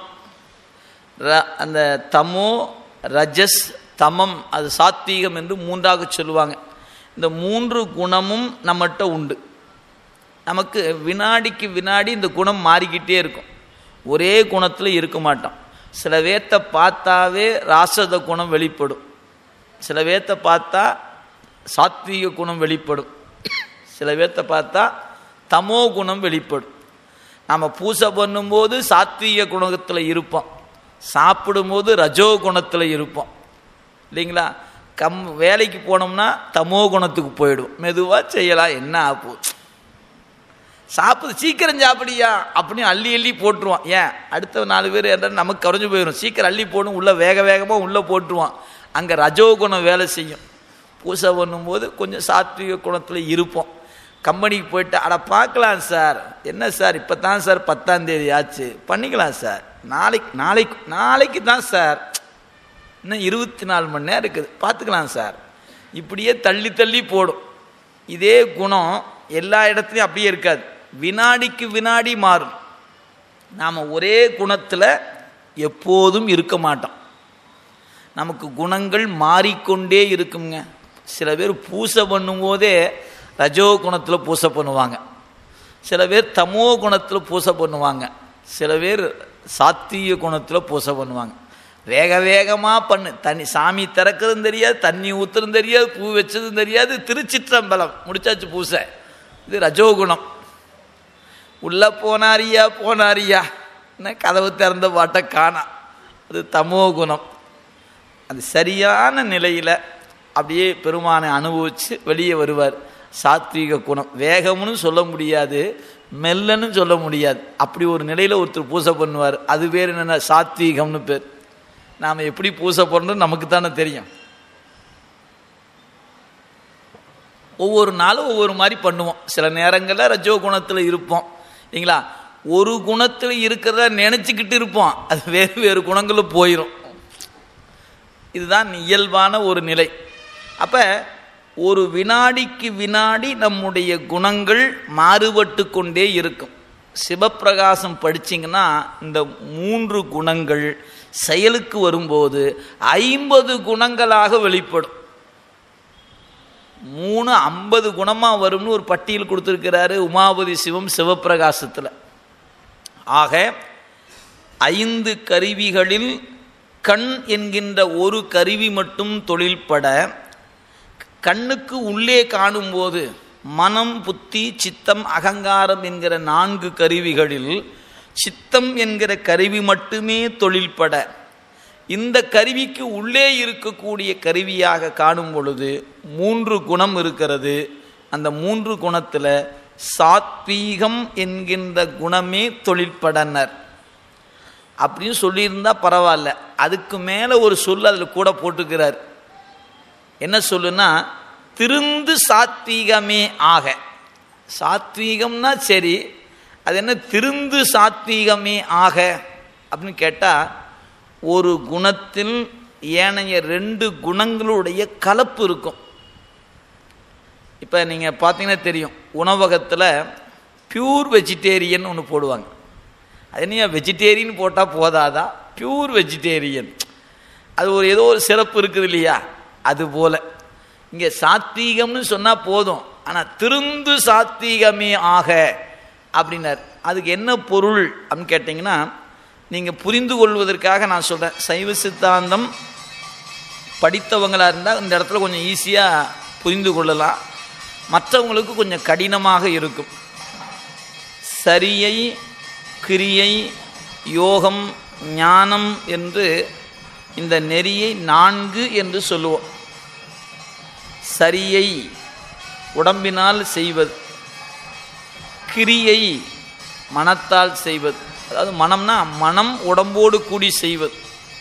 ர அந்த தமோ ரஜஸ் தமம் அது சாத்வீகம் என்று மூன்றாக சொல்லுவாங்க இந்த மூன்று குணமும் நம்மகிட்ட உண்டு நமக்கு வினாடிக்கு வினாடி இந்த குணம் மாறிக்கிட்டே இருக்கும் ஒரே குணத்தில் இருக்க மாட்டோம் சில பேர்த்த பார்த்தாவே ராசத குணம் வெளிப்படும் சில பேர்த்த பார்த்தா சாத்வீக குணம் வெளிப்படும் சில பேர்த்த பார்த்தா தமோ குணம் வெளிப்படும் நம்ம பூசை பண்ணும்போது சாத்வீக குணத்தில் இருப்போம் சாப்பிடும்போது ரஜோ குணத்தில் இருப்போம் இல்லைங்களா கம் வேலைக்கு போனோம்னா தமோ குணத்துக்கு போயிடும் மெதுவாக செய்யலாம் என்ன ஆப்பு சாப்பிடு சீக்கிரம் சாப்பிடியா அப்படின்னு அள்ளி அள்ளி போட்டுருவான் ஏன் அடுத்த நாலு பேர் என்ன நமக்கு குறைஞ்சு போயிடும் சீக்கிரம் அள்ளி போடும் உள்ளே வேக வேகமாக உள்ளே போட்டுருவான் அங்கே ரஜோ குணம் வேலை செய்யும் பூசை பண்ணும்போது கொஞ்சம் சாத்விக குணத்தில் இருப்போம் கம்பெனிக்கு போயிட்டு அட பார்க்கலாம் சார் என்ன சார் இப்போ தான் சார் பத்தாம் தேதி ஆச்சு பண்ணிக்கலாம் சார் நாளைக்கு நாளைக்கு நாளைக்கு தான் சார் இன்னும் இருபத்தி நாலு மணி நேரம் இருக்குது பார்த்துக்கலாம் சார் இப்படியே தள்ளி தள்ளி போடும் இதே குணம் எல்லா இடத்துலையும் அப்படியே இருக்காது வினாடிக்கு வினாடி மாறும் நாம் ஒரே குணத்தில் எப்போதும் இருக்க மாட்டோம் நமக்கு குணங்கள் மாறிக்கொண்டே இருக்குங்க சில பேர் பூசை பண்ணும்போதே ரஜோ குணத்தில் பூசை பண்ணுவாங்க சில பேர் தமோ குணத்தில் பூசை பண்ணுவாங்க சில பேர் சாத்திய குணத்தில் பூசை பண்ணுவாங்க வேக வேகமாக பண்ணு தண்ணி சாமி திறக்கிறதும் தெரியாது தண்ணி ஊற்றுறதும் தெரியாது பூ வச்சதும் தெரியாது திருச்சிற்றம்பலம் முடிச்சாச்சு பூசை இது ரஜோகுணம் உள்ளே போனாரியா போனாரியா என்ன கதவு திறந்த பாட்டை காணா அது தமோ குணம் அது சரியான நிலையில் அப்படியே பெருமானை அனுபவித்து வெளியே வருவார் சாத்வீக குணம் வேகம்னு சொல்ல முடியாது மெல்லன்னு சொல்ல முடியாது அப்படி ஒரு நிலையில் ஒருத்தர் பூசை பண்ணுவார் அது பேர் என்னென்ன சாத்வீகம்னு பேர் நாம் எப்படி பூசை பண்ணுறோம் நமக்கு தானே தெரியும் ஒவ்வொரு நாளும் ஒவ்வொரு மாதிரி பண்ணுவோம் சில நேரங்களில் ரஜோ குணத்தில் இருப்போம் இல்லைங்களா ஒரு குணத்தில் இருக்கிறத நினச்சிக்கிட்டு இருப்போம் அது வேறு வேறு குணங்களும் போயிடும் இதுதான் இயல்பான ஒரு நிலை அப்போ ஒரு வினாடிக்கு வினாடி நம்முடைய குணங்கள் மாறுபட்டு கொண்டே இருக்கும் சிவப்பிரகாசம் படிச்சிங்கன்னா இந்த மூன்று குணங்கள் செயலுக்கு வரும்போது ஐம்பது குணங்களாக வெளிப்படும் மூணு ஐம்பது குணமாக வரும்னு ஒரு பட்டியல் கொடுத்துருக்கிறாரு உமாபதி சிவம் சிவப்பிரகாசத்தில் ஆக ஐந்து கருவிகளில் கண் என்கின்ற ஒரு கருவி மட்டும் தொழில்பட கண்ணுக்கு உள்ளே காணும்போது மனம் புத்தி சித்தம் அகங்காரம் என்கிற நான்கு கருவிகளில் சித்தம் என்கிற கருவி மட்டுமே தொழில்பட இந்த கருவிக்கு உள்ளே இருக்கக்கூடிய கருவியாக காணும் பொழுது மூன்று குணம் இருக்கிறது அந்த மூன்று குணத்தில் சாத்வீகம் என்கின்ற குணமே தொழிற்படனர் அப்படின்னு சொல்லியிருந்தா பரவாயில்ல அதுக்கு மேலே ஒரு சொல் அதில் கூட போட்டுக்கிறார் என்ன சொல்லுன்னா திருந்து சாத்வீகமே ஆக சாத்வீகம்னா சரி அது என்ன திருந்து சாத்வீகமே ஆக அப்படின்னு கேட்டால் ஒரு குணத்தில் ஏனைய ரெண்டு குணங்களுடைய கலப்பு இருக்கும் இப்போ நீங்கள் பார்த்தீங்கன்னா தெரியும் உணவகத்தில் பியூர் வெஜிடேரியன் ஒன்று போடுவாங்க அது என்ன வெஜிடேரியன் போட்டால் போதாதா பியூர் வெஜிடேரியன் அது ஒரு ஏதோ ஒரு சிறப்பு இருக்குது இல்லையா அது போல் இங்கே சாத்வீகம்னு சொன்னால் போதும் ஆனால் திருந்து சாத்வீகமே ஆக அப்படின்னார் அதுக்கு என்ன பொருள் அப்படின்னு கேட்டிங்கன்னா நீங்கள் புரிந்து கொள்வதற்காக நான் சொல்கிறேன் சைவ சித்தாந்தம் படித்தவங்களாக இருந்தால் இந்த இடத்துல கொஞ்சம் ஈஸியாக புரிந்து கொள்ளலாம் மற்றவங்களுக்கு கொஞ்சம் கடினமாக இருக்கும் சரியை கிரியை யோகம் ஞானம் என்று இந்த நெறியை நான்கு என்று சொல்லுவோம் சரியை உடம்பினால் செய்வது கிரியை மனத்தால் செய்வது அதாவது மனம்னா மனம் உடம்போடு கூடி செய்வது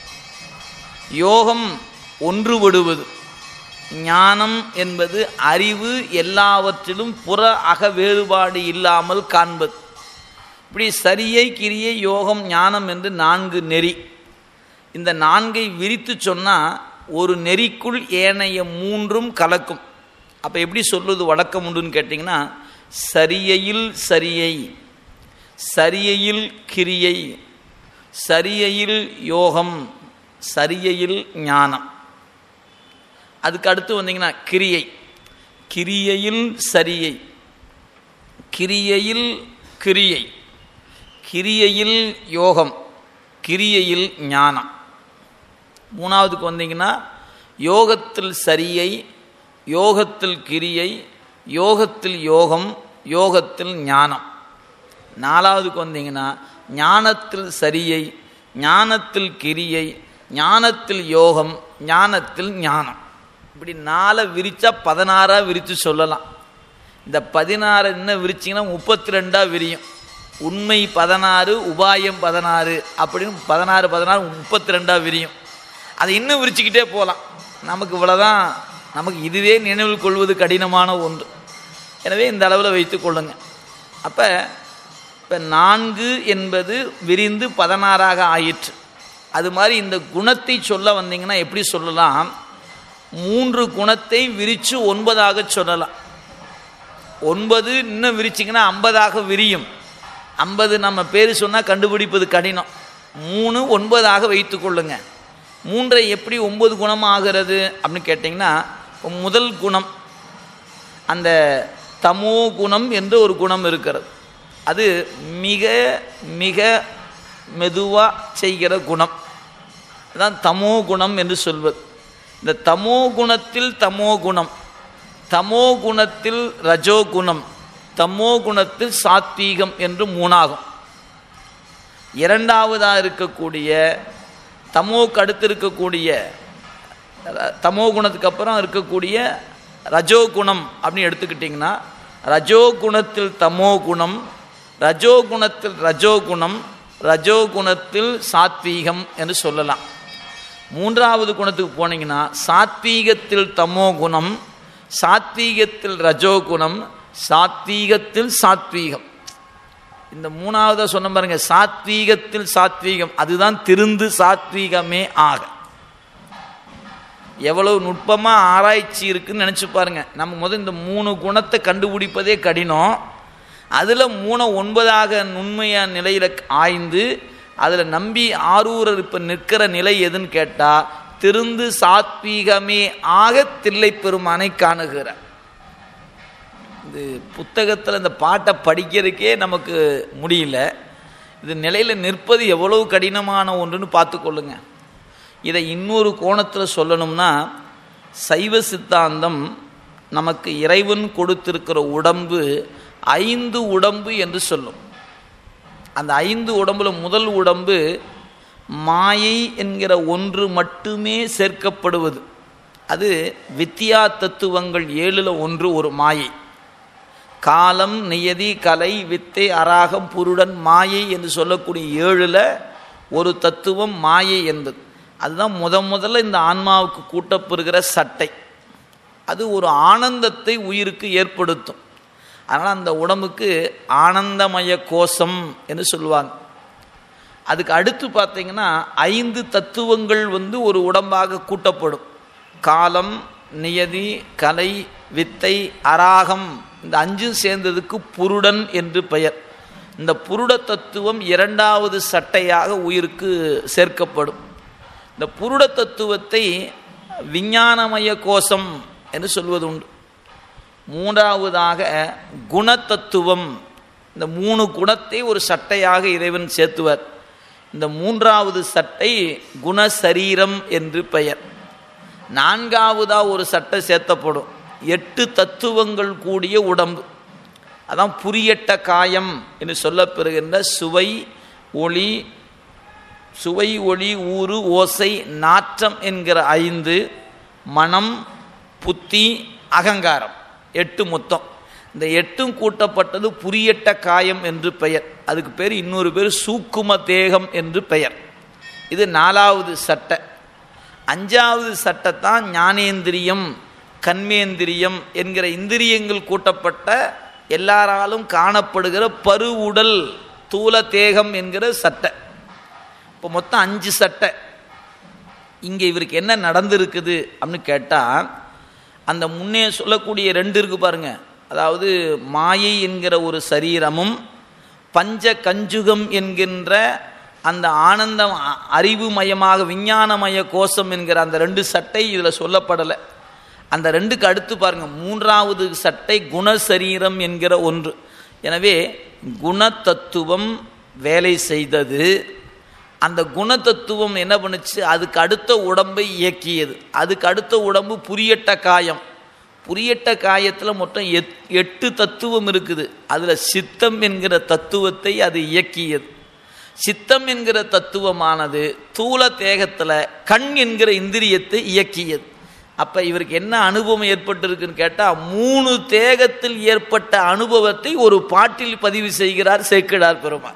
யோகம் ஒன்றுபடுவது ஞானம் என்பது அறிவு எல்லாவற்றிலும் புற அக வேறுபாடு இல்லாமல் காண்பது இப்படி சரியை கிரியை யோகம் ஞானம் என்று நான்கு நெறி இந்த நான்கை விரித்து சொன்னால் ஒரு நெறிக்குள் ஏனைய மூன்றும் கலக்கும் அப்போ எப்படி சொல்லுவது வழக்கம் உண்டுன்னு கேட்டிங்கன்னா சரியையில் சரியை சரியையில் கிரியை சரியையில் யோகம் சரியையில் ஞானம் அதுக்கு அடுத்து வந்தீங்கன்னா கிரியை கிரியையில் சரியை கிரியையில் கிரியை கிரியையில் யோகம் கிரியையில் ஞானம் மூணாவதுக்கு வந்தீங்கன்னா யோகத்தில் சரியை யோகத்தில் கிரியை யோகத்தில் யோகம் யோகத்தில் ஞானம் நாலாவதுக்கு வந்தீங்கன்னா ஞானத்தில் சரியை ஞானத்தில் கிரியை ஞானத்தில் யோகம் ஞானத்தில் ஞானம் இப்படி நாலை விரித்தா பதினாறாக விரித்து சொல்லலாம் இந்த பதினாறு என்ன விரிச்சிங்கன்னா முப்பத்தி ரெண்டாக விரியும் உண்மை பதினாறு உபாயம் பதினாறு அப்படின்னு பதினாறு பதினாறு முப்பத்தி ரெண்டாக விரியும் அதை இன்னும் விரிச்சுக்கிட்டே போகலாம் நமக்கு இவ்வளோதான் நமக்கு இதுவே நினைவில் கொள்வது கடினமான ஒன்று எனவே இந்த அளவில் வைத்து கொள்ளுங்க அப்போ இப்போ நான்கு என்பது விரிந்து பதினாறாக ஆயிற்று அது மாதிரி இந்த குணத்தை சொல்ல வந்தீங்கன்னா எப்படி சொல்லலாம் மூன்று குணத்தை விரித்து ஒன்பதாக சொல்லலாம் ஒன்பது இன்னும் விரிச்சிங்கன்னா ஐம்பதாக விரியும் ஐம்பது நம்ம பேர் சொன்னால் கண்டுபிடிப்பது கடினம் மூணு ஒன்பதாக வைத்து கொள்ளுங்க மூன்றை எப்படி ஒன்பது குணம் ஆகிறது அப்படின்னு கேட்டிங்கன்னா முதல் குணம் அந்த தமோ குணம் என்று ஒரு குணம் இருக்கிறது அது மிக மிக மெதுவாக செய்கிற குணம் அதான் தமோ குணம் என்று சொல்வது இந்த தமோ குணத்தில் தமோ குணம் தமோ குணத்தில் ரஜோ குணம் தமோ குணத்தில் சாத்வீகம் என்று மூணாகும் இரண்டாவதாக இருக்கக்கூடிய தமோக்கு அடுத்து இருக்கக்கூடிய தமோ குணத்துக்கு அப்புறம் இருக்கக்கூடிய ரஜோ குணம் அப்படின்னு எடுத்துக்கிட்டிங்கன்னா ரஜோ குணத்தில் தமோ குணம் ரஜோ குணத்தில் ரஜோ குணம் ரஜோ குணத்தில் சாத்வீகம் என்று சொல்லலாம் மூன்றாவது குணத்துக்கு போனீங்கன்னா சாத்வீகத்தில் தமோ குணம் சாத்வீகத்தில் ரஜோ குணம் சாத்வீகத்தில் சாத்வீகம் இந்த மூணாவதாக சொன்ன பாருங்க சாத்வீகத்தில் சாத்வீகம் அதுதான் திருந்து சாத்வீகமே ஆக எவ்வளவு நுட்பமாக ஆராய்ச்சி இருக்குன்னு நினச்சி பாருங்க நம்ம முதல் இந்த மூணு குணத்தை கண்டுபிடிப்பதே கடினம் அதில் மூணை ஒன்பதாக நுண்மையான நிலையில் ஆய்ந்து அதில் நம்பி ஆரூரர் இப்போ நிற்கிற நிலை எதுன்னு கேட்டால் திருந்து சாத்வீகமே ஆக தில்லை பெருமானை காணுகிறார் இது புத்தகத்தில் இந்த பாட்டை படிக்கிறதுக்கே நமக்கு முடியல இது நிலையில் நிற்பது எவ்வளவு கடினமான ஒன்றுன்னு பார்த்துக்கொள்ளுங்க இதை இன்னொரு கோணத்தில் சொல்லணும்னா சைவ சித்தாந்தம் நமக்கு இறைவன் கொடுத்திருக்கிற உடம்பு ஐந்து உடம்பு என்று சொல்லும் அந்த ஐந்து உடம்புல முதல் உடம்பு மாயை என்கிற ஒன்று மட்டுமே சேர்க்கப்படுவது அது வித்தியா தத்துவங்கள் ஏழில் ஒன்று ஒரு மாயை காலம் நியதி கலை வித்தை அராகம் புருடன் மாயை என்று சொல்லக்கூடிய ஏழில் ஒரு தத்துவம் மாயை என்பது அதுதான் முத முதல்ல இந்த ஆன்மாவுக்கு கூட்டப்பெறுகிற சட்டை அது ஒரு ஆனந்தத்தை உயிருக்கு ஏற்படுத்தும் அதனால் அந்த உடம்புக்கு ஆனந்தமய கோஷம் என்று சொல்லுவாங்க அதுக்கு அடுத்து பார்த்தீங்கன்னா ஐந்து தத்துவங்கள் வந்து ஒரு உடம்பாக கூட்டப்படும் காலம் நியதி கலை வித்தை அராகம் இந்த அஞ்சும் சேர்ந்ததுக்கு புருடன் என்று பெயர் இந்த புருட தத்துவம் இரண்டாவது சட்டையாக உயிருக்கு சேர்க்கப்படும் இந்த புருட தத்துவத்தை விஞ்ஞானமய கோஷம் என்று சொல்வது உண்டு மூன்றாவதாக குணத்தத்துவம் இந்த மூணு குணத்தை ஒரு சட்டையாக இறைவன் சேர்த்துவர் இந்த மூன்றாவது சட்டை குணசரீரம் என்று பெயர் நான்காவதா ஒரு சட்டை சேர்த்தப்படும் எட்டு தத்துவங்கள் கூடிய உடம்பு அதான் புரியட்ட காயம் என்று சொல்லப்பெறுகின்ற சுவை ஒளி சுவை ஒளி ஊறு ஓசை நாற்றம் என்கிற ஐந்து மனம் புத்தி அகங்காரம் எட்டு மொத்தம் இந்த எட்டும் கூட்டப்பட்டது புரியட்ட காயம் என்று பெயர் அதுக்கு பேர் இன்னொரு பேர் சூக்கும தேகம் என்று பெயர் இது நாலாவது சட்டை அஞ்சாவது சட்டத்தான் ஞானேந்திரியம் கண்மேந்திரியம் என்கிற இந்திரியங்கள் கூட்டப்பட்ட எல்லாராலும் காணப்படுகிற பருவுடல் தூல தேகம் என்கிற சட்டை இப்போ மொத்தம் அஞ்சு சட்டை இங்கே இவருக்கு என்ன நடந்திருக்குது அப்படின்னு கேட்டால் அந்த முன்னே சொல்லக்கூடிய ரெண்டு இருக்கு பாருங்க அதாவது மாயை என்கிற ஒரு சரீரமும் பஞ்ச கஞ்சுகம் என்கின்ற அந்த ஆனந்தம் அ- அறிவுமயமாக விஞ்ஞானமய கோஷம் என்கிற அந்த ரெண்டு சட்டை இதில் சொல்லப்படலை அந்த ரெண்டுக்கு அடுத்து பாருங்க மூன்றாவது சட்டை குணசரீரம் என்கிற ஒன்று எனவே குணத்தத்துவம் வேலை செய்தது அந்த குணத்தத்துவம் என்ன பண்ணுச்சு அதுக்கு அடுத்த உடம்பை இயக்கியது அதுக்கு அடுத்த உடம்பு புரியட்ட காயம் புரியட்ட காயத்தில் மொத்தம் எட் எட்டு தத்துவம் இருக்குது அதில் சித்தம் என்கிற தத்துவத்தை அது இயக்கியது சித்தம் என்கிற தத்துவமானது தூல தேகத்தில் கண் என்கிற இந்திரியத்தை இயக்கியது அப்போ இவருக்கு என்ன அனுபவம் ஏற்பட்டிருக்குன்னு கேட்டால் மூணு தேகத்தில் ஏற்பட்ட அனுபவத்தை ஒரு பாட்டில் பதிவு செய்கிறார் சேக்கிடார் பெருமாள்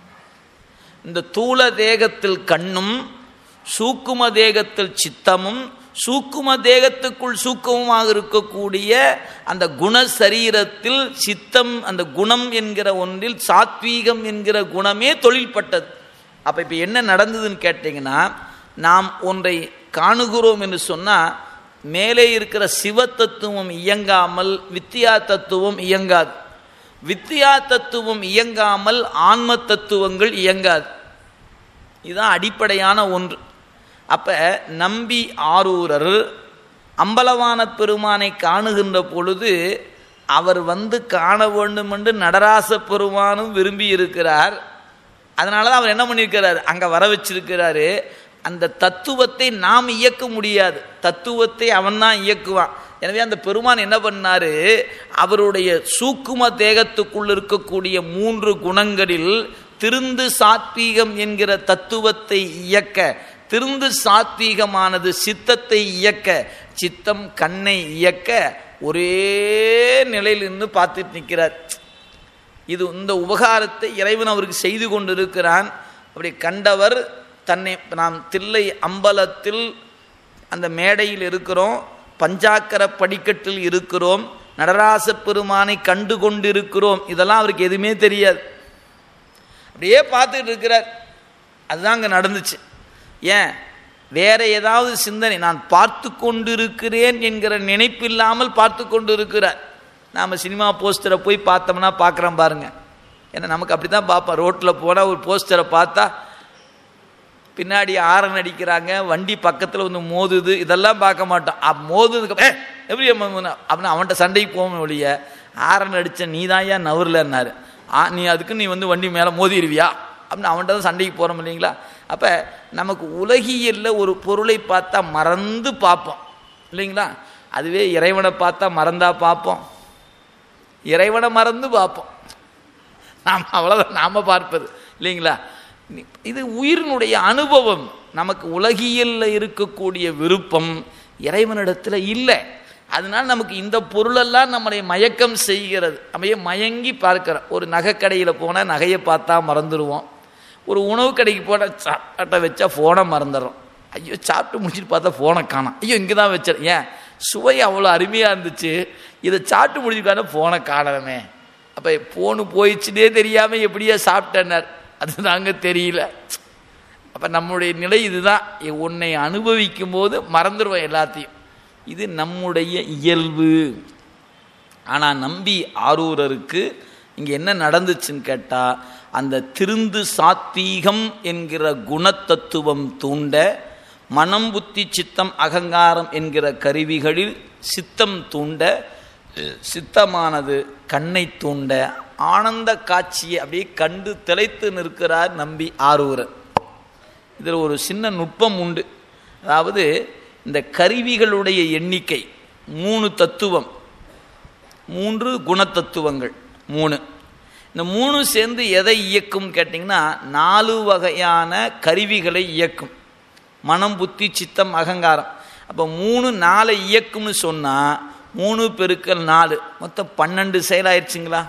இந்த தூல தேகத்தில் கண்ணும் சூக்கும தேகத்தில் சித்தமும் சூக்கும தேகத்துக்குள் சூக்குமமாக இருக்கக்கூடிய அந்த குண சரீரத்தில் சித்தம் அந்த குணம் என்கிற ஒன்றில் சாத்வீகம் என்கிற குணமே தொழில்பட்டது அப்போ இப்போ என்ன நடந்ததுன்னு கேட்டிங்கன்னா நாம் ஒன்றை காணுகிறோம் என்று சொன்னால் மேலே இருக்கிற சிவ தத்துவம் இயங்காமல் வித்தியா தத்துவம் இயங்காது வித்தியா தத்துவம் இயங்காமல் ஆன்ம தத்துவங்கள் இயங்காது இதுதான் அடிப்படையான ஒன்று அப்போ நம்பி ஆரூரர் அம்பலவான பெருமானை காணுகின்ற பொழுது அவர் வந்து காண வேண்டும் என்று நடராச பெருமானும் விரும்பி இருக்கிறார் அதனால தான் அவர் என்ன பண்ணியிருக்கிறார் அங்கே வர வச்சிருக்கிறாரு அந்த தத்துவத்தை நாம் இயக்க முடியாது தத்துவத்தை அவன் தான் இயக்குவான் எனவே அந்த பெருமான் என்ன பண்ணாரு அவருடைய சூக்கும தேகத்துக்குள் இருக்கக்கூடிய மூன்று குணங்களில் திருந்து சாத்வீகம் என்கிற தத்துவத்தை இயக்க திருந்து சாத்வீகமானது சித்தத்தை இயக்க சித்தம் கண்ணை இயக்க ஒரே நிலையில் நின்று பார்த்துட்டு நிற்கிறார் இது இந்த உபகாரத்தை இறைவன் அவருக்கு செய்து கொண்டிருக்கிறான் அப்படி கண்டவர் தன்னை நாம் தில்லை அம்பலத்தில் அந்த மேடையில் இருக்கிறோம் பஞ்சாக்கர படிக்கட்டில் இருக்கிறோம் நடராச பெருமானை கண்டு கொண்டிருக்கிறோம் இதெல்லாம் அவருக்கு எதுவுமே தெரியாது அப்படியே பார்த்துட்டு இருக்கிறார் அதுதான் அங்கே நடந்துச்சு ஏன் வேற ஏதாவது சிந்தனை நான் பார்த்து கொண்டிருக்கிறேன் என்கிற நினைப்பில்லாமல் பார்த்து கொண்டு இருக்கிறார் நாம் சினிமா போஸ்டரை போய் பார்த்தோம்னா பார்க்குறோம் பாருங்க ஏன்னா நமக்கு அப்படி தான் பார்ப்போம் ரோட்டில் போனால் ஒரு போஸ்டரை பார்த்தா பின்னாடி ஆரன் அடிக்கிறாங்க வண்டி பக்கத்தில் வந்து மோதுது இதெல்லாம் பார்க்க மாட்டோம் அப் மோதுதுக்கு ஏ எப்படி அப்படின்னு அவன்கிட்ட சண்டைக்கு போகணும் ஒழிய ஆரன் அடித்த நீ தான் ஏன் நவரலன்னாரு ஆ நீ அதுக்கு நீ வந்து வண்டி மேலே மோதிடுவியா அப்படின்னு அவன்கிட்ட தான் சண்டைக்கு போகிறோம் இல்லைங்களா அப்போ நமக்கு உலகியலில் ஒரு பொருளை பார்த்தா மறந்து பார்ப்போம் இல்லைங்களா அதுவே இறைவனை பார்த்தா மறந்தா பார்ப்போம் இறைவனை மறந்து பார்ப்போம் நாம் அவ்வளோதான் நாம் பார்ப்பது இல்லைங்களா இது உயிரினுடைய அனுபவம் நமக்கு உலகியலில் இருக்கக்கூடிய விருப்பம் இறைவனிடத்தில் இல்லை அதனால் நமக்கு இந்த பொருளெல்லாம் நம்மளை மயக்கம் செய்கிறது நம்ம மயங்கி பார்க்கிறோம் ஒரு நகைக்கடையில் போனால் நகையை பார்த்தா மறந்துடுவோம் ஒரு உணவு கடைக்கு போனால் சாப்பாட்டை வச்சா ஃபோனை மறந்துடுறோம் ஐயோ சாப்பிட்டு முடிச்சுட்டு பார்த்தா ஃபோனை காணோம் ஐயோ இங்கே தான் வச்சேன் ஏன் சுவை அவ்வளோ அருமையாக இருந்துச்சு இதை சாப்பிட்டு முடிச்சுக்கான ஃபோனை காணணுமே அப்போ ஃபோனு போயிடுச்சுனே தெரியாமல் எப்படியா சாப்பிட்டேன்னார் அது தாங்க தெரியல அப்போ நம்முடைய நிலை இதுதான் உன்னை அனுபவிக்கும் போது மறந்துடுவோம் எல்லாத்தையும் இது நம்முடைய இயல்பு ஆனால் நம்பி ஆரூரருக்கு இங்கே என்ன நடந்துச்சுன்னு கேட்டால் அந்த திருந்து சாத்வீகம் என்கிற குணத்தத்துவம் தூண்ட மனம் புத்தி சித்தம் அகங்காரம் என்கிற கருவிகளில் சித்தம் தூண்ட சித்தமானது கண்ணை தூண்ட ஆனந்த காட்சியை அப்படியே கண்டு திளைத்து நிற்கிறார் நம்பி ஆரூரர் இதில் ஒரு சின்ன நுட்பம் உண்டு அதாவது இந்த கருவிகளுடைய எண்ணிக்கை மூணு தத்துவம் மூன்று குணத்தத்துவங்கள் மூணு இந்த மூணு சேர்ந்து எதை இயக்கும் கேட்டிங்கன்னா நாலு வகையான கருவிகளை இயக்கும் மனம் புத்தி சித்தம் அகங்காரம் அப்போ மூணு நாளை இயக்கும்னு சொன்னால் மூணு பெருக்கல் நாலு மொத்தம் பன்னெண்டு செயலாயிருச்சுங்களா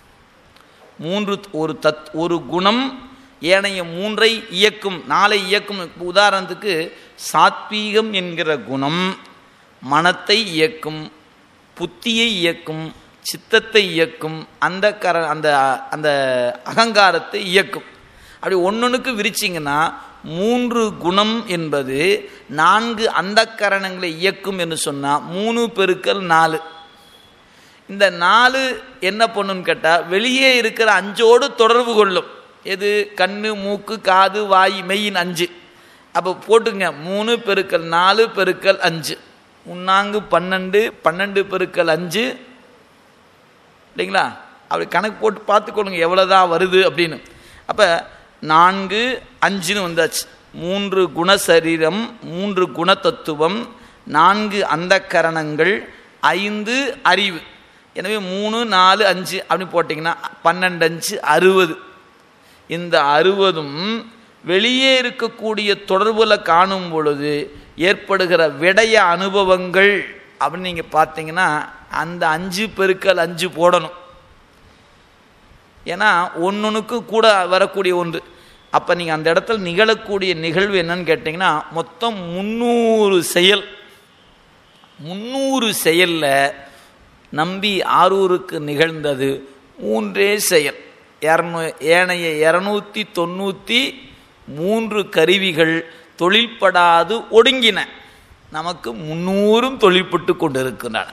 மூன்று ஒரு தத் ஒரு குணம் ஏனைய மூன்றை இயக்கும் நாளை இயக்கும் இப்ப உதாரணத்துக்கு சாத்வீகம் என்கிற குணம் மனத்தை இயக்கும் புத்தியை இயக்கும் சித்தத்தை இயக்கும் அந்த கர அந்த அந்த அகங்காரத்தை இயக்கும் அப்படி ஒன்னொன்றுக்கு விரிச்சிங்கன்னா மூன்று குணம் என்பது நான்கு அந்த கரணங்களை இயக்கும் என்று சொன்னால் மூணு பெருக்கல் நாலு இந்த நாலு என்ன பண்ணுன்னு கேட்டால் வெளியே இருக்கிற அஞ்சோடு தொடர்பு கொள்ளும் எது கண்ணு மூக்கு காது வாய் மெயின் அஞ்சு அப்போ போட்டுங்க மூணு பெருக்கல் நாலு பெருக்கல் அஞ்சு முன்னாங்கு பன்னெண்டு பன்னெண்டு பெருக்கல் அஞ்சு இல்லைங்களா அப்படி கணக்கு போட்டு பார்த்துக்கொள்ளுங்க எவ்வளோதான் வருது அப்படின்னு அப்போ நான்கு அஞ்சுன்னு வந்தாச்சு மூன்று குணசரீரம் மூன்று குணத்தத்துவம் நான்கு அந்த கரணங்கள் ஐந்து அறிவு எனவே மூணு நாலு அஞ்சு அப்படின்னு போட்டிங்கன்னா பன்னெண்டு அஞ்சு அறுபது இந்த அறுபதும் வெளியே இருக்கக்கூடிய தொடர்புல காணும் பொழுது ஏற்படுகிற விடய அனுபவங்கள் அப்படின்னு நீங்கள் பார்த்தீங்கன்னா அந்த அஞ்சு பெருக்கல் அஞ்சு போடணும் ஏன்னா ஒன்னொன்றுக்கு கூட வரக்கூடிய ஒன்று அப்போ நீங்கள் அந்த இடத்துல நிகழக்கூடிய நிகழ்வு என்னன்னு கேட்டிங்கன்னா மொத்தம் முந்நூறு செயல் முந்நூறு செயலில் நம்பி ஆரூருக்கு நிகழ்ந்தது மூன்றே செயல் இரநூ ஏனைய இரநூத்தி தொண்ணூற்றி மூன்று கருவிகள் தொழில்படாது ஒடுங்கின நமக்கு முன்னூறும் தொழில்பட்டு கொண்டிருக்கின்றன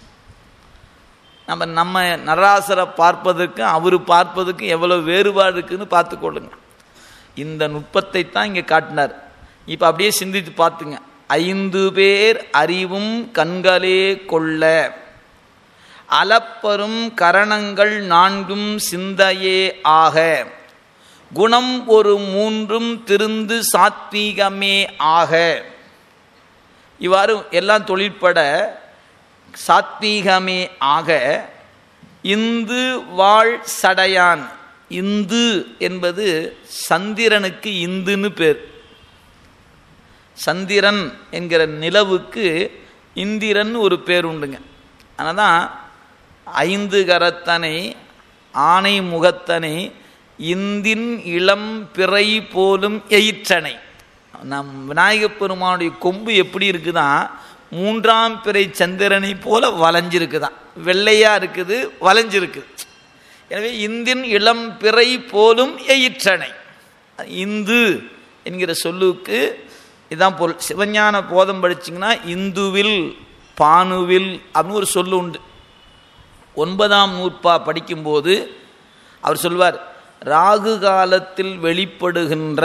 நம்ம நம்ம நடராசரை பார்ப்பதற்கும் அவர் பார்ப்பதற்கும் எவ்வளோ வேறுபாடு இருக்குன்னு பார்த்துக்கொள்ளுங்க இந்த நுட்பத்தை தான் இங்கே காட்டினார் இப்போ அப்படியே சிந்தித்து பார்த்துங்க ஐந்து பேர் அறிவும் கண்களே கொள்ள அலப்பரும் கரணங்கள் நான்கும் சிந்தையே ஆக குணம் ஒரு மூன்றும் திருந்து சாத்வீகமே ஆக இவ்வாறு எல்லாம் தொழிற்பட சாத்வீகமே ஆக இந்து வாழ் சடையான் இந்து என்பது சந்திரனுக்கு இந்துன்னு பேர் சந்திரன் என்கிற நிலவுக்கு இந்திரன் ஒரு பேர் உண்டுங்க ஆனால் தான் ஐந்து கரத்தனை ஆனை முகத்தனை இந்தின் இளம் பிறை போலும் எயிற்றனை நம் விநாயகப் பெருமானுடைய கொம்பு எப்படி இருக்குதான் மூன்றாம் பிறை சந்திரனை போல வளைஞ்சிருக்குதான் வெள்ளையா இருக்குது வளைஞ்சிருக்குது எனவே இந்தின் இளம் பிறை போலும் எயிற்றனை இந்து என்கிற சொல்லுக்கு இதான் பொருள் சிவஞான போதம் படிச்சிங்கன்னா இந்துவில் பானுவில் அப்படின்னு ஒரு சொல்லு உண்டு ஒன்பதாம் நூற்பா படிக்கும்போது அவர் சொல்வார் ராகு காலத்தில் வெளிப்படுகின்ற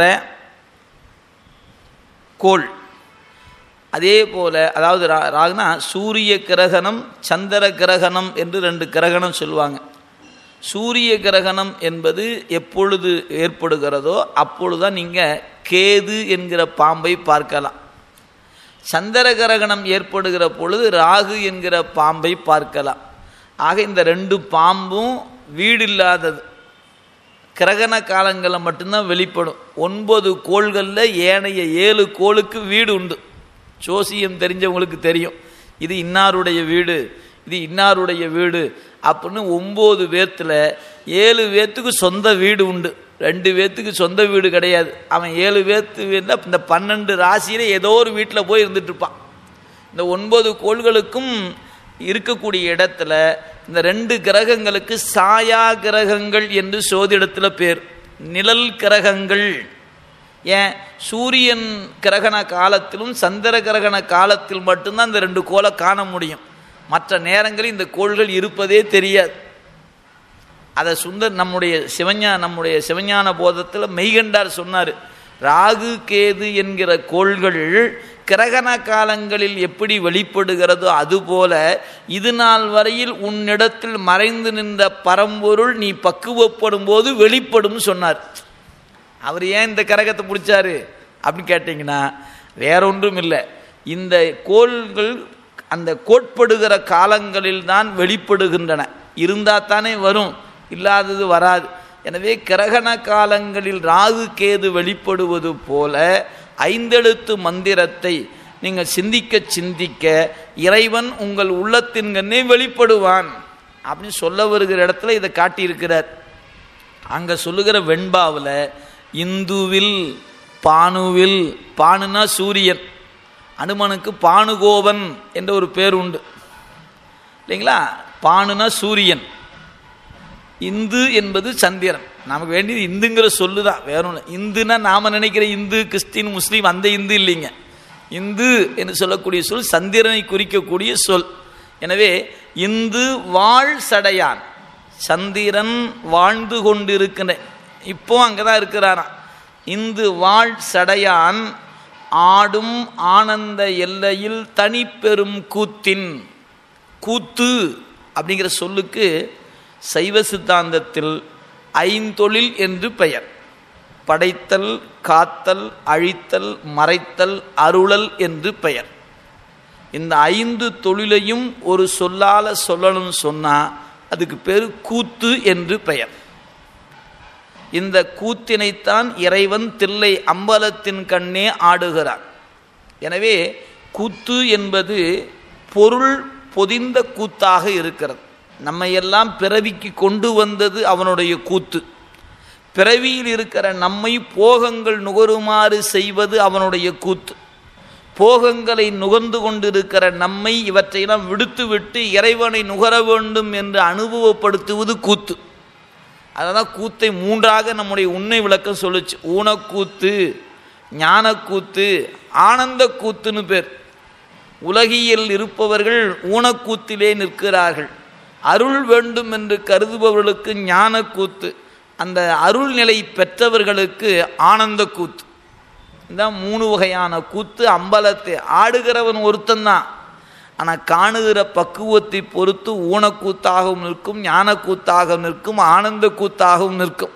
கோள் அதே போல அதாவது ரா ராகுனா சூரிய கிரகணம் சந்திர கிரகணம் என்று ரெண்டு கிரகணம் சொல்லுவாங்க சூரிய கிரகணம் என்பது எப்பொழுது ஏற்படுகிறதோ அப்பொழுதுதான் நீங்கள் கேது என்கிற பாம்பை பார்க்கலாம் சந்திர கிரகணம் ஏற்படுகிற பொழுது ராகு என்கிற பாம்பை பார்க்கலாம் ஆக இந்த ரெண்டு பாம்பும் வீடு இல்லாதது கிரகண காலங்களில் மட்டும்தான் வெளிப்படும் ஒன்பது கோள்களில் ஏனைய ஏழு கோளுக்கு வீடு உண்டு ஜோசியம் தெரிஞ்சவங்களுக்கு தெரியும் இது இன்னாருடைய வீடு இது இன்னாருடைய வீடு அப்படின்னு ஒம்பது பேர்த்தில் ஏழு பேர்த்துக்கு சொந்த வீடு உண்டு ரெண்டு பேர்த்துக்கு சொந்த வீடு கிடையாது அவன் ஏழு பேர்த்து வீட்டில் இந்த பன்னெண்டு ராசியில் ஏதோ ஒரு வீட்டில் போய் இருந்துட்டு இருப்பான் இந்த ஒன்பது கோள்களுக்கும் இருக்கக்கூடிய இடத்துல இந்த ரெண்டு கிரகங்களுக்கு சாயா கிரகங்கள் என்று சோதிடத்தில் பேர் நிழல் கிரகங்கள் ஏன் சூரியன் கிரகண காலத்திலும் சந்திர கிரகண காலத்தில் மட்டும்தான் இந்த ரெண்டு கோளை காண முடியும் மற்ற நேரங்களில் இந்த கோள்கள் இருப்பதே தெரியாது அதை சுந்தர் நம்முடைய சிவஞா நம்முடைய சிவஞான போதத்தில் மெய்கண்டார் சொன்னார் ராகு கேது என்கிற கோள்கள் கிரகண காலங்களில் எப்படி வெளிப்படுகிறதோ அதுபோல இது நாள் வரையில் உன்னிடத்தில் மறைந்து நின்ற பரம்பொருள் நீ பக்குவப்படும் போது வெளிப்படும் சொன்னார் அவர் ஏன் இந்த கரகத்தை பிடிச்சாரு அப்படின்னு கேட்டிங்கன்னா வேற ஒன்றும் இல்லை இந்த கோள்கள் அந்த கோட்படுகிற காலங்களில் தான் வெளிப்படுகின்றன இருந்தால் தானே வரும் இல்லாதது வராது எனவே கிரகண காலங்களில் ராகு கேது வெளிப்படுவது போல ஐந்தெழுத்து மந்திரத்தை நீங்கள் சிந்திக்க சிந்திக்க இறைவன் உங்கள் உள்ளத்தின்கண்ணே வெளிப்படுவான் அப்படின்னு சொல்ல வருகிற இடத்துல இதை காட்டியிருக்கிறார் அங்கே சொல்லுகிற வெண்பாவில் இந்துவில் பானுவில் பானுனா சூரியன் அனுமனுக்கு பானுகோபன் என்ற ஒரு பேர் உண்டு இல்லைங்களா பானுனா சூரியன் இந்து என்பது சந்திரன் நமக்கு வேண்டியது இந்துங்கிற சொல்லு தான் வேற ஒன்று இந்துன்னா நாம் நினைக்கிற இந்து கிறிஸ்டின் முஸ்லீம் அந்த இந்து இல்லைங்க இந்து என்று சொல்லக்கூடிய சொல் சந்திரனை குறிக்கக்கூடிய சொல் எனவே இந்து வாழ் சடையான் சந்திரன் வாழ்ந்து கொண்டிருக்கின்ற இப்போ அங்கே தான் இருக்கிறாராம் இந்து வாழ் சடையான் ஆடும் ஆனந்த எல்லையில் தனிப்பெரும் கூத்தின் கூத்து அப்படிங்கிற சொல்லுக்கு சைவ சித்தாந்தத்தில் ஐந்தொழில் என்று பெயர் படைத்தல் காத்தல் அழித்தல் மறைத்தல் அருளல் என்று பெயர் இந்த ஐந்து தொழிலையும் ஒரு சொல்லால சொல்லணும்னு சொன்னால் அதுக்கு பேர் கூத்து என்று பெயர் இந்த கூத்தினைத்தான் இறைவன் தில்லை அம்பலத்தின் கண்ணே ஆடுகிறார் எனவே கூத்து என்பது பொருள் பொதிந்த கூத்தாக இருக்கிறது நம்மையெல்லாம் பிறவிக்கு கொண்டு வந்தது அவனுடைய கூத்து பிறவியில் இருக்கிற நம்மை போகங்கள் நுகருமாறு செய்வது அவனுடைய கூத்து போகங்களை நுகர்ந்து கொண்டிருக்கிற நம்மை இவற்றையெல்லாம் விடுத்துவிட்டு இறைவனை நுகர வேண்டும் என்று அனுபவப்படுத்துவது கூத்து அதனால் கூத்தை மூன்றாக நம்முடைய உண்மை விளக்கம் சொல்லுச்சு ஊனக்கூத்து ஞானக்கூத்து ஆனந்த கூத்துன்னு பேர் உலகியல் இருப்பவர்கள் ஊனக்கூத்திலே நிற்கிறார்கள் அருள் வேண்டும் என்று கருதுபவர்களுக்கு ஞானக்கூத்து அந்த அருள் நிலை பெற்றவர்களுக்கு ஆனந்த கூத்து இந்த மூணு வகையான கூத்து அம்பலத்தை ஆடுகிறவன் ஒருத்தந்தான் ஆனால் காணுகிற பக்குவத்தை பொறுத்து ஊனக்கூத்தாகவும் நிற்கும் ஞானக்கூத்தாகவும் நிற்கும் ஆனந்த கூத்தாகவும் நிற்கும்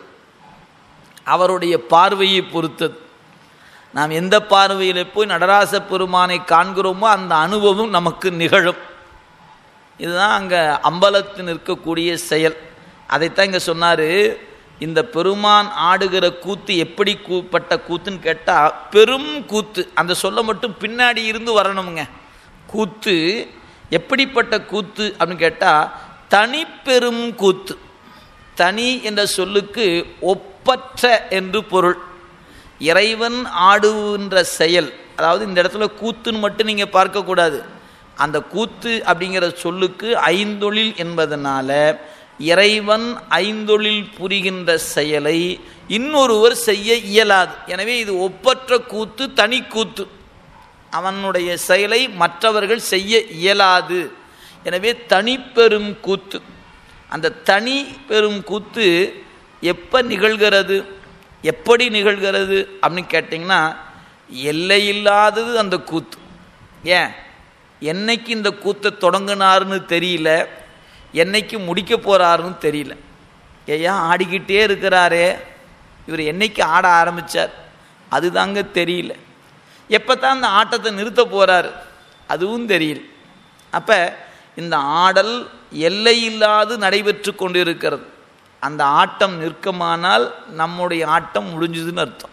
அவருடைய பார்வையை பொறுத்தது நாம் எந்த பார்வையில் போய் நடராச பெருமானை காண்கிறோமோ அந்த அனுபவம் நமக்கு நிகழும் இதுதான் அங்கே அம்பலத்தில் நிற்கக்கூடிய செயல் அதைத்தான் இங்கே சொன்னார் இந்த பெருமான் ஆடுகிற கூத்து எப்படி கூப்பட்ட கூத்துன்னு கேட்டால் பெரும் கூத்து அந்த சொல்ல மட்டும் பின்னாடி இருந்து வரணுங்க கூத்து எப்படிப்பட்ட கூத்து அப்படின்னு கேட்டால் தனிப்பெரும் கூத்து தனி என்ற சொல்லுக்கு ஒப்பற்ற என்று பொருள் இறைவன் ஆடுகின்ற செயல் அதாவது இந்த இடத்துல கூத்துன்னு மட்டும் நீங்கள் பார்க்கக்கூடாது அந்த கூத்து அப்படிங்கிற சொல்லுக்கு ஐந்தொழில் என்பதனால இறைவன் ஐந்தொழில் புரிகின்ற செயலை இன்னொருவர் செய்ய இயலாது எனவே இது ஒப்பற்ற கூத்து தனி கூத்து அவனுடைய செயலை மற்றவர்கள் செய்ய இயலாது எனவே தனிப்பெரும் கூத்து அந்த தனி பெரும் கூத்து எப்போ நிகழ்கிறது எப்படி நிகழ்கிறது அப்படின்னு கேட்டிங்கன்னா எல்லையில்லாதது அந்த கூத்து ஏன் என்னைக்கு இந்த கூத்தை தொடங்கினாருன்னு தெரியல என்னைக்கு முடிக்க போகிறாருன்னு தெரியல ஐயா ஆடிக்கிட்டே இருக்கிறாரே இவர் என்னைக்கு ஆட ஆரம்பித்தார் அதுதாங்க தெரியல எப்போ தான் அந்த ஆட்டத்தை நிறுத்த போகிறாரு அதுவும் தெரியல அப்போ இந்த ஆடல் எல்லையில்லாது நடைபெற்று கொண்டு இருக்கிறது அந்த ஆட்டம் நிற்குமானால் நம்முடைய ஆட்டம் முடிஞ்சுதுன்னு அர்த்தம்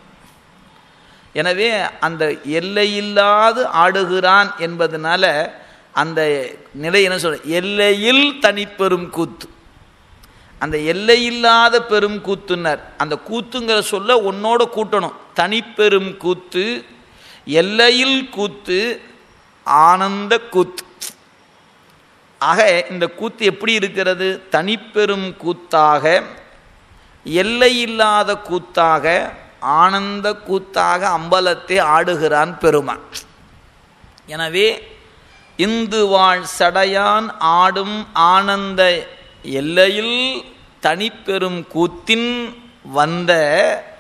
எனவே அந்த எல்லையில்லாது ஆடுகிறான் என்பதனால அந்த நிலை என்ன சொல்ற எல்லையில் தனிப்பெரும் கூத்து அந்த எல்லையில்லாத பெரும் கூத்துனர் அந்த கூத்துங்கிற சொல்ல உன்னோட கூட்டணும் தனிப்பெரும் கூத்து எல்லையில் கூத்து ஆனந்த கூத்து ஆக இந்த கூத்து எப்படி இருக்கிறது தனிப்பெரும் கூத்தாக எல்லையில்லாத கூத்தாக ஆனந்த கூத்தாக அம்பலத்தை ஆடுகிறான் பெருமான் எனவே இந்து வாழ் சடையான் ஆடும் ஆனந்த எல்லையில் தனிப்பெரும் கூத்தின் வந்த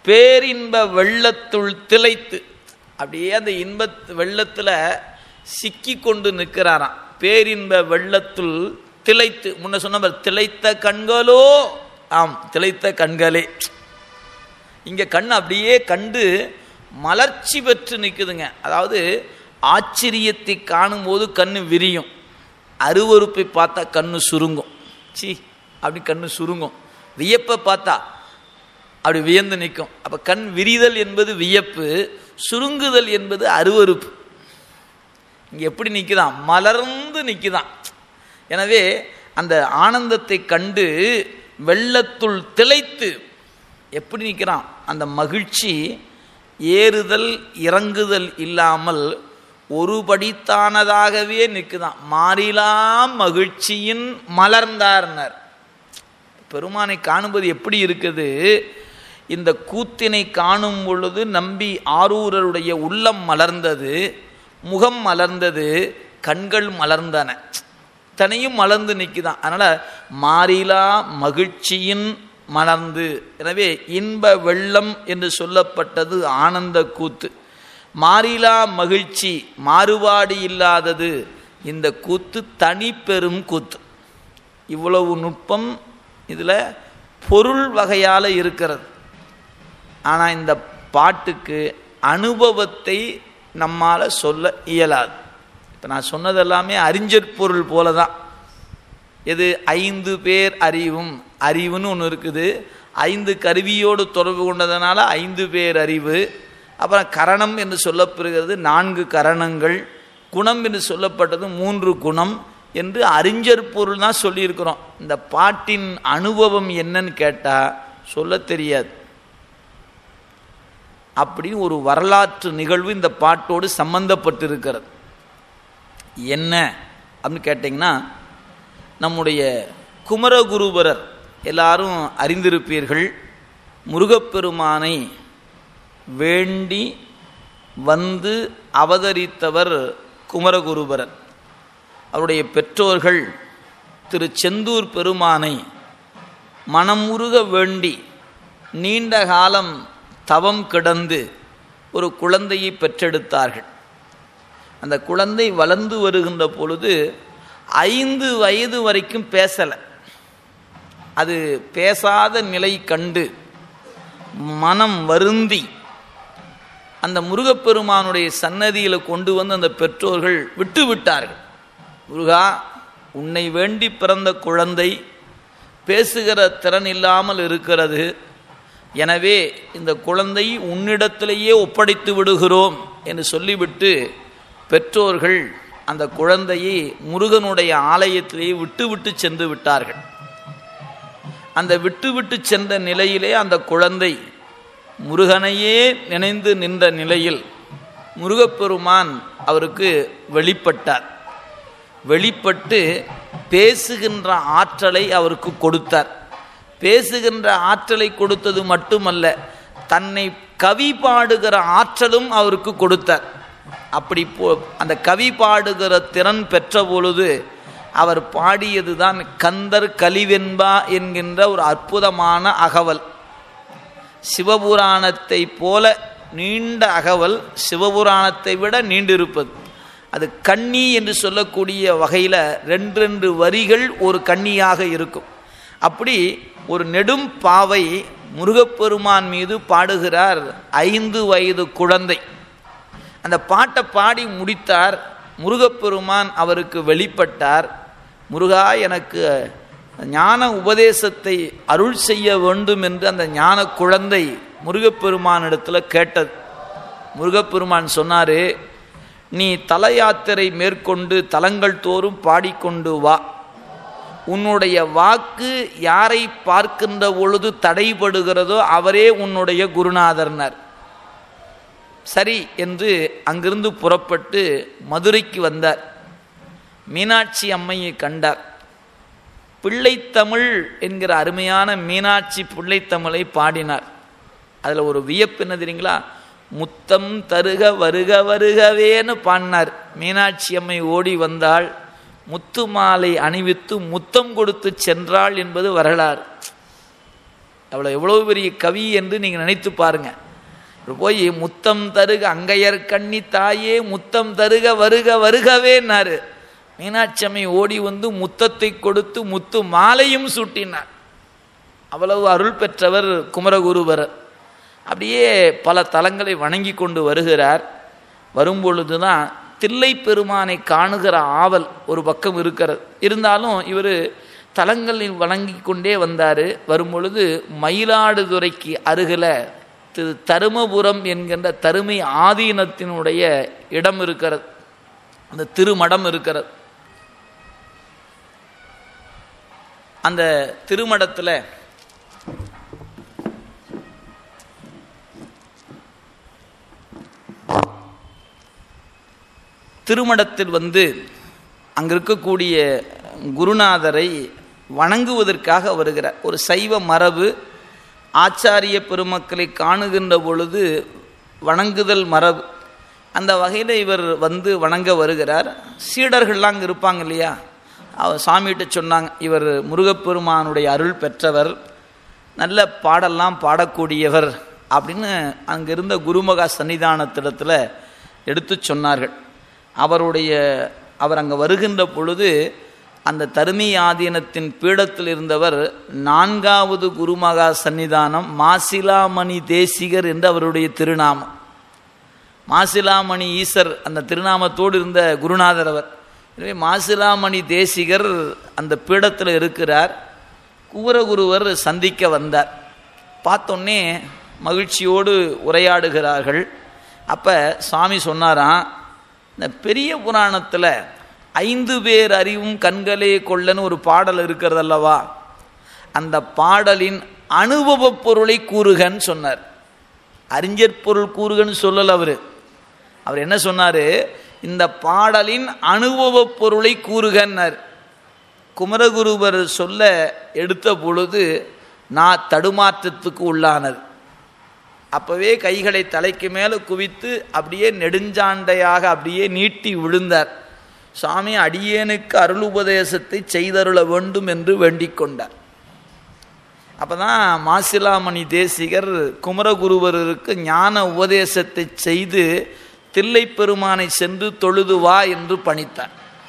பேரின்ப வெள்ளத்துள் திளைத்து அப்படியே அந்த இன்ப வெள்ளத்தில் சிக்கி கொண்டு நிற்கிறாராம் பேரின்ப வெள்ளத்துள் திளைத்து முன்ன சொன்ன திளைத்த கண்களோ ஆம் திளைத்த கண்களே இங்கே கண் அப்படியே கண்டு மலர்ச்சி பெற்று நிற்குதுங்க அதாவது ஆச்சரியத்தை காணும்போது கண்ணு விரியும் அருவறுப்பை பார்த்தா கண்ணு சுருங்கும் சி அப்படி கண்ணு சுருங்கும் வியப்பை பார்த்தா அப்படி வியந்து நிற்கும் அப்போ கண் விரிதல் என்பது வியப்பு சுருங்குதல் என்பது அருவறுப்பு இங்கே எப்படி நிற்குதான் மலர்ந்து நிற்குதான் எனவே அந்த ஆனந்தத்தை கண்டு வெள்ளத்துள் திளைத்து எப்படி நிற்கிறான் அந்த மகிழ்ச்சி ஏறுதல் இறங்குதல் இல்லாமல் ஒருபடித்தானதாகவே நிற்குதான் மாறிலா மகிழ்ச்சியின் மலர்ந்தார்னர் பெருமானை காணும்போது எப்படி இருக்குது இந்த கூத்தினை காணும் பொழுது நம்பி ஆரூரருடைய உள்ளம் மலர்ந்தது முகம் மலர்ந்தது கண்கள் மலர்ந்தன தனையும் மலர்ந்து நிற்குதான் அதனால் மாறிலா மகிழ்ச்சியின் மலர்ந்து எனவே இன்ப வெள்ளம் என்று சொல்லப்பட்டது ஆனந்த கூத்து மாறிலா மகிழ்ச்சி மாறுபாடு இல்லாதது இந்த கூத்து தனி பெரும் கூத்து இவ்வளவு நுட்பம் இதில் பொருள் வகையால் இருக்கிறது ஆனால் இந்த பாட்டுக்கு அனுபவத்தை நம்மால் சொல்ல இயலாது இப்போ நான் சொன்னது எல்லாமே அறிஞர் பொருள் போல தான் எது ஐந்து பேர் அறிவும் அறிவுன்னு ஒன்று இருக்குது ஐந்து கருவியோடு தொடர்பு கொண்டதுனால ஐந்து பேர் அறிவு அப்புறம் கரணம் என்று சொல்லப்படுகிறது நான்கு கரணங்கள் குணம் என்று சொல்லப்பட்டது மூன்று குணம் என்று அறிஞர் பொருள் தான் சொல்லியிருக்கிறோம் இந்த பாட்டின் அனுபவம் என்னன்னு கேட்டால் சொல்ல தெரியாது அப்படின்னு ஒரு வரலாற்று நிகழ்வு இந்த பாட்டோடு சம்பந்தப்பட்டிருக்கிறது என்ன அப்படின்னு கேட்டிங்கன்னா நம்முடைய குமரகுருபரர் எல்லாரும் அறிந்திருப்பீர்கள் முருகப்பெருமானை வேண்டி வந்து அவதரித்தவர் குமரகுருபரர் அவருடைய பெற்றோர்கள் திரு செந்தூர் பெருமானை மனமுருக வேண்டி நீண்ட காலம் தவம் கிடந்து ஒரு குழந்தையை பெற்றெடுத்தார்கள் அந்த குழந்தை வளர்ந்து வருகின்ற பொழுது ஐந்து வயது வரைக்கும் பேசலை அது பேசாத நிலை கண்டு மனம் வருந்தி அந்த முருகப்பெருமானுடைய சன்னதியில் கொண்டு வந்து அந்த பெற்றோர்கள் விட்டு விட்டார்கள் முருகா உன்னை வேண்டி பிறந்த குழந்தை பேசுகிற திறன் இல்லாமல் இருக்கிறது எனவே இந்த குழந்தை உன்னிடத்திலேயே ஒப்படைத்து விடுகிறோம் என்று சொல்லிவிட்டு பெற்றோர்கள் அந்த குழந்தையை முருகனுடைய ஆலயத்திலேயே விட்டு விட்டு சென்று விட்டார்கள் அந்த விட்டு விட்டு சென்ற நிலையிலே அந்த குழந்தை முருகனையே நினைந்து நின்ற நிலையில் முருகப்பெருமான் அவருக்கு வெளிப்பட்டார் வெளிப்பட்டு பேசுகின்ற ஆற்றலை அவருக்கு கொடுத்தார் பேசுகின்ற ஆற்றலை கொடுத்தது மட்டுமல்ல தன்னை கவி பாடுகிற ஆற்றலும் அவருக்கு கொடுத்தார் அப்படி போ அந்த கவி பாடுகிற திறன் பெற்ற பொழுது அவர் பாடியது தான் கந்தர் கலிவென்பா என்கின்ற ஒரு அற்புதமான அகவல் சிவபுராணத்தை போல நீண்ட அகவல் சிவபுராணத்தை விட நீண்டிருப்பது அது கன்னி என்று சொல்லக்கூடிய வகையில் ரெண்டு ரெண்டு வரிகள் ஒரு கன்னியாக இருக்கும் அப்படி ஒரு நெடும் பாவை முருகப்பெருமான் மீது பாடுகிறார் ஐந்து வயது குழந்தை அந்த பாட்டை பாடி முடித்தார் முருகப்பெருமான் அவருக்கு வெளிப்பட்டார் முருகா எனக்கு ஞான உபதேசத்தை அருள் செய்ய வேண்டும் என்று அந்த ஞான குழந்தை முருகப்பெருமானிடத்தில் கேட்டது முருகப்பெருமான் சொன்னார் நீ தல யாத்திரை மேற்கொண்டு தலங்கள் தோறும் பாடிக்கொண்டு வா உன்னுடைய வாக்கு யாரை பார்க்கின்ற பொழுது தடைபடுகிறதோ அவரே உன்னுடைய குருநாதர்னர் சரி என்று அங்கிருந்து புறப்பட்டு மதுரைக்கு வந்தார் மீனாட்சி அம்மையை கண்டார் பிள்ளைத்தமிழ் என்கிற அருமையான மீனாட்சி பிள்ளைத்தமிழை பாடினார் அதில் ஒரு வியப்பு என்ன தெரியுங்களா முத்தம் தருக வருக வருகவேன்னு பாடினார் மீனாட்சி அம்மை ஓடி வந்தாள் முத்து மாலை அணிவித்து முத்தம் கொடுத்து சென்றாள் என்பது வரலாறு அவ்வளோ எவ்வளோ பெரிய கவி என்று நீங்கள் நினைத்து பாருங்க இவர் போய் முத்தம் தருக அங்கையர் கண்ணி தாயே முத்தம் தருக வருக வருகவேன்னாரு மீனாட்சி அம்மை ஓடி வந்து முத்தத்தை கொடுத்து முத்து மாலையும் சூட்டினார் அவ்வளவு அருள் பெற்றவர் குமரகுருபரர் அப்படியே பல தலங்களை வணங்கி கொண்டு வருகிறார் வரும்பொழுது தான் தில்லை பெருமானை காணுகிற ஆவல் ஒரு பக்கம் இருக்கிறது இருந்தாலும் இவர் தலங்களில் வணங்கி கொண்டே வந்தார் வரும்பொழுது மயிலாடுதுறைக்கு அருகில் திரு தருமபுரம் என்கின்ற தருமை ஆதீனத்தினுடைய இடம் இருக்கிறது அந்த திருமடம் இருக்கிறது அந்த திருமடத்தில் திருமடத்தில் வந்து அங்கே இருக்கக்கூடிய குருநாதரை வணங்குவதற்காக வருகிறார் ஒரு சைவ மரபு ஆச்சாரிய பெருமக்களை காணுகின்ற பொழுது வணங்குதல் மரபு அந்த வகையில் இவர் வந்து வணங்க வருகிறார் சீடர்கள்லாம் அங்கே இருப்பாங்க இல்லையா அவர் சாமிகிட்ட சொன்னாங்க இவர் முருகப்பெருமானுடைய அருள் பெற்றவர் நல்ல பாடெல்லாம் பாடக்கூடியவர் அப்படின்னு அங்கே இருந்த குருமகா சன்னிதானத்திடத்தில் எடுத்து சொன்னார்கள் அவருடைய அவர் அங்கே வருகின்ற பொழுது அந்த தருமி ஆதீனத்தின் பீடத்தில் இருந்தவர் நான்காவது குருமகா சன்னிதானம் மாசிலாமணி தேசிகர் என்று அவருடைய திருநாமம் மாசிலாமணி ஈசர் அந்த திருநாமத்தோடு இருந்த குருநாதர் அவர் எனவே மாசிலாமணி தேசிகர் அந்த பீடத்தில் இருக்கிறார் குவரகுருவர் சந்திக்க வந்தார் பார்த்தோன்னே மகிழ்ச்சியோடு உரையாடுகிறார்கள் அப்போ சுவாமி சொன்னாராம் இந்த பெரிய புராணத்தில் ஐந்து பேர் அறிவும் கண்களே கொள்ளன்னு ஒரு பாடல் இருக்கிறது அல்லவா அந்த பாடலின் அனுபவப் பொருளை கூறுகன்னு சொன்னார் அறிஞர் பொருள் கூறுகன்னு சொல்லல அவர் அவர் என்ன சொன்னார் இந்த பாடலின் அனுபவப் பொருளை கூறுகன்னார் குமரகுருவர் சொல்ல எடுத்த பொழுது நான் தடுமாற்றத்துக்கு உள்ளானது அப்பவே கைகளை தலைக்கு மேலே குவித்து அப்படியே நெடுஞ்சாண்டையாக அப்படியே நீட்டி விழுந்தார் சாமி அடியேனுக்கு அருள் உபதேசத்தை செய்தருள வேண்டும் என்று வேண்டிக் கொண்டார் அப்பதான் மாசிலாமணி தேசிகர் குமரகுருவருக்கு ஞான உபதேசத்தை செய்து தில்லை பெருமானை சென்று தொழுது வா என்று பணித்தார்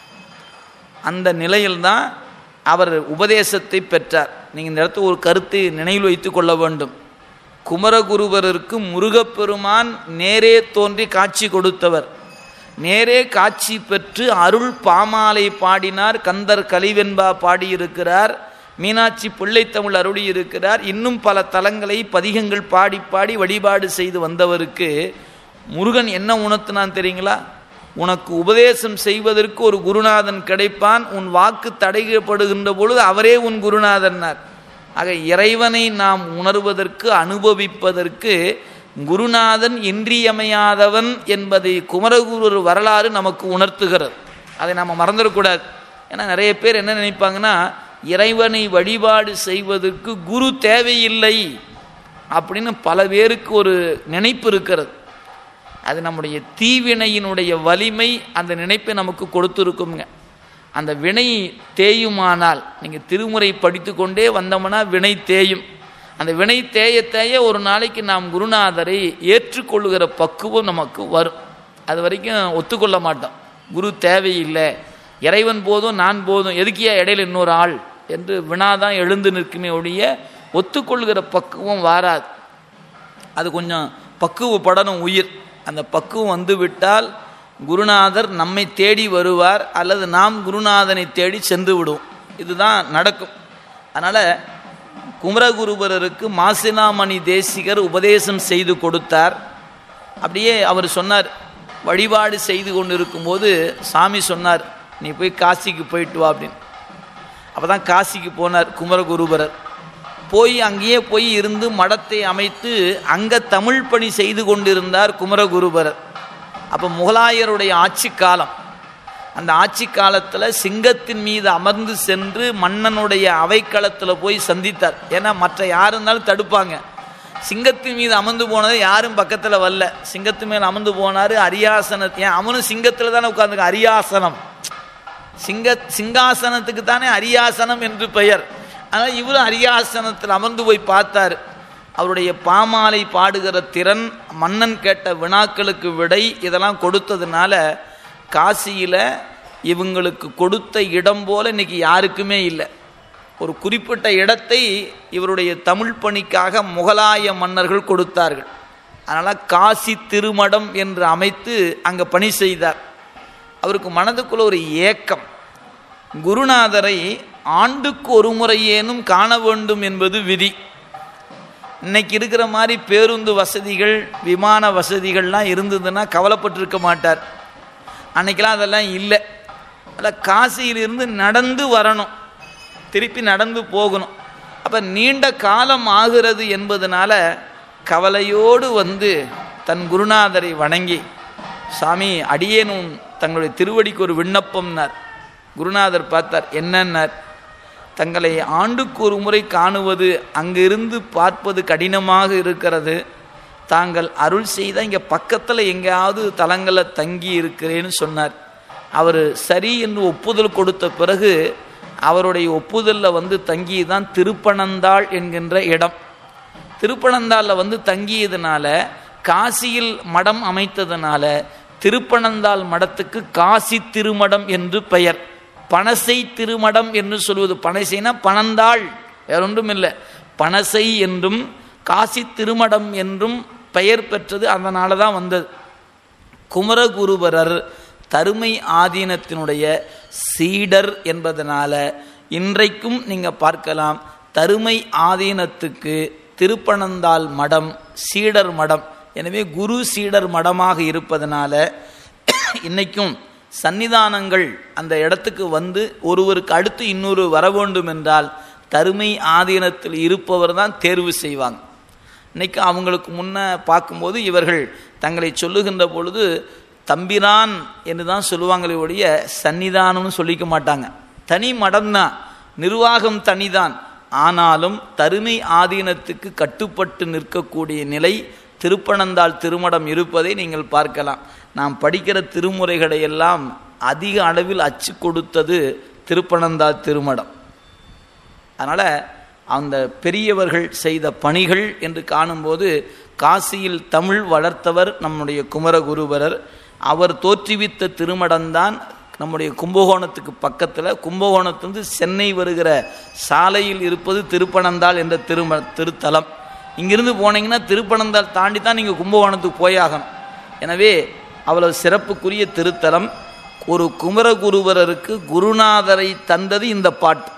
அந்த நிலையில்தான் அவர் உபதேசத்தை பெற்றார் நீங்கள் இந்த இடத்துல ஒரு கருத்தை நினைவில் வைத்துக் கொள்ள வேண்டும் குமரகுருவருக்கு முருகப்பெருமான் நேரே தோன்றி காட்சி கொடுத்தவர் நேரே காட்சி பெற்று அருள் பாமாலை பாடினார் கந்தர் கலிவென்பா பாடியிருக்கிறார் மீனாட்சி பிள்ளைத்தமிழ் அருளி இருக்கிறார் இன்னும் பல தலங்களை பதிகங்கள் பாடி பாடி வழிபாடு செய்து வந்தவருக்கு முருகன் என்ன உணர்த்தினான் தெரியுங்களா உனக்கு உபதேசம் செய்வதற்கு ஒரு குருநாதன் கிடைப்பான் உன் வாக்கு தடைப்படுகின்ற பொழுது அவரே உன் குருநாதன்னார் ஆக இறைவனை நாம் உணர்வதற்கு அனுபவிப்பதற்கு குருநாதன் இன்றியமையாதவன் என்பதை குமரகுரு வரலாறு நமக்கு உணர்த்துகிறது அதை நாம் மறந்துடக்கூடாது ஏன்னா நிறைய பேர் என்ன நினைப்பாங்கன்னா இறைவனை வழிபாடு செய்வதற்கு குரு தேவையில்லை அப்படின்னு பல பேருக்கு ஒரு நினைப்பு இருக்கிறது அது நம்முடைய தீவினையினுடைய வலிமை அந்த நினைப்பை நமக்கு கொடுத்துருக்குங்க அந்த வினை தேயுமானால் நீங்கள் திருமுறை படித்து கொண்டே வந்தோம்னா வினை தேயும் அந்த வினை தேய தேய ஒரு நாளைக்கு நாம் குருநாதரை ஏற்றுக்கொள்ளுகிற பக்குவம் நமக்கு வரும் அது வரைக்கும் ஒத்துக்கொள்ள மாட்டோம் குரு தேவையில்லை இறைவன் போதும் நான் போதும் எதுக்கியா இடையில இன்னொரு ஆள் என்று வினாதான் எழுந்து நிற்குமே ஒழிய ஒத்துக்கொள்கிற பக்குவம் வாராது அது கொஞ்சம் பக்குவப்படணும் உயிர் அந்த பக்குவம் வந்து விட்டால் குருநாதர் நம்மை தேடி வருவார் அல்லது நாம் குருநாதனை தேடி சென்று விடுவோம் இதுதான் நடக்கும் அதனால் குமரகுருபரருக்கு மாசிலாமணி தேசிகர் உபதேசம் செய்து கொடுத்தார் அப்படியே அவர் சொன்னார் வழிபாடு செய்து கொண்டு இருக்கும்போது சாமி சொன்னார் நீ போய் காசிக்கு போயிட்டு வா அப்படின்னு அப்போ தான் காசிக்கு போனார் குமரகுருபரர் போய் அங்கேயே போய் இருந்து மடத்தை அமைத்து அங்கே தமிழ் பணி செய்து கொண்டிருந்தார் குமரகுருபரர் அப்போ முகலாயருடைய ஆட்சி காலம் அந்த ஆட்சி காலத்தில் சிங்கத்தின் மீது அமர்ந்து சென்று மன்னனுடைய அவைக்களத்தில் போய் சந்தித்தார் ஏன்னா மற்ற யார் இருந்தாலும் தடுப்பாங்க சிங்கத்தின் மீது அமர்ந்து போனதை யாரும் பக்கத்தில் வரல சிங்கத்து மேல் அமர்ந்து போனார் அரியாசன ஏன் அவனும் சிங்கத்தில் தானே உட்காந்துருக்க அரியாசனம் சிங்க சிங்காசனத்துக்கு தானே அரியாசனம் என்று பெயர் ஆனால் இவரும் அரியாசனத்தில் அமர்ந்து போய் பார்த்தார் அவருடைய பாமாலை பாடுகிற திறன் மன்னன் கேட்ட வினாக்களுக்கு விடை இதெல்லாம் கொடுத்ததுனால காசியில் இவங்களுக்கு கொடுத்த இடம் போல இன்னைக்கு யாருக்குமே இல்லை ஒரு குறிப்பிட்ட இடத்தை இவருடைய தமிழ் பணிக்காக முகலாய மன்னர்கள் கொடுத்தார்கள் அதனால் காசி திருமடம் என்று அமைத்து அங்கே பணி செய்தார் அவருக்கு மனதுக்குள்ள ஒரு ஏக்கம் குருநாதரை ஆண்டுக்கு ஒரு முறையேனும் காண வேண்டும் என்பது விதி இன்னைக்கு இருக்கிற மாதிரி பேருந்து வசதிகள் விமான வசதிகள்லாம் இருந்ததுன்னா கவலைப்பட்டிருக்க மாட்டார் அன்னைக்கெல்லாம் அதெல்லாம் இல்லை அதில் காசியிலிருந்து நடந்து வரணும் திருப்பி நடந்து போகணும் அப்போ நீண்ட காலம் ஆகிறது என்பதனால கவலையோடு வந்து தன் குருநாதரை வணங்கி சாமி அடியேனும் தங்களுடைய திருவடிக்கு ஒரு விண்ணப்பம்னார் குருநாதர் பார்த்தார் என்னன்னார் தங்களை ஆண்டுக்கு ஒரு முறை காணுவது அங்கிருந்து பார்ப்பது கடினமாக இருக்கிறது தாங்கள் அருள் செய்த இங்கே பக்கத்தில் எங்கேயாவது தலங்களில் தங்கி இருக்கிறேன்னு சொன்னார் அவர் சரி என்று ஒப்புதல் கொடுத்த பிறகு அவருடைய ஒப்புதலில் வந்து தங்கியதான் திருப்பனந்தாள் என்கின்ற இடம் திருப்பனந்தாளில் வந்து தங்கியதுனால காசியில் மடம் அமைத்ததுனால திருப்பனந்தாள் மடத்துக்கு காசி திருமடம் என்று பெயர் பனசை திருமடம் என்று சொல்வது பனசைனா பனந்தாள் வேறொன்றும் இல்லை பனசை என்றும் காசி திருமடம் என்றும் பெயர் பெற்றது அதனால தான் வந்தது குமரகுருபரர் தருமை ஆதீனத்தினுடைய சீடர் என்பதனால இன்றைக்கும் நீங்கள் பார்க்கலாம் தருமை ஆதீனத்துக்கு திருப்பனந்தாள் மடம் சீடர் மடம் எனவே குரு சீடர் மடமாக இருப்பதனால இன்னைக்கும் சன்னிதானங்கள் அந்த இடத்துக்கு வந்து ஒருவருக்கு அடுத்து இன்னொரு வர வேண்டும் என்றால் தருமை ஆதீனத்தில் இருப்பவர் தான் தேர்வு செய்வாங்க இன்னைக்கு அவங்களுக்கு முன்ன பார்க்கும்போது இவர்கள் தங்களை சொல்லுகின்ற பொழுது தம்பிரான் என்று தான் சொல்லுவாங்களே ஒழிய சன்னிதானம்னு சொல்லிக்க மாட்டாங்க தனி மடம்தான் நிர்வாகம் தனிதான் ஆனாலும் தருமை ஆதீனத்துக்கு கட்டுப்பட்டு நிற்கக்கூடிய நிலை திருப்பனந்தாள் திருமடம் இருப்பதை நீங்கள் பார்க்கலாம் நாம் படிக்கிற திருமுறைகளை எல்லாம் அதிக அளவில் அச்சு கொடுத்தது திருப்பனந்தாள் திருமடம் அதனால் அந்த பெரியவர்கள் செய்த பணிகள் என்று காணும்போது காசியில் தமிழ் வளர்த்தவர் நம்முடைய குமரகுருபரர் அவர் தோற்றுவித்த திருமடம்தான் நம்முடைய கும்பகோணத்துக்கு பக்கத்தில் கும்பகோணத்திலிருந்து சென்னை வருகிற சாலையில் இருப்பது திருப்பனந்தாள் என்ற திரும திருத்தலம் இங்கிருந்து போனீங்கன்னா திருப்பனந்தாள் தாண்டி தான் நீங்கள் கும்பகோணத்துக்கு போயாகணும் எனவே அவ்வளவு சிறப்புக்குரிய திருத்தலம் ஒரு குமரகுருவரருக்கு குருநாதரை தந்தது இந்த பாட்டு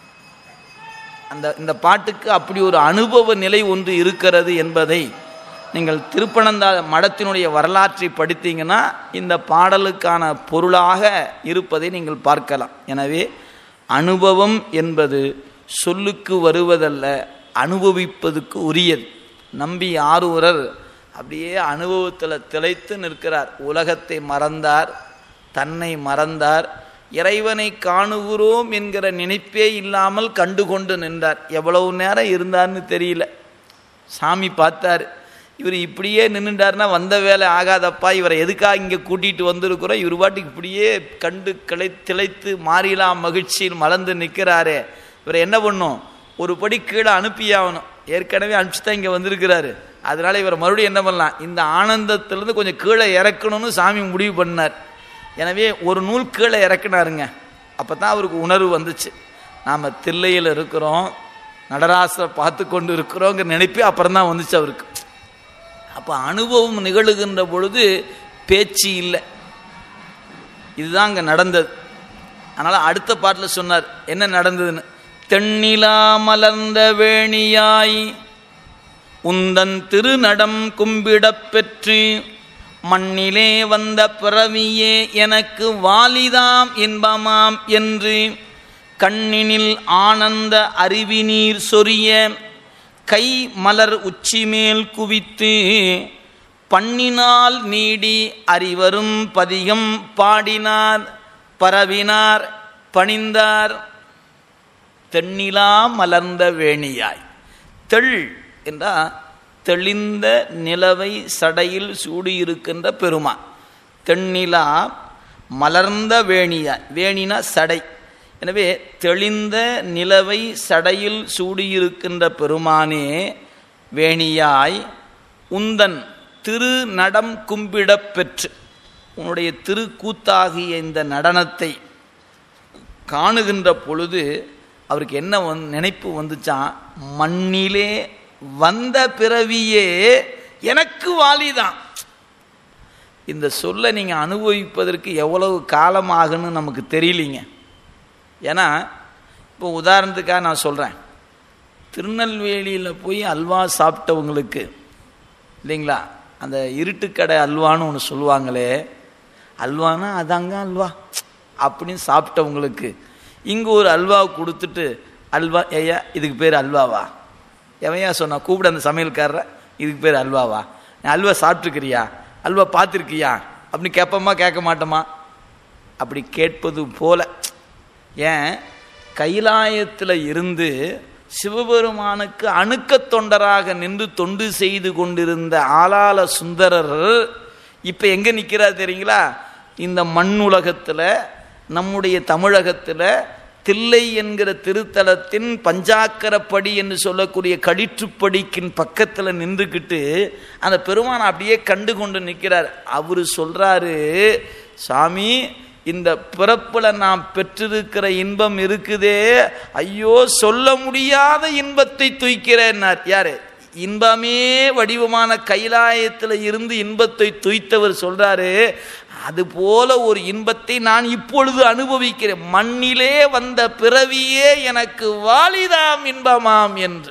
அந்த இந்த பாட்டுக்கு அப்படி ஒரு அனுபவ நிலை ஒன்று இருக்கிறது என்பதை நீங்கள் திருப்பனந்தா மடத்தினுடைய வரலாற்றை படித்தீங்கன்னா இந்த பாடலுக்கான பொருளாக இருப்பதை நீங்கள் பார்க்கலாம் எனவே அனுபவம் என்பது சொல்லுக்கு வருவதல்ல அனுபவிப்பதுக்கு உரியது நம்பி ஆரூரர் அப்படியே அனுபவத்தில் திளைத்து நிற்கிறார் உலகத்தை மறந்தார் தன்னை மறந்தார் இறைவனை காணுகிறோம் என்கிற நினைப்பே இல்லாமல் கண்டுகொண்டு நின்றார் எவ்வளவு நேரம் இருந்தார்னு தெரியல சாமி பார்த்தார் இவர் இப்படியே நின்றுட்டார்னா வந்த வேலை ஆகாதப்பா இவரை எதுக்காக இங்கே கூட்டிகிட்டு வந்திருக்கிறோம் இவர் பாட்டுக்கு இப்படியே கண்டு கிளை திளைத்து மாறிலாம் மகிழ்ச்சியில் மலர்ந்து நிற்கிறாரே இவரை என்ன பண்ணும் ஒரு படி கீழே அனுப்பியாகணும் ஏற்கனவே அனுப்பிச்சு தான் இங்கே வந்திருக்கிறாரு அதனால் இவர் மறுபடியும் என்ன பண்ணலாம் இந்த ஆனந்தத்திலேருந்து கொஞ்சம் கீழே இறக்கணும்னு சாமி முடிவு பண்ணார் எனவே ஒரு நூல் கீழே இறக்குனாருங்க அப்போ தான் அவருக்கு உணர்வு வந்துச்சு நாம் தில்லையில் இருக்கிறோம் நடராசரை பார்த்து கொண்டு இருக்கிறோங்கிற நினைப்பே அப்புறம் தான் வந்துச்சு அவருக்கு அப்போ அனுபவம் நிகழுகின்ற பொழுது பேச்சு இல்லை இதுதான் அங்கே நடந்தது அதனால் அடுத்த பாட்டில் சொன்னார் என்ன நடந்ததுன்னு தென்னிலா மலர்ந்த வேணியாய் உந்தன் திருநடம் கும்பிடப் பெற்று மண்ணிலே வந்த பிறவியே எனக்கு வாலிதாம் இன்பமாம் என்று கண்ணினில் ஆனந்த அருவிநீர் சொரிய கை மலர் உச்சிமேல் குவித்து பண்ணினால் நீடி அறிவரும் பதிகம் பாடினார் பரவினார் பணிந்தார் தென்னிலா மலர்ந்த வேணியாய் தெள் என்றால் தெளிந்த நிலவை சடையில் சூடியிருக்கின்ற பெருமான் தென்னிலா மலர்ந்த வேணியாய் வேணினா சடை எனவே தெளிந்த நிலவை சடையில் சூடியிருக்கின்ற பெருமானே வேணியாய் உந்தன் திரு நடம் கும்பிடப் பெற்று உன்னுடைய திருக்கூத்தாகிய இந்த நடனத்தை காணுகின்ற பொழுது அவருக்கு என்ன வந் நினைப்பு வந்துச்சான் மண்ணிலே வந்த பிறவியே எனக்கு வாலிதான் இந்த சொல்லை நீங்கள் அனுபவிப்பதற்கு எவ்வளவு காலம் ஆகுன்னு நமக்கு தெரியலிங்க ஏன்னா இப்போ உதாரணத்துக்காக நான் சொல்கிறேன் திருநெல்வேலியில் போய் அல்வா சாப்பிட்டவங்களுக்கு இல்லைங்களா அந்த இருட்டுக்கடை அல்வான்னு ஒன்று சொல்லுவாங்களே அல்வானா அதாங்க அல்வா அப்படின்னு சாப்பிட்டவங்களுக்கு இங்கே ஒரு அல்வா கொடுத்துட்டு அல்வா ஐயா இதுக்கு பேர் அல்வாவா எவையா சொன்னா கூப்பிட அந்த சமையல்காரரை இதுக்கு பேர் அல்வாவா நீ அல்வா சாப்பிட்ருக்கிறியா அல்வா பார்த்துருக்கியா அப்படின்னு கேட்போமா கேட்க மாட்டோமா அப்படி கேட்பது போல ஏன் கைலாயத்தில் இருந்து சிவபெருமானுக்கு அணுக்க தொண்டராக நின்று தொண்டு செய்து கொண்டிருந்த ஆளாள சுந்தரர் இப்போ எங்கே நிற்கிறார் தெரியுங்களா இந்த மண்ணுலகத்தில் நம்முடைய தமிழகத்தில் தில்லை என்கிற திருத்தலத்தின் பஞ்சாக்கரப்படி என்று சொல்லக்கூடிய கடிற்றுப்படிக்கின் பக்கத்தில் நின்றுக்கிட்டு அந்த பெருமானை அப்படியே கண்டு கொண்டு நிற்கிறார் அவர் சொல்கிறாரு சாமி இந்த பிறப்பில் நாம் பெற்றிருக்கிற இன்பம் இருக்குதே ஐயோ சொல்ல முடியாத இன்பத்தை துய்க்கிறேன்னார் யாரு இன்பமே வடிவமான கைலாயத்தில் இருந்து இன்பத்தை துய்த்தவர் சொல்றாரு அது போல ஒரு இன்பத்தை நான் இப்பொழுது அனுபவிக்கிறேன் மண்ணிலே வந்த பிறவியே எனக்கு வாலிதாம் இன்பமாம் என்று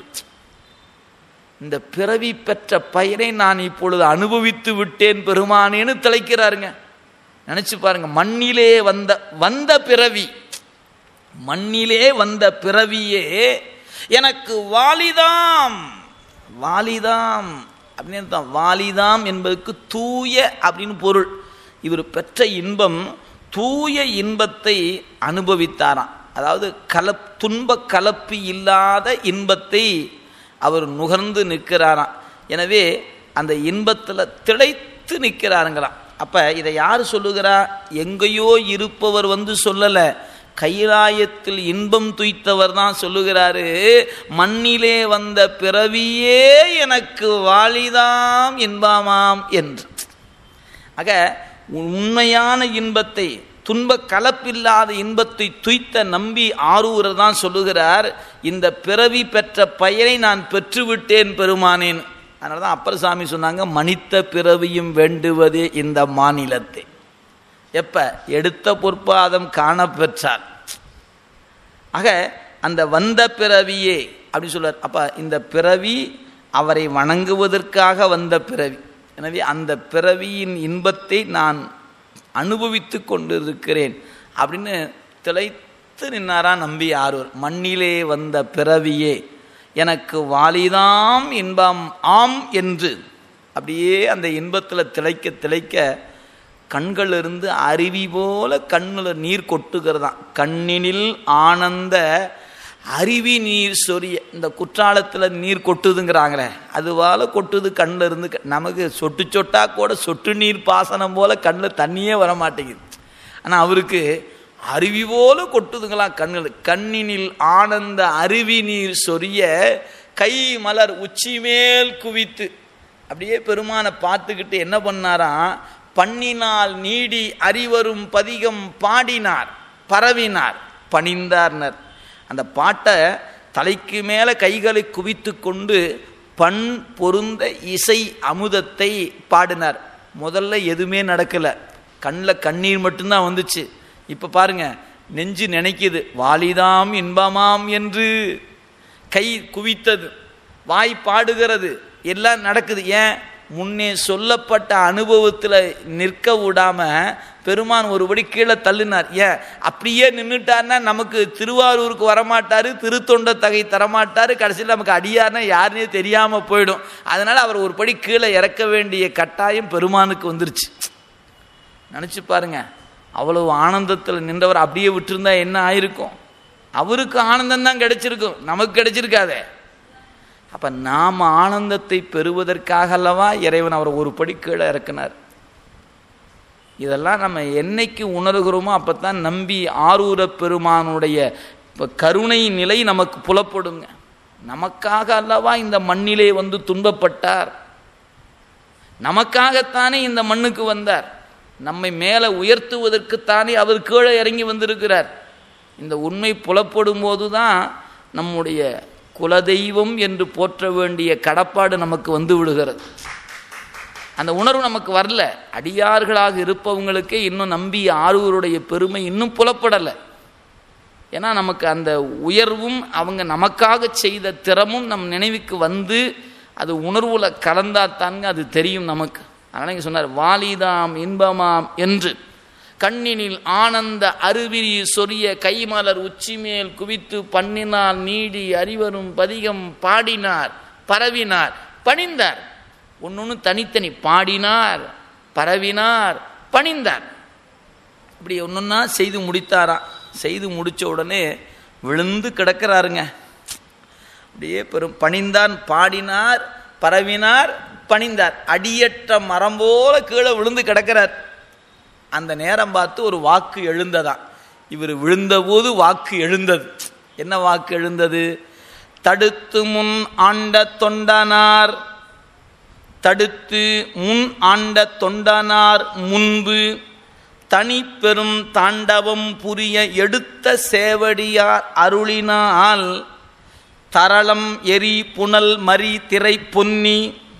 இந்த பிறவி பெற்ற பயனை நான் இப்பொழுது அனுபவித்து விட்டேன் பெருமானேன்னு திளைக்கிறாருங்க நினைச்சு பாருங்க மண்ணிலே வந்த வந்த பிறவி மண்ணிலே வந்த பிறவியே எனக்கு வாலிதாம் வாலிதாம் அப்படின்னு தான் வாலிதாம் என்பதற்கு தூய அப்படின்னு பொருள் இவர் பெற்ற இன்பம் தூய இன்பத்தை அனுபவித்தாராம் அதாவது கலப் துன்ப கலப்பு இல்லாத இன்பத்தை அவர் நுகர்ந்து நிற்கிறாராம் எனவே அந்த இன்பத்தில் திளைத்து நிற்கிறாருங்களாம் அப்போ இதை யார் சொல்லுகிறா எங்கேயோ இருப்பவர் வந்து சொல்லலை கைலாயத்தில் இன்பம் துய்த்தவர் தான் சொல்லுகிறாரு மண்ணிலே வந்த பிறவியே எனக்கு வாலிதாம் இன்பமாம் என்று ஆக உண்மையான இன்பத்தை துன்ப கலப்பில்லாத இன்பத்தை துய்த்த நம்பி ஆரூரர் தான் சொல்லுகிறார் இந்த பிறவி பெற்ற பயனை நான் பெற்றுவிட்டேன் பெருமானேன் அதனால தான் அப்பர் சாமி சொன்னாங்க மனித்த பிறவியும் வேண்டுவதே இந்த மாநிலத்தை எப்ப எடுத்த பொற்பாதம் காண பெற்றார் ஆக அந்த வந்த பிறவியே அப்படின்னு சொல்றார் அப்ப இந்த பிறவி அவரை வணங்குவதற்காக வந்த பிறவி எனவே அந்த பிறவியின் இன்பத்தை நான் அனுபவித்து கொண்டிருக்கிறேன் அப்படின்னு திளைத்து நின்னாரா நம்பி ஆரூர் மண்ணிலே வந்த பிறவியே எனக்கு வாலிதாம் இன்பம் ஆம் என்று அப்படியே அந்த இன்பத்தில் திளைக்க திளைக்க கண்களிலிருந்து அருவி போல கண்ணில் நீர் கொட்டுகிறதாம் கண்ணினில் ஆனந்த அருவி நீர் சொரிய இந்த குற்றாலத்தில் நீர் கொட்டுதுங்கிறாங்களே அதுவால கொட்டுது கண்ணில் இருந்து நமக்கு சொட்டு சொட்டா கூட சொட்டு நீர் பாசனம் போல கண்ணில் தண்ணியே வர மாட்டேங்குது ஆனால் அவருக்கு அருவி போல கொட்டுதுங்களாம் கண்கள் கண்ணினில் ஆனந்த அருவி நீர் சொரிய கை மலர் உச்சி மேல் குவித்து அப்படியே பெருமானை பார்த்துக்கிட்டு என்ன பண்ணாராம் பண்ணினால் நீடி அறிவரும் பதிகம் பாடினார் பரவினார் பணிந்தார்னர் அந்த பாட்டை தலைக்கு மேலே கைகளை குவித்து கொண்டு பண் பொருந்த இசை அமுதத்தை பாடினார் முதல்ல எதுவுமே நடக்கலை கண்ணில் கண்ணீர் மட்டும்தான் வந்துச்சு இப்போ பாருங்க நெஞ்சு நினைக்குது வாலிதாம் இன்பமாம் என்று கை குவித்தது வாய் பாடுகிறது எல்லாம் நடக்குது ஏன் முன்னே சொல்லப்பட்ட அனுபவத்தில் நிற்க விடாம பெருமான் ஒருபடி கீழே தள்ளினார் ஏன் அப்படியே நின்றுட்டார்னா நமக்கு திருவாரூருக்கு வரமாட்டார் திருத்தொண்ட தகை தரமாட்டார் கடைசியில் நமக்கு அடியார்னா யாருன்னே தெரியாமல் போயிடும் அதனால் அவர் ஒரு படி கீழே இறக்க வேண்டிய கட்டாயம் பெருமானுக்கு வந்துருச்சு நினச்சி பாருங்க அவ்வளவு ஆனந்தத்தில் நின்றவர் அப்படியே விட்டுருந்தா என்ன ஆயிருக்கும் அவருக்கு ஆனந்தம் தான் கிடைச்சிருக்கும் நமக்கு கிடைச்சிருக்காதே அப்ப நாம் ஆனந்தத்தை பெறுவதற்காக அல்லவா இறைவன் அவர் ஒரு படி கீழே இறக்கினார் இதெல்லாம் நம்ம என்னைக்கு உணர்கிறோமோ அப்போ தான் நம்பி ஆரூர பெருமானுடைய இப்போ கருணை நிலை நமக்கு புலப்படுங்க நமக்காக அல்லவா இந்த மண்ணிலே வந்து துன்பப்பட்டார் நமக்காகத்தானே இந்த மண்ணுக்கு வந்தார் நம்மை மேலே உயர்த்துவதற்குத்தானே அவர் கீழே இறங்கி வந்திருக்கிறார் இந்த உண்மை புலப்படும் போது தான் நம்முடைய குலதெய்வம் என்று போற்ற வேண்டிய கடப்பாடு நமக்கு வந்து விடுகிறது அந்த உணர்வு நமக்கு வரல அடியார்களாக இருப்பவங்களுக்கே இன்னும் நம்பி ஆறுவருடைய பெருமை இன்னும் புலப்படலை ஏன்னா நமக்கு அந்த உயர்வும் அவங்க நமக்காக செய்த திறமும் நம் நினைவுக்கு வந்து அது உணர்வுல கலந்தாத்தாங்க அது தெரியும் நமக்கு அதனால் இங்கே சொன்னார் வாலிதாம் இன்பமாம் என்று கண்ணினில் ஆனந்த அருவிரி சொரிய கைமலர் உச்சிமேல் குவித்து பண்ணினால் நீடி அறிவரும் பதிகம் பாடினார் பரவினார் பணிந்தார் ஒன்னொன்று தனித்தனி பாடினார் பரவினார் பணிந்தார் இப்படி ஒன்றொன்னா செய்து முடித்தாராம் செய்து முடித்த உடனே விழுந்து கிடக்கிறாருங்க அப்படியே பெரும் பணிந்தான் பாடினார் பரவினார் பணிந்தார் அடியற்ற மரம் போல கீழே விழுந்து கிடக்கிறார் அந்த நேரம் பார்த்து ஒரு வாக்கு எழுந்ததாம் இவர் விழுந்தபோது வாக்கு எழுந்தது என்ன வாக்கு எழுந்தது தடுத்து முன் ஆண்ட தொண்டனார் தடுத்து முன் ஆண்ட தொண்டனார் முன்பு தனி பெரும் தாண்டவம் புரிய எடுத்த சேவடியார் அருளினால் தரளம் எரி புனல் மரி திரை பொன்னி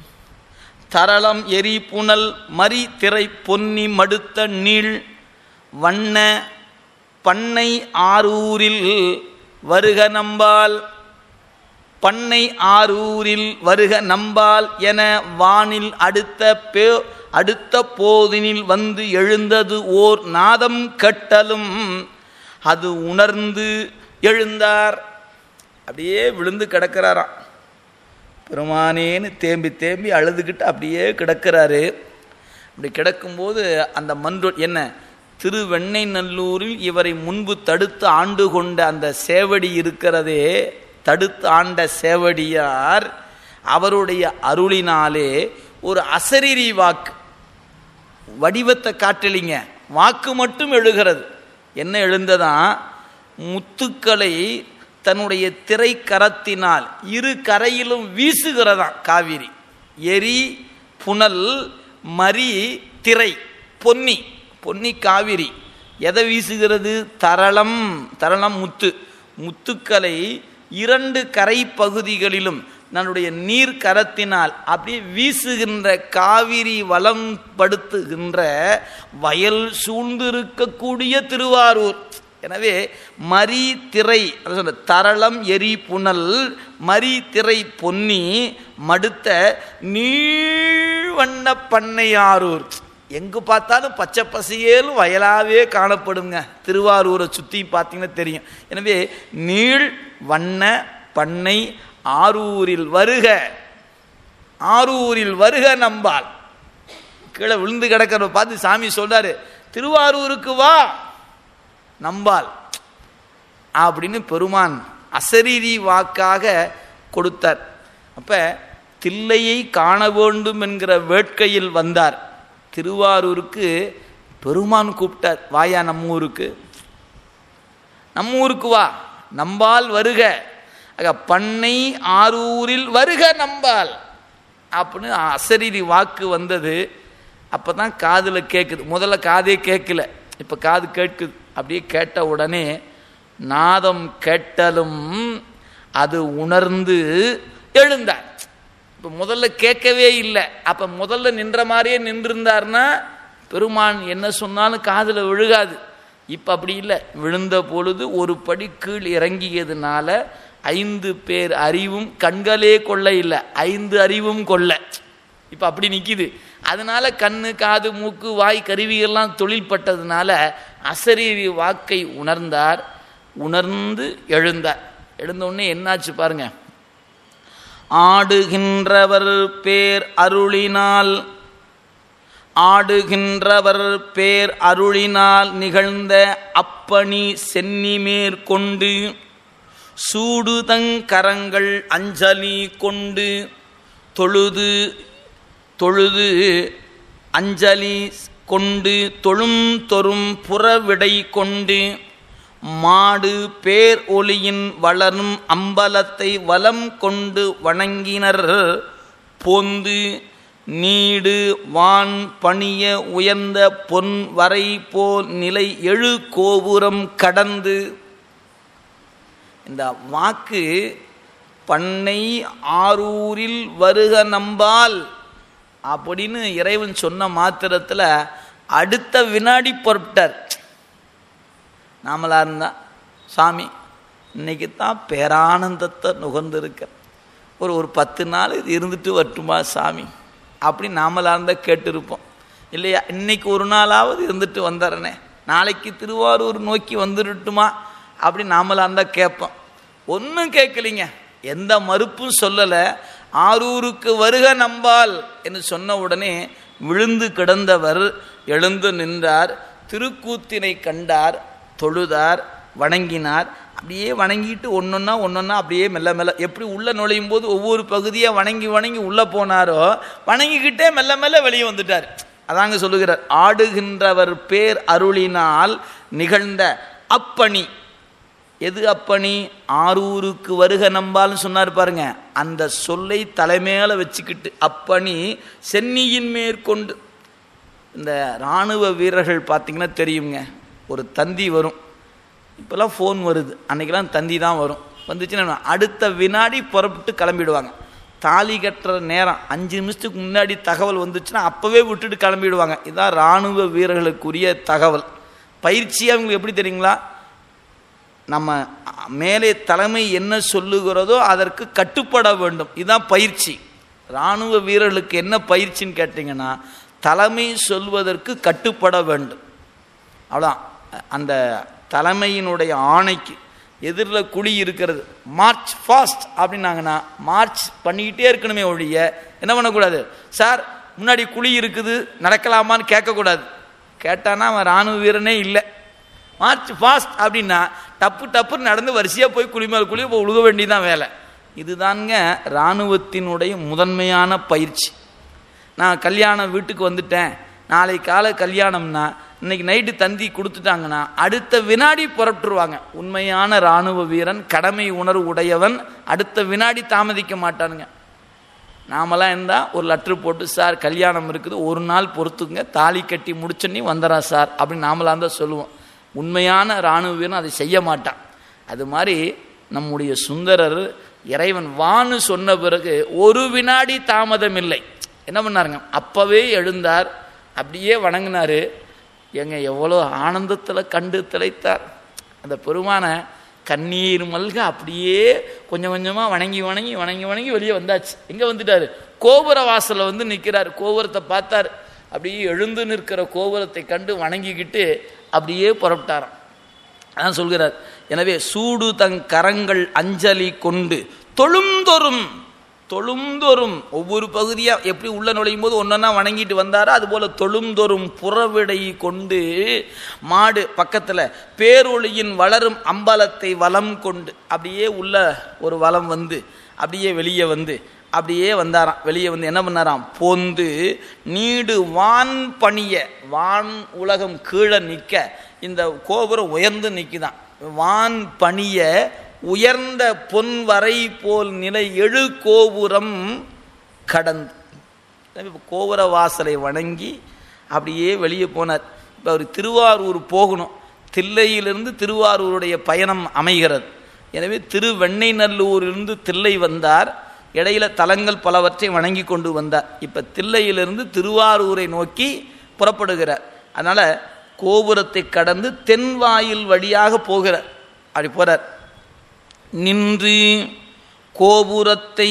தரளம் எரி புனல் மரி திரை பொன்னி மடுத்த நீள் வண்ண பண்ணை ஆரூரில் வருக நம்பால் பண்ணை ஆரூரில் வருக நம்பால் என வானில் அடுத்த பே அடுத்த போதினில் வந்து எழுந்தது ஓர் நாதம் கட்டலும் அது உணர்ந்து எழுந்தார் அப்படியே விழுந்து கிடக்கிறாராம் பெருமானேன்னு தேம்பி தேம்பி அழுதுகிட்டு அப்படியே கிடக்கிறாரு அப்படி கிடக்கும்போது அந்த மன்று என்ன திருவெண்ணை நல்லூரில் இவரை முன்பு தடுத்து ஆண்டு கொண்ட அந்த சேவடி இருக்கிறதே தடுத்து ஆண்ட சேவடியார் அவருடைய அருளினாலே ஒரு அசரீரி வாக்கு வடிவத்தை காட்டலிங்க வாக்கு மட்டும் எழுகிறது என்ன எழுந்ததான் முத்துக்களை தன்னுடைய திரை கரத்தினால் இரு கரையிலும் வீசுகிறதாம் காவிரி எரி புனல் மரி திரை பொன்னி பொன்னி காவிரி எதை வீசுகிறது தரளம் தரளம் முத்து முத்துக்களை இரண்டு கரை பகுதிகளிலும் தன்னுடைய நீர் கரத்தினால் அப்படியே வீசுகின்ற காவிரி வளம் படுத்துகின்ற வயல் சூழ்ந்திருக்கக்கூடிய திருவாரூர் எனவே மரி திரை சொல்ற தரளம் எரி புனல் மரி திரை பொன்னி மடுத்த நீழ்வண்ண பண்ணையாரூர் எங்கு பார்த்தாலும் பச்சை பசியேலும் வயலாவே காணப்படுங்க திருவாரூரை சுற்றி பார்த்தீங்கன்னா தெரியும் எனவே நீள் வண்ண பண்ணை ஆரூரில் வருக ஆரூரில் வருக நம்பால் கீழே விழுந்து கிடக்கிறத பார்த்து சாமி சொல்றாரு திருவாரூருக்கு வா நம்பால் அப்படின்னு பெருமான் அசரீரி வாக்காக கொடுத்தார் அப்ப தில்லையை காண வேண்டும் என்கிற வேட்கையில் வந்தார் திருவாரூருக்கு பெருமான் கூப்பிட்டார் வாயா நம்ம ஊருக்கு நம்ம ஊருக்கு வா நம்பால் வருக ஆக பண்ணை ஆரூரில் வருக நம்பால் அப்படின்னு அசரீரி வாக்கு வந்தது அப்போ தான் காதில் கேட்குது முதல்ல காதே கேட்கல இப்போ காது கேட்குது அப்படியே கேட்ட உடனே நாதம் கேட்டலும் அது உணர்ந்து எழுந்தார் இப்போ முதல்ல கேட்கவே இல்லை அப்போ முதல்ல நின்ற மாதிரியே நின்றிருந்தார்னா பெருமான் என்ன சொன்னாலும் காதில் விழுகாது இப்போ அப்படி இல்லை விழுந்த பொழுது ஒரு படி கீழ் இறங்கியதுனால ஐந்து பேர் அறிவும் கண்களே கொள்ள இல்லை ஐந்து அறிவும் கொள்ள இப்போ அப்படி நிற்கிது அதனால கண்ணு காது மூக்கு வாய் கருவியெல்லாம் தொழில்பட்டதுனால அசரீரி வாக்கை உணர்ந்தார் உணர்ந்து எழுந்தார் எழுந்த உடனே என்னாச்சு பாருங்க ஆடுகின்றவர் பேர் அருளினால் ஆடுகின்றவர் பேர் அருளினால் நிகழ்ந்த அப்பணி சென்னி மேற்கொண்டு சூடுதங்கரங்கள் அஞ்சலி கொண்டு தொழுது தொழுது அஞ்சலி கொண்டு தொழும் தொறும் புறவிடை கொண்டு மாடு பேர் ஒளியின் வளரும் அம்பலத்தை வலம் கொண்டு வணங்கினர் போந்து நீடு வான் பணிய உயர்ந்த பொன் வரை போல் நிலை எழு கோபுரம் கடந்து இந்த வாக்கு பண்ணை ஆரூரில் வருக நம்பால் அப்படின்னு இறைவன் சொன்ன மாத்திரத்தில் அடுத்த வினாடி பொருட்டார் நாமளா இருந்தா சாமி இன்னைக்கு தான் பேரானந்தத்தை நுகர்ந்திருக்க ஒரு ஒரு பத்து நாள் இது இருந்துட்டு வரட்டுமா சாமி அப்படி நாமளா இருந்தால் கேட்டிருப்போம் இல்லையா இன்னைக்கு ஒரு நாளாவது இருந்துட்டு வந்துடுறனே நாளைக்கு திருவாரூர் நோக்கி வந்துடட்டுமா அப்படி நாமளா இருந்தால் கேட்போம் ஒன்றும் கேட்கலிங்க எந்த மறுப்பும் சொல்லலை ஆரூருக்கு வருக நம்பால் என்று சொன்ன உடனே விழுந்து கிடந்தவர் எழுந்து நின்றார் திருக்கூத்தினை கண்டார் தொழுதார் வணங்கினார் அப்படியே வணங்கிட்டு ஒன்றொன்னா ஒன்றொன்னா அப்படியே மெல்ல மெல்ல எப்படி உள்ளே நுழையும் போது ஒவ்வொரு பகுதியாக வணங்கி வணங்கி உள்ளே போனாரோ வணங்கிக்கிட்டே மெல்ல மெல்ல வெளியே வந்துட்டார் அதாங்க சொல்லுகிறார் ஆடுகின்றவர் பேர் அருளினால் நிகழ்ந்த அப்பணி எது அப்பணி ஆரூருக்கு வருக நம்பால்னு சொன்னார் பாருங்க அந்த சொல்லை தலைமையில வச்சுக்கிட்டு அப்பணி சென்னியின் மேற்கொண்டு இந்த இராணுவ வீரர்கள் பார்த்தீங்கன்னா தெரியுங்க ஒரு தந்தி வரும் இப்போல்லாம் ஃபோன் வருது அன்றைக்கெல்லாம் தந்தி தான் வரும் வந்துச்சுன்னா அடுத்த வினாடி புறப்பட்டு கிளம்பிடுவாங்க தாலி கட்டுற நேரம் அஞ்சு நிமிஷத்துக்கு முன்னாடி தகவல் வந்துச்சுன்னா அப்போவே விட்டுட்டு கிளம்பிடுவாங்க இதுதான் இராணுவ வீரர்களுக்குரிய தகவல் பயிற்சி அவங்களுக்கு எப்படி தெரியுங்களா நம்ம மேலே தலைமை என்ன சொல்லுகிறதோ அதற்கு கட்டுப்பட வேண்டும் இதுதான் பயிற்சி இராணுவ வீரர்களுக்கு என்ன பயிற்சின்னு கேட்டிங்கன்னா தலைமை சொல்வதற்கு கட்டுப்பட வேண்டும் அவ்வளோதான் அந்த தலைமையினுடைய ஆணைக்கு எதிரில் குழி இருக்கிறது மார்ச் ஃபாஸ்ட் அப்படின்னாங்கன்னா மார்ச் பண்ணிக்கிட்டே இருக்கணுமே ஒழிய என்ன பண்ணக்கூடாது சார் முன்னாடி குழி இருக்குது நடக்கலாமான்னு கேட்கக்கூடாது கேட்டானா அவன் இராணுவ வீரனே இல்லை மார்ச் ஃபாஸ்ட் அப்படின்னா டப்பு டப்புன்னு நடந்து வரிசையாக போய் குழி மேல் குழி போய் உழுக வேண்டியதான் வேலை இதுதாங்க இராணுவத்தினுடைய முதன்மையான பயிற்சி நான் கல்யாணம் வீட்டுக்கு வந்துட்டேன் நாளை காலை கல்யாணம்னா இன்னைக்கு நைட்டு தந்தி கொடுத்துட்டாங்கன்னா அடுத்த வினாடி புறப்பட்டுருவாங்க உண்மையான இராணுவ வீரன் கடமை உணர்வு உடையவன் அடுத்த வினாடி தாமதிக்க மாட்டானுங்க நாமெல்லாம் இருந்தால் ஒரு லெட்ரு போட்டு சார் கல்யாணம் இருக்குது ஒரு நாள் பொறுத்துங்க தாலி கட்டி முடிச்சோன்னே வந்துடுறான் சார் அப்படின்னு நாமளாக தான் சொல்லுவோம் உண்மையான இராணுவ வீரன் அதை செய்ய மாட்டான் அது மாதிரி நம்முடைய சுந்தரர் இறைவன் வான்னு சொன்ன பிறகு ஒரு வினாடி தாமதம் இல்லை என்ன பண்ணாருங்க அப்பவே எழுந்தார் அப்படியே வணங்கினாரு எங்க எவ்வளோ ஆனந்தத்தில் கண்டு திளைத்தார் அந்த பெருமானை கண்ணீர் மல்க அப்படியே கொஞ்சம் கொஞ்சமாக வணங்கி வணங்கி வணங்கி வணங்கி வெளியே வந்தாச்சு எங்கே வந்துட்டாரு கோபுர வாசலில் வந்து நிற்கிறார் கோபுரத்தை பார்த்தார் அப்படியே எழுந்து நிற்கிற கோபுரத்தை கண்டு வணங்கிக்கிட்டு அப்படியே புறப்பட்டாராம் அதான் சொல்கிறார் எனவே சூடு தங் கரங்கள் அஞ்சலி கொண்டு தொழுந்தொரும் தொழுந்தொரும் ஒவ்வொரு பகுதியாக எப்படி உள்ள நுழையும் போது ஒன்றா வணங்கிட்டு வந்தாரோ அதுபோல் தொழுந்தொரும் புறவிடை கொண்டு மாடு பக்கத்தில் பேரொளியின் வளரும் அம்பலத்தை வலம் கொண்டு அப்படியே உள்ள ஒரு வலம் வந்து அப்படியே வெளியே வந்து அப்படியே வந்தாராம் வெளியே வந்து என்ன பண்ணாராம் போந்து நீடு வான் பணிய வான் உலகம் கீழே நிற்க இந்த கோபுரம் உயர்ந்து நிற்குதான் வான் பணிய உயர்ந்த பொன் வரை போல் நிலை எழு கோபுரம் கடந்து இப்போ கோபுர வாசலை வணங்கி அப்படியே வெளியே போனார் இப்போ அவர் திருவாரூர் போகணும் தில்லையிலிருந்து திருவாரூருடைய பயணம் அமைகிறது எனவே திருவெண்ணைநல்லூரிலிருந்து தில்லை வந்தார் இடையில தலங்கள் பலவற்றை வணங்கி கொண்டு வந்தார் இப்போ தில்லையிலிருந்து திருவாரூரை நோக்கி புறப்படுகிறார் அதனால் கோபுரத்தை கடந்து தென்வாயில் வழியாக போகிறார் அப்படி போகிறார் நின்று கோபுரத்தை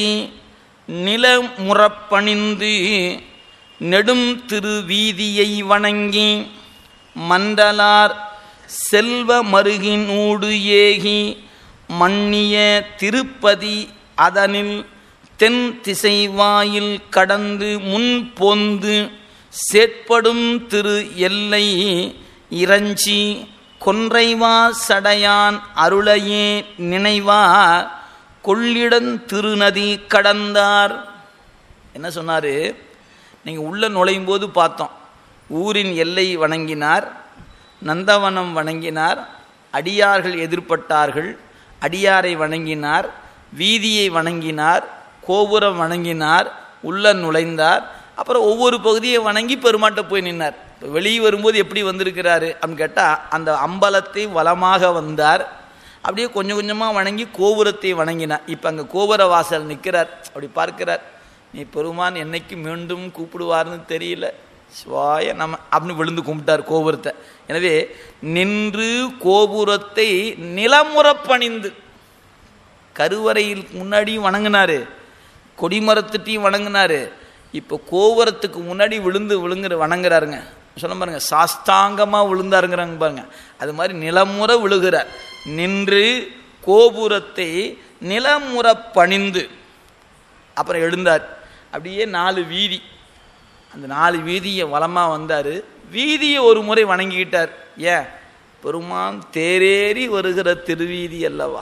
நிலமுறப்பணிந்து நெடும் திருவீதியை வணங்கி மண்டலார் செல்வ மருகினூடு ஏகி மன்னிய திருப்பதி அதனில் தென் திசைவாயில் கடந்து முன் பொந்து சேட்படும் திரு எல்லை இறஞ்சி கொன்றைவா சடையான் அருளையே நினைவா கொள்ளிடன் திருநதி கடந்தார் என்ன சொன்னார் நீங்கள் உள்ளே நுழையும் போது பார்த்தோம் ஊரின் எல்லை வணங்கினார் நந்தவனம் வணங்கினார் அடியார்கள் எதிர்ப்பட்டார்கள் அடியாரை வணங்கினார் வீதியை வணங்கினார் கோபுரம் வணங்கினார் உள்ள நுழைந்தார் அப்புறம் ஒவ்வொரு பகுதியை வணங்கி பெருமாட்ட போய் நின்னார் இப்போ வெளியே வரும்போது எப்படி வந்திருக்கிறாரு அப்படின்னு கேட்டால் அந்த அம்பலத்தை வலமாக வந்தார் அப்படியே கொஞ்சம் கொஞ்சமாக வணங்கி கோபுரத்தை வணங்கினார் இப்போ அங்கே கோபுர வாசல் நிற்கிறார் அப்படி பார்க்கிறார் நீ பெருமான் என்னைக்கு மீண்டும் கூப்பிடுவார்னு தெரியல சிவாய நம்ம அப்படின்னு விழுந்து கும்பிட்டார் கோபுரத்தை எனவே நின்று கோபுரத்தை நிலமுறப் பணிந்து கருவறையில் முன்னாடியும் வணங்கினாரு கொடிமரத்துட்டையும் வணங்கினாரு இப்போ கோபுரத்துக்கு முன்னாடி விழுந்து விழுங்குற வணங்குறாருங்க சொல்ல பாருங்க சாஸ்தாங்கமாக விழுந்தாருங்கிறாங்க பாருங்க அது மாதிரி நிலமுற விழுகிறார் நின்று கோபுரத்தை நிலமுற பணிந்து அப்புறம் எழுந்தார் அப்படியே நாலு வீதி அந்த நாலு வீதியை வலமாக வந்தார் வீதியை ஒரு முறை வணங்கிக்கிட்டார் ஏன் பெருமான் தேரேறி வருகிற திருவீதி அல்லவா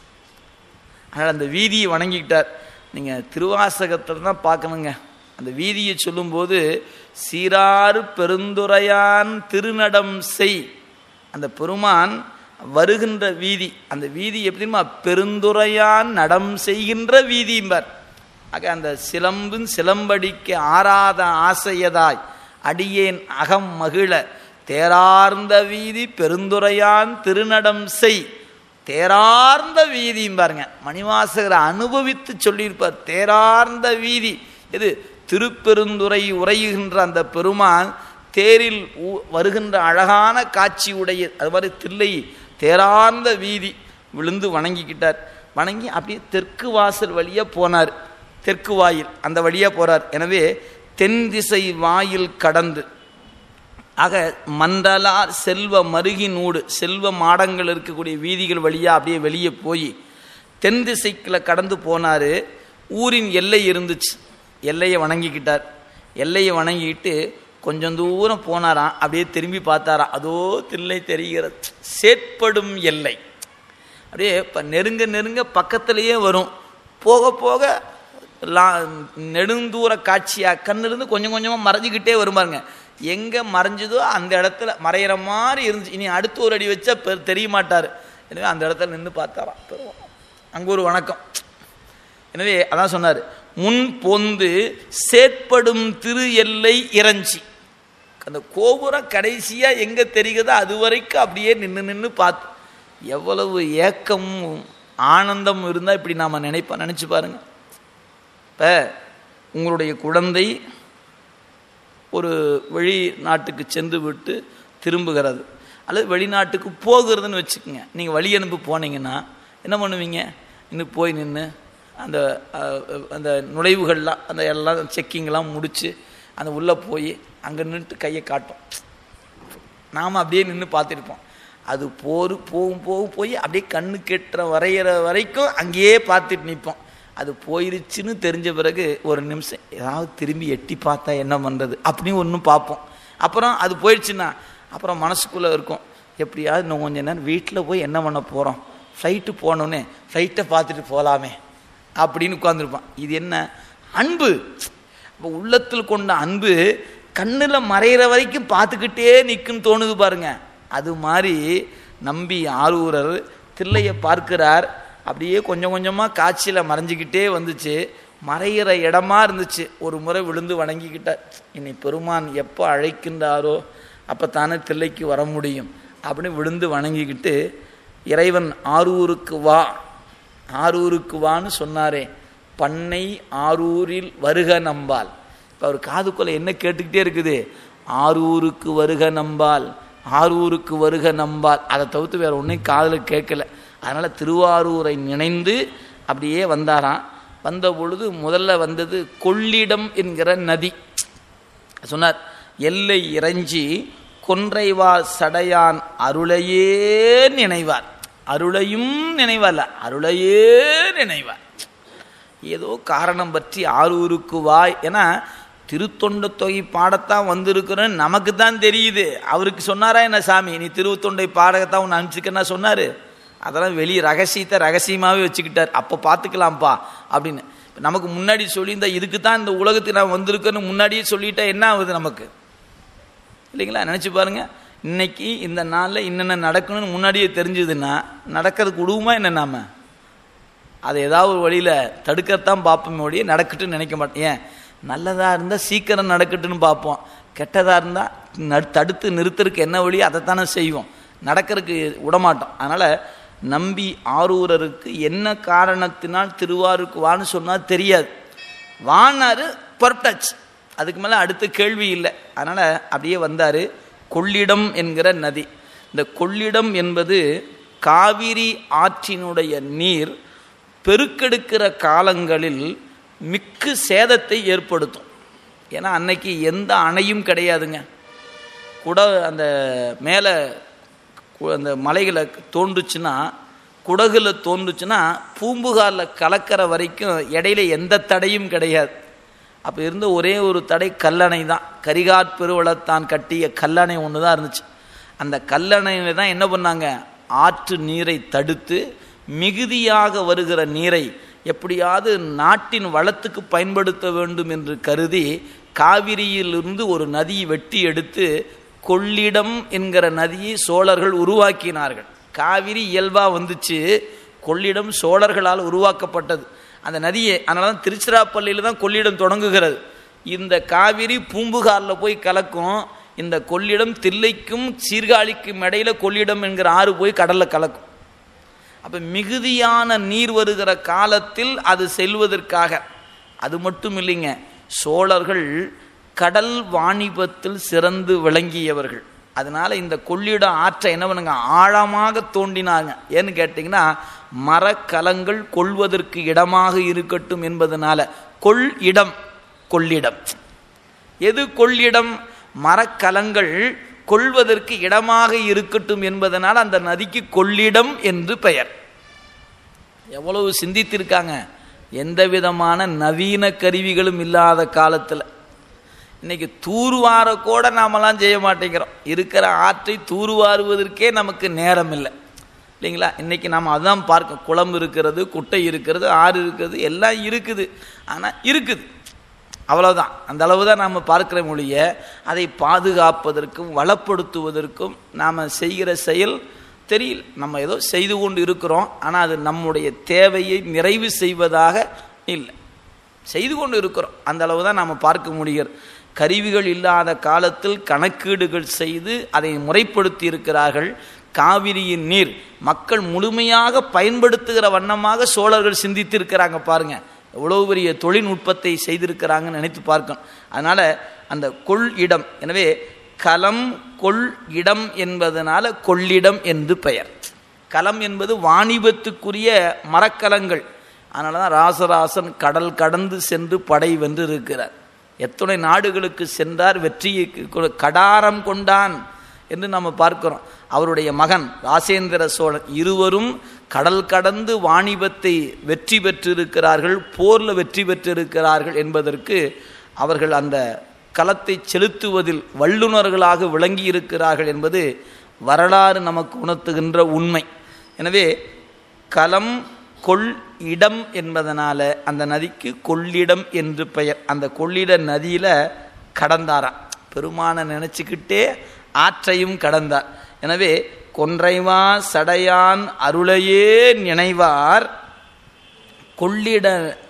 அதனால் அந்த வீதியை வணங்கிக்கிட்டார் நீங்கள் திருவாசகத்தில் தான் பார்க்கணுங்க அந்த வீதியை சொல்லும்போது சீராறு பெருந்துரையான் திருநடம் செய் அந்த பெருமான் வருகின்ற வீதி அந்த வீதி எப்படிமா பெருந்துரையான் நடம் செய்கின்ற வீதிம்பார் ஆக அந்த சிலம்பின் சிலம்படிக்க ஆறாத ஆசையதாய் அடியேன் அகம் மகிழ தேரார்ந்த வீதி பெருந்துரையான் திருநடம் செய் தேரார்ந்த வீதியும் பாருங்க மணிவாசகரை அனுபவித்து சொல்லியிருப்பார் தேரார்ந்த வீதி இது திருப்பெருந்துறை உரையுகின்ற அந்த பெருமான் தேரில் ஊ- வருகின்ற அழகான காட்சி உடைய அது மாதிரி தில்லை தேரார்ந்த வீதி விழுந்து வணங்கிக்கிட்டார் வணங்கி அப்படியே தெற்கு வாசல் வழியாக போனார் தெற்கு வாயில் அந்த வழியாக போகிறார் எனவே தென் திசை வாயில் கடந்து ஆக மண்டலார் செல்வ மருகினூடு செல்வ மாடங்கள் இருக்கக்கூடிய வீதிகள் வழியாக அப்படியே வெளியே போய் தென் திசைக்குள்ள கடந்து போனார் ஊரின் எல்லை இருந்துச்சு எல்லையை வணங்கிக்கிட்டார் எல்லையை வணங்கிக்கிட்டு கொஞ்சம் தூரம் போனாராம் அப்படியே திரும்பி பார்த்தாராம் அதோ தில்லை தெரிகிறது சேட்படும் எல்லை அப்படியே இப்போ நெருங்க நெருங்க பக்கத்திலேயே வரும் போக போக லா நெடுந்தூர காட்சியாக கண்ணிலிருந்து கொஞ்சம் கொஞ்சமாக மறைஞ்சிக்கிட்டே வரும் பாருங்க எங்கே மறைஞ்சதோ அந்த இடத்துல மறையிற மாதிரி இருந்துச்சு இனி அடுத்து ஒரு அடி வச்சா பெரு தெரிய மாட்டார் எனவே அந்த இடத்துல நின்று பார்த்தாராம் பெருமாள் அங்கே ஒரு வணக்கம் எனவே அதான் சொன்னார் முன் பொந்து சேட்படும் திரு எல்லை இறைஞ்சி அந்த கோபுரம் கடைசியாக எங்கே தெரிகிறதோ அது வரைக்கும் அப்படியே நின்று நின்று பார்த்து எவ்வளவு ஏக்கமும் ஆனந்தம் இருந்தால் இப்படி நாம் நினைப்போம் நினச்சி பாருங்க இப்போ உங்களுடைய குழந்தை ஒரு வெளிநாட்டுக்கு சென்று விட்டு திரும்புகிறது அல்லது வெளிநாட்டுக்கு போகிறதுன்னு வச்சுக்கோங்க நீங்கள் வழி அனுப்பி போனீங்கன்னா என்ன பண்ணுவீங்க இன்னும் போய் நின்று அந்த அஹ், அந்த நுழைவுகள்லாம் அந்த எல்லாம் செக்கிங்லாம் முடித்து அந்த உள்ளே போய் அங்கே நின்றுட்டு கையை காட்டும் நாம் அப்படியே நின்று பார்த்துருப்போம் அது போரு போகும் போகும் போய் அப்படியே கண்ணு கெட்டுற வரைகிற வரைக்கும் அங்கேயே பார்த்துட்டு நிற்போம் அது போயிருச்சுன்னு தெரிஞ்ச பிறகு ஒரு நிமிஷம் ஏதாவது திரும்பி எட்டி பார்த்தா என்ன பண்ணுறது அப்படின்னு ஒன்றும் பார்ப்போம் அப்புறம் அது போயிடுச்சுன்னா அப்புறம் மனசுக்குள்ளே இருக்கும் எப்படியாவது இன்னும் கொஞ்ச நேரம் வீட்டில் போய் என்ன பண்ண போகிறோம் ஃப்ளைட்டு போனோன்னே ஃப்ளைட்டை பார்த்துட்டு போகலாமே அப்படின்னு உட்காந்துருப்பான் இது என்ன அன்பு இப்போ உள்ளத்தில் கொண்ட அன்பு கண்ணில் மறையிற வரைக்கும் பார்த்துக்கிட்டே நிற்குன்னு தோணுது பாருங்க அது மாதிரி நம்பி ஆரூரர் தில்லையை பார்க்கிறார் அப்படியே கொஞ்சம் கொஞ்சமாக காட்சியில் மறைஞ்சிக்கிட்டே வந்துச்சு மறையிற இடமா இருந்துச்சு ஒரு முறை விழுந்து வணங்கிக்கிட்டார் இனி பெருமான் எப்போ அழைக்கின்றாரோ அப்போ தானே தில்லைக்கு வர முடியும் அப்படின்னு விழுந்து வணங்கிக்கிட்டு இறைவன் ஆரூருக்கு வா ஆரூருக்கு வான்னு சொன்னாரே பண்ணை ஆரூரில் வருக நம்பால் இப்போ அவர் காதுக்குள்ள என்ன கேட்டுக்கிட்டே இருக்குது ஆரூருக்கு வருக நம்பால் ஆரூருக்கு வருக நம்பால் அதை தவிர்த்து வேற ஒன்றையும் காதில் கேட்கல அதனால் திருவாரூரை நினைந்து அப்படியே வந்தாராம் வந்த பொழுது முதல்ல வந்தது கொள்ளிடம் என்கிற நதி சொன்னார் எல்லை இறைஞ்சி கொன்றைவார் சடையான் அருளையே நினைவார் அருளையும் நினைவார்ல அருளையே நினைவார் ஏதோ காரணம் பற்றி ஆரூருக்கு வாய் ஏன்னா திருத்தொண்ட தொகை பாடத்தான் வந்திருக்கிறேன்னு நமக்கு தான் தெரியுது அவருக்கு சொன்னாரா என்ன சாமி நீ திருத்தொண்டை பாடகத்தான் உன்னை அனுப்பிச்சிக்கன்னா சொன்னார் அதெல்லாம் வெளியே ரகசியத்தை ரகசியமாகவே வச்சுக்கிட்டார் அப்போ பார்த்துக்கலாம்ப்பா அப்படின்னு இப்ப நமக்கு முன்னாடி சொல்லியிருந்தா இதுக்கு தான் இந்த உலகத்துக்கு நான் வந்திருக்கேன்னு முன்னாடியே சொல்லிட்டா என்ன ஆகுது நமக்கு இல்லைங்களா நினச்சி பாருங்க இன்னைக்கு இந்த நாளில் என்னென்ன நடக்கணும்னு முன்னாடியே தெரிஞ்சதுன்னா நடக்கிறதுக்கு விடுவோமா என்ன நாம அதை ஏதாவது ஒரு வழியில் தடுக்கத்தான் பார்ப்போமே ஒழிய நடக்கட்டும்னு நினைக்க மாட்டேன் ஏன் நல்லதாக இருந்தால் சீக்கிரம் நடக்கட்டுன்னு பார்ப்போம் கெட்டதாக இருந்தால் தடுத்து நிறுத்துறதுக்கு என்ன வழி அதைத்தானே செய்வோம் நடக்கிறதுக்கு விடமாட்டோம் அதனால் நம்பி ஆரூரருக்கு என்ன காரணத்தினால் திருவாரூருக்கு வான்னு சொன்னால் தெரியாது வானாரு புறப்பட்டாச்சு அதுக்கு மேலே அடுத்த கேள்வி இல்லை அதனால் அப்படியே வந்தார் கொள்ளிடம் என்கிற நதி இந்த கொள்ளிடம் என்பது காவிரி ஆற்றினுடைய நீர் பெருக்கெடுக்கிற காலங்களில் மிக்கு சேதத்தை ஏற்படுத்தும் ஏன்னா அன்னைக்கு எந்த அணையும் கிடையாதுங்க குட அந்த மேலே கு- அந்த மலைகளை தோன்றுச்சுன்னா குடகுல தோன்றுச்சுன்னா பூம்புகாரில் கலக்கிற வரைக்கும் இடையில எந்த தடையும் கிடையாது அப்போ இருந்த ஒரே ஒரு தடை கல்லணை தான் கரிகாட் பெருவளத்தான் கட்டிய கல்லணை ஒன்று தான் இருந்துச்சு அந்த கல்லணையில தான் என்ன பண்ணாங்க ஆற்று நீரை தடுத்து மிகுதியாக வருகிற நீரை எப்படியாவது நாட்டின் வளத்துக்கு பயன்படுத்த வேண்டும் என்று கருதி காவிரியிலிருந்து ஒரு நதியை வெட்டி எடுத்து கொள்ளிடம் என்கிற நதியை சோழர்கள் உருவாக்கினார்கள் காவிரி இயல்பா வந்துச்சு கொள்ளிடம் சோழர்களால் உருவாக்கப்பட்டது அந்த நதியை அதனால தான் திருச்சிராப்பள்ளியில் தான் கொள்ளிடம் தொடங்குகிறது இந்த காவிரி பூம்புகாரில் போய் கலக்கும் இந்த கொள்ளிடம் தில்லைக்கும் சீர்காழிக்கும் இடையில கொள்ளிடம் என்கிற ஆறு போய் கடலில் கலக்கும் அப்போ மிகுதியான நீர் வருகிற காலத்தில் அது செல்வதற்காக அது மட்டும் இல்லைங்க சோழர்கள் கடல் வாணிபத்தில் சிறந்து விளங்கியவர்கள் அதனால இந்த கொள்ளிட ஆற்றை என்ன பண்ணுங்க ஆழமாக தோண்டினாங்க ஏன்னு கேட்டிங்கன்னா மரக்கலங்கள் கொள்வதற்கு இடமாக இருக்கட்டும் என்பதனால கொள் இடம் கொள்ளிடம் எது கொள்ளிடம் மரக்கலங்கள் கொள்வதற்கு இடமாக இருக்கட்டும் என்பதனால் அந்த நதிக்கு கொள்ளிடம் என்று பெயர் எவ்வளவு சிந்தித்திருக்காங்க எந்த விதமான நவீன கருவிகளும் இல்லாத காலத்தில் இன்னைக்கு தூர்வார கூட நாமெல்லாம் செய்ய மாட்டேங்கிறோம் இருக்கிற ஆற்றை தூர்வாருவதற்கே நமக்கு நேரம் இல்லை இல்லைங்களா இன்னைக்கு நாம் அதான் பார்க்க குளம் இருக்கிறது குட்டை இருக்கிறது ஆறு இருக்கிறது எல்லாம் இருக்குது ஆனால் இருக்குது அவ்வளவுதான் அந்த அளவு தான் நாம் பார்க்கிற மொழிய அதை பாதுகாப்பதற்கும் வளப்படுத்துவதற்கும் நாம் செய்கிற செயல் தெரியல நம்ம ஏதோ செய்து கொண்டு இருக்கிறோம் ஆனால் அது நம்முடைய தேவையை நிறைவு செய்வதாக இல்லை செய்து கொண்டு இருக்கிறோம் அந்த அளவு தான் நாம் பார்க்க முடிகிறது கருவிகள் இல்லாத காலத்தில் கணக்கீடுகள் செய்து அதை முறைப்படுத்தி இருக்கிறார்கள் காவிரியின் நீர் மக்கள் முழுமையாக பயன்படுத்துகிற வண்ணமாக சோழர்கள் சிந்தித்திருக்கிறாங்க பாருங்க எவ்வளவு பெரிய தொழில்நுட்பத்தை செய்திருக்கிறாங்கன்னு நினைத்து பார்க்கணும் அதனால அந்த கொள் இடம் எனவே களம் கொள் இடம் என்பதனால கொள்ளிடம் என்று பெயர் களம் என்பது வாணிபத்துக்குரிய மரக்கலங்கள் அதனால தான் ராசராசன் கடல் கடந்து சென்று படை வென்று இருக்கிறார் எத்தனை நாடுகளுக்கு சென்றார் வெற்றியை கொ- கடாரம் கொண்டான் என்று நம்ம பார்க்கிறோம் அவருடைய மகன் ராசேந்திர சோழன் இருவரும் கடல் கடந்து வாணிபத்தை வெற்றி பெற்றிருக்கிறார்கள் போரில் வெற்றி பெற்றிருக்கிறார்கள் என்பதற்கு அவர்கள் அந்த களத்தை செலுத்துவதில் வல்லுநர்களாக விளங்கி இருக்கிறார்கள் என்பது வரலாறு நமக்கு உணர்த்துகின்ற உண்மை எனவே களம் கொள் இடம் என்பதனால அந்த நதிக்கு கொள்ளிடம் என்று பெயர் அந்த கொள்ளிட நதியில கடந்தாராம் பெருமானை நினைச்சுக்கிட்டே ஆற்றையும் கடந்தார் எனவே கொன்றைவா சடையான் அருளையே நினைவார் கொள்ளிட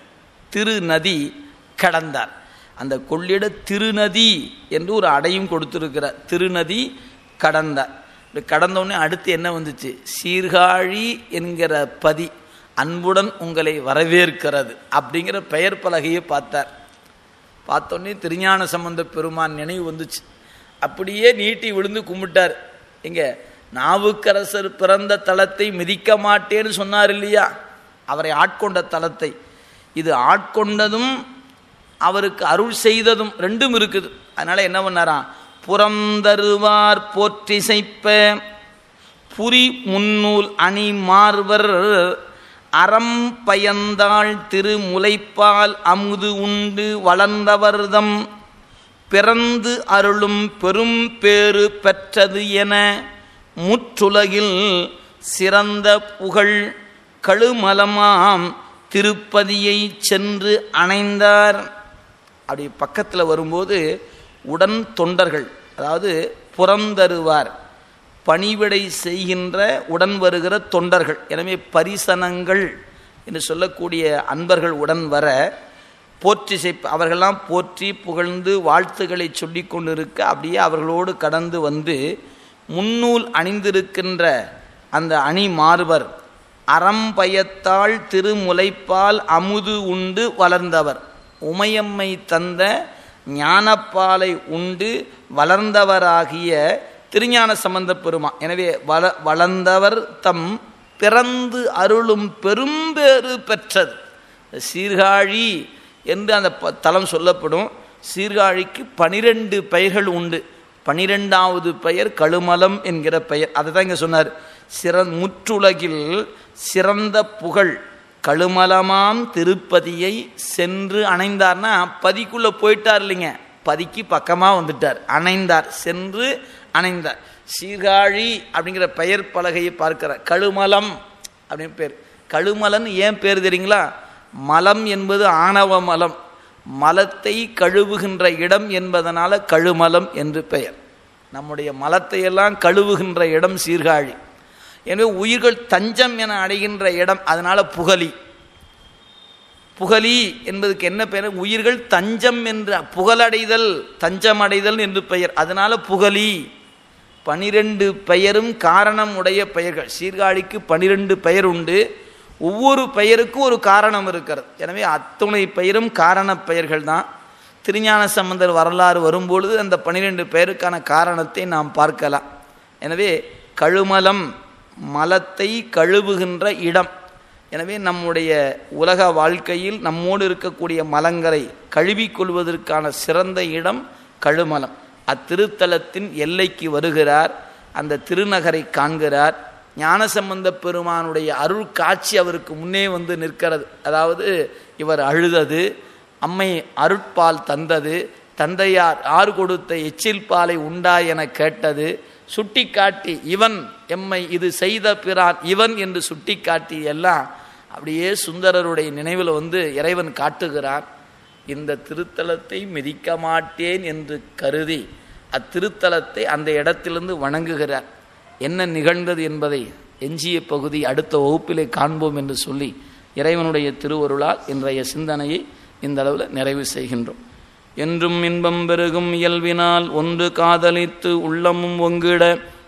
திருநதி கடந்தார் அந்த கொள்ளிட திருநதி என்று ஒரு அடையும் கொடுத்திருக்கிறார் திருநதி கடந்தார் இப்படி கடந்தோடனே அடுத்து என்ன வந்துச்சு சீர்காழி என்கிற பதி அன்புடன் உங்களை வரவேற்கிறது அப்படிங்கிற பெயர் பலகையை பார்த்தார் பார்த்தோன்னே திருஞான சம்பந்த பெருமான் நினைவு வந்துச்சு அப்படியே நீட்டி விழுந்து கும்பிட்டார் எங்க நாவுக்கரசர் பிறந்த தலத்தை மிதிக்க மாட்டேன்னு சொன்னார் இல்லையா அவரை ஆட்கொண்ட தலத்தை இது ஆட்கொண்டதும் அவருக்கு அருள் செய்ததும் ரெண்டும் இருக்குது அதனால என்ன பண்ணாராம் புறந்தருவார் போற்றிசைப்ப புரி முன்னூல் அணி மார்வர் அறம் பயந்தாள் திரு முலைப்பால் அமுது உண்டு வளர்ந்தவர்தம் பிறந்து அருளும் பெரும் பேறு பெற்றது என முற்றுலகில் சிறந்த புகழ் கழுமலமாம் திருப்பதியை சென்று அணைந்தார் அப்படி பக்கத்தில் வரும்போது உடன் தொண்டர்கள் அதாவது புறந்தருவார் பணிவிடை செய்கின்ற உடன் வருகிற தொண்டர்கள் எனவே பரிசனங்கள் என்று சொல்லக்கூடிய அன்பர்கள் உடன் வர போற்றி செய் அவர்களெல்லாம் போற்றி புகழ்ந்து வாழ்த்துக்களை சொல்லி கொண்டிருக்க அப்படியே அவர்களோடு கடந்து வந்து முன்னூல் அணிந்திருக்கின்ற அந்த அணி மாறுவர் அறம்பயத்தால் திருமுலைப்பால் அமுது உண்டு வளர்ந்தவர் உமையம்மை தந்த ஞானப்பாலை உண்டு வளர்ந்தவராகிய திருஞான சம்பந்த பெருமா எனவே வள வளர்ந்தவர் தம் பிறந்து அருளும் பெரும்பேறு பெற்றது சீர்காழி என்று அந்த ப- தலம் சொல்லப்படும் சீர்காழிக்கு பனிரெண்டு பெயர்கள் உண்டு பனிரெண்டாவது பெயர் கழுமலம் என்கிற பெயர் அதை தான் இங்கே சொன்னார் சிற முற்றுலகில் சிறந்த புகழ் கழுமலமாம் திருப்பதியை சென்று அணைந்தார்னா பதிக்குள்ளே போயிட்டார் இல்லைங்க பதிக்கு பக்கமாக வந்துட்டார் அணைந்தார் சென்று அணைந்தார் சீர்காழி அப்படிங்கிற பெயர் பலகையை பார்க்கிறார் கழுமலம் அப்படின்னு பேர் கழுமலன் ஏன் பேர் தெரியுங்களா மலம் என்பது ஆணவ மலம் மலத்தை கழுவுகின்ற இடம் என்பதனால கழுமலம் என்று பெயர் நம்முடைய மலத்தை எல்லாம் கழுவுகின்ற இடம் சீர்காழி எனவே உயிர்கள் தஞ்சம் என அடைகின்ற இடம் அதனால புகலி புகலி என்பதுக்கு என்ன பெயர் உயிர்கள் தஞ்சம் என்ற புகழடைதல் தஞ்சம் அடைதல் என்று பெயர் அதனால புகலி பனிரெண்டு பெயரும் காரணம் உடைய பெயர்கள் சீர்காழிக்கு பனிரெண்டு பெயர் உண்டு ஒவ்வொரு பெயருக்கும் ஒரு காரணம் இருக்கிறது எனவே அத்துணை பெயரும் காரண பெயர்கள் தான் திருஞான சம்பந்தர் வரலாறு வரும்பொழுது அந்த பனிரெண்டு பெயருக்கான காரணத்தை நாம் பார்க்கலாம் எனவே கழுமலம் மலத்தை கழுவுகின்ற இடம் எனவே நம்முடைய உலக வாழ்க்கையில் நம்மோடு இருக்கக்கூடிய மலங்களை கழுவிக்கொள்வதற்கான சிறந்த இடம் கழுமலம் அத்திருத்தலத்தின் எல்லைக்கு வருகிறார் அந்த திருநகரை காண்கிறார் ஞானசம்பந்த பெருமானுடைய அருள் காட்சி அவருக்கு முன்னே வந்து நிற்கிறது அதாவது இவர் அழுதது அம்மை அருட்பால் தந்தது தந்தையார் ஆறு கொடுத்த எச்சில் பாலை உண்டா என கேட்டது சுட்டிக்காட்டி இவன் எம்மை இது செய்த பிறான் இவன் என்று சுட்டிக்காட்டி எல்லாம் அப்படியே சுந்தரருடைய நினைவில் வந்து இறைவன் காட்டுகிறான் இந்த திருத்தலத்தை மிதிக்க மாட்டேன் என்று கருதி அத்திருத்தலத்தை அந்த இடத்திலிருந்து வணங்குகிறார் என்ன நிகழ்ந்தது என்பதை எஞ்சிய பகுதி அடுத்த வகுப்பிலே காண்போம் என்று சொல்லி இறைவனுடைய திருவருளால் இன்றைய சிந்தனையை இந்த அளவில் நிறைவு செய்கின்றோம் என்றும் இன்பம் பெருகும் இயல்பினால் ஒன்று காதலித்து உள்ளமும் ஒங்கிட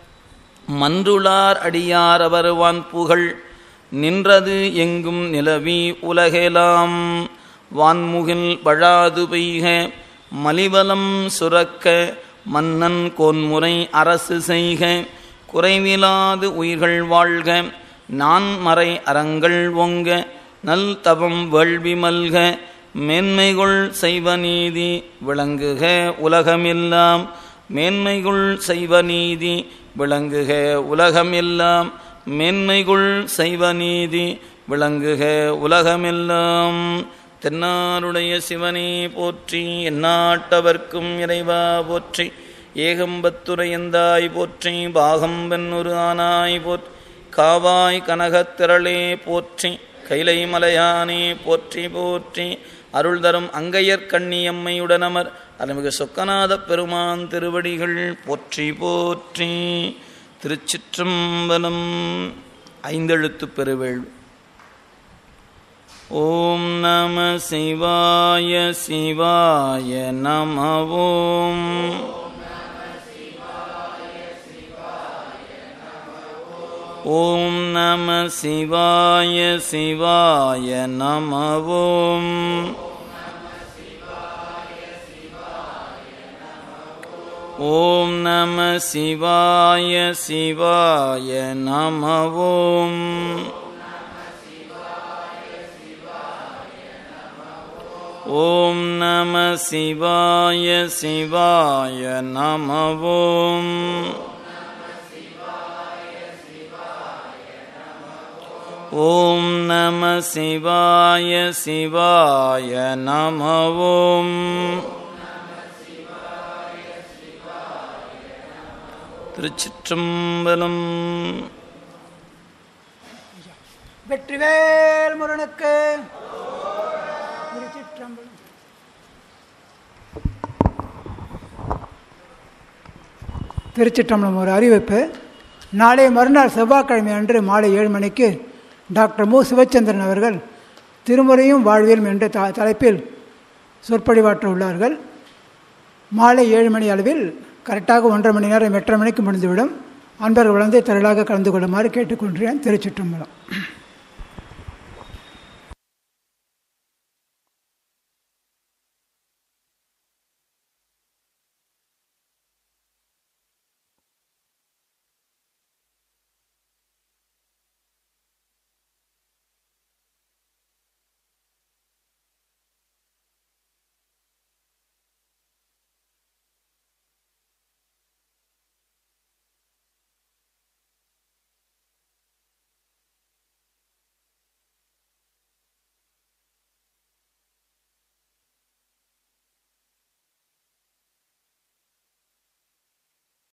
மன்றுளார் அடியார் அவர்வான் புகழ் நின்றது எங்கும் நிலவி உலகெலாம் வான்முகில் வழாது பெய்க மலிவலம் சுரக்க மன்னன் கோன்முறை அரசு செய்க குறைவிலாது உயிர்கள் வாழ்க நான் மறை அறங்கள் ஒங்க நல் தவம் வேள்வி மல்க மேன்மைகுள் செய்வ நீதி விளங்குக உலகமெல்லாம் மேன்மைகுள் செய்வ நீதி விளங்குக உலகமெல்லாம் மேன்மைகுள் செய்வ நீதி விளங்குக உலகமெல்லாம் தென்னாருடைய சிவனே போற்றி எந்நாட்டவர்க்கும் இறைவா போற்றி ஏகம்பத்துரையந்தாய் போற்றி பாகம்பென்னொரு ஆனாய் போற்றி காவாய் கனகத்திரளே போற்றி கைலை மலையானே போற்றி போற்றி அருள் தரும் அங்கையர் கண்ணியம்மையுடனமர் அருள்மிகு சொக்கநாத பெருமான் திருவடிகள் போற்றி போற்றி திருச்சிற்றம்பலம் ஐந்தெழுத்து பெருவேள் ஓம் நம சிவாய சிவாய நம ஓம் ஓம் நம சிவாய சிவாய நம ஓம் ஓம் நம சிவாய சிவாய நம ஓம் ஓம் நம சிவாய சிவாய நம ஓம் ஓம் நம சிவாய சிவாய நம ஓம் திருச்சிற்றம்பலம் வெற்றிவேல் முருகனுக்கு திருச்சிற்றம்பலம் திருச்சிற்றம்பலம் ஒரு அறிவிப்பு நாளை மறுநாள் செவ்வாய்க்கிழமை அன்று மாலை ஏழு மணிக்கு டாக்டர் மு சிவச்சந்திரன் அவர்கள் திருமுறையும் வாழ்வியலும் என்ற த தலைப்பில் சொற்பொழிவாற்ற உள்ளார்கள் மாலை ஏழு மணி அளவில் கரெக்டாக ஒன்றரை மணி நேரம் எட்டரை மணிக்கு முடிந்துவிடும் அன்பர்கள் வளர்ந்து திரளாக கலந்து கொள்ளுமாறு கேட்டுக்கொள்கிறேன் திருச்சிற்றம்பலம்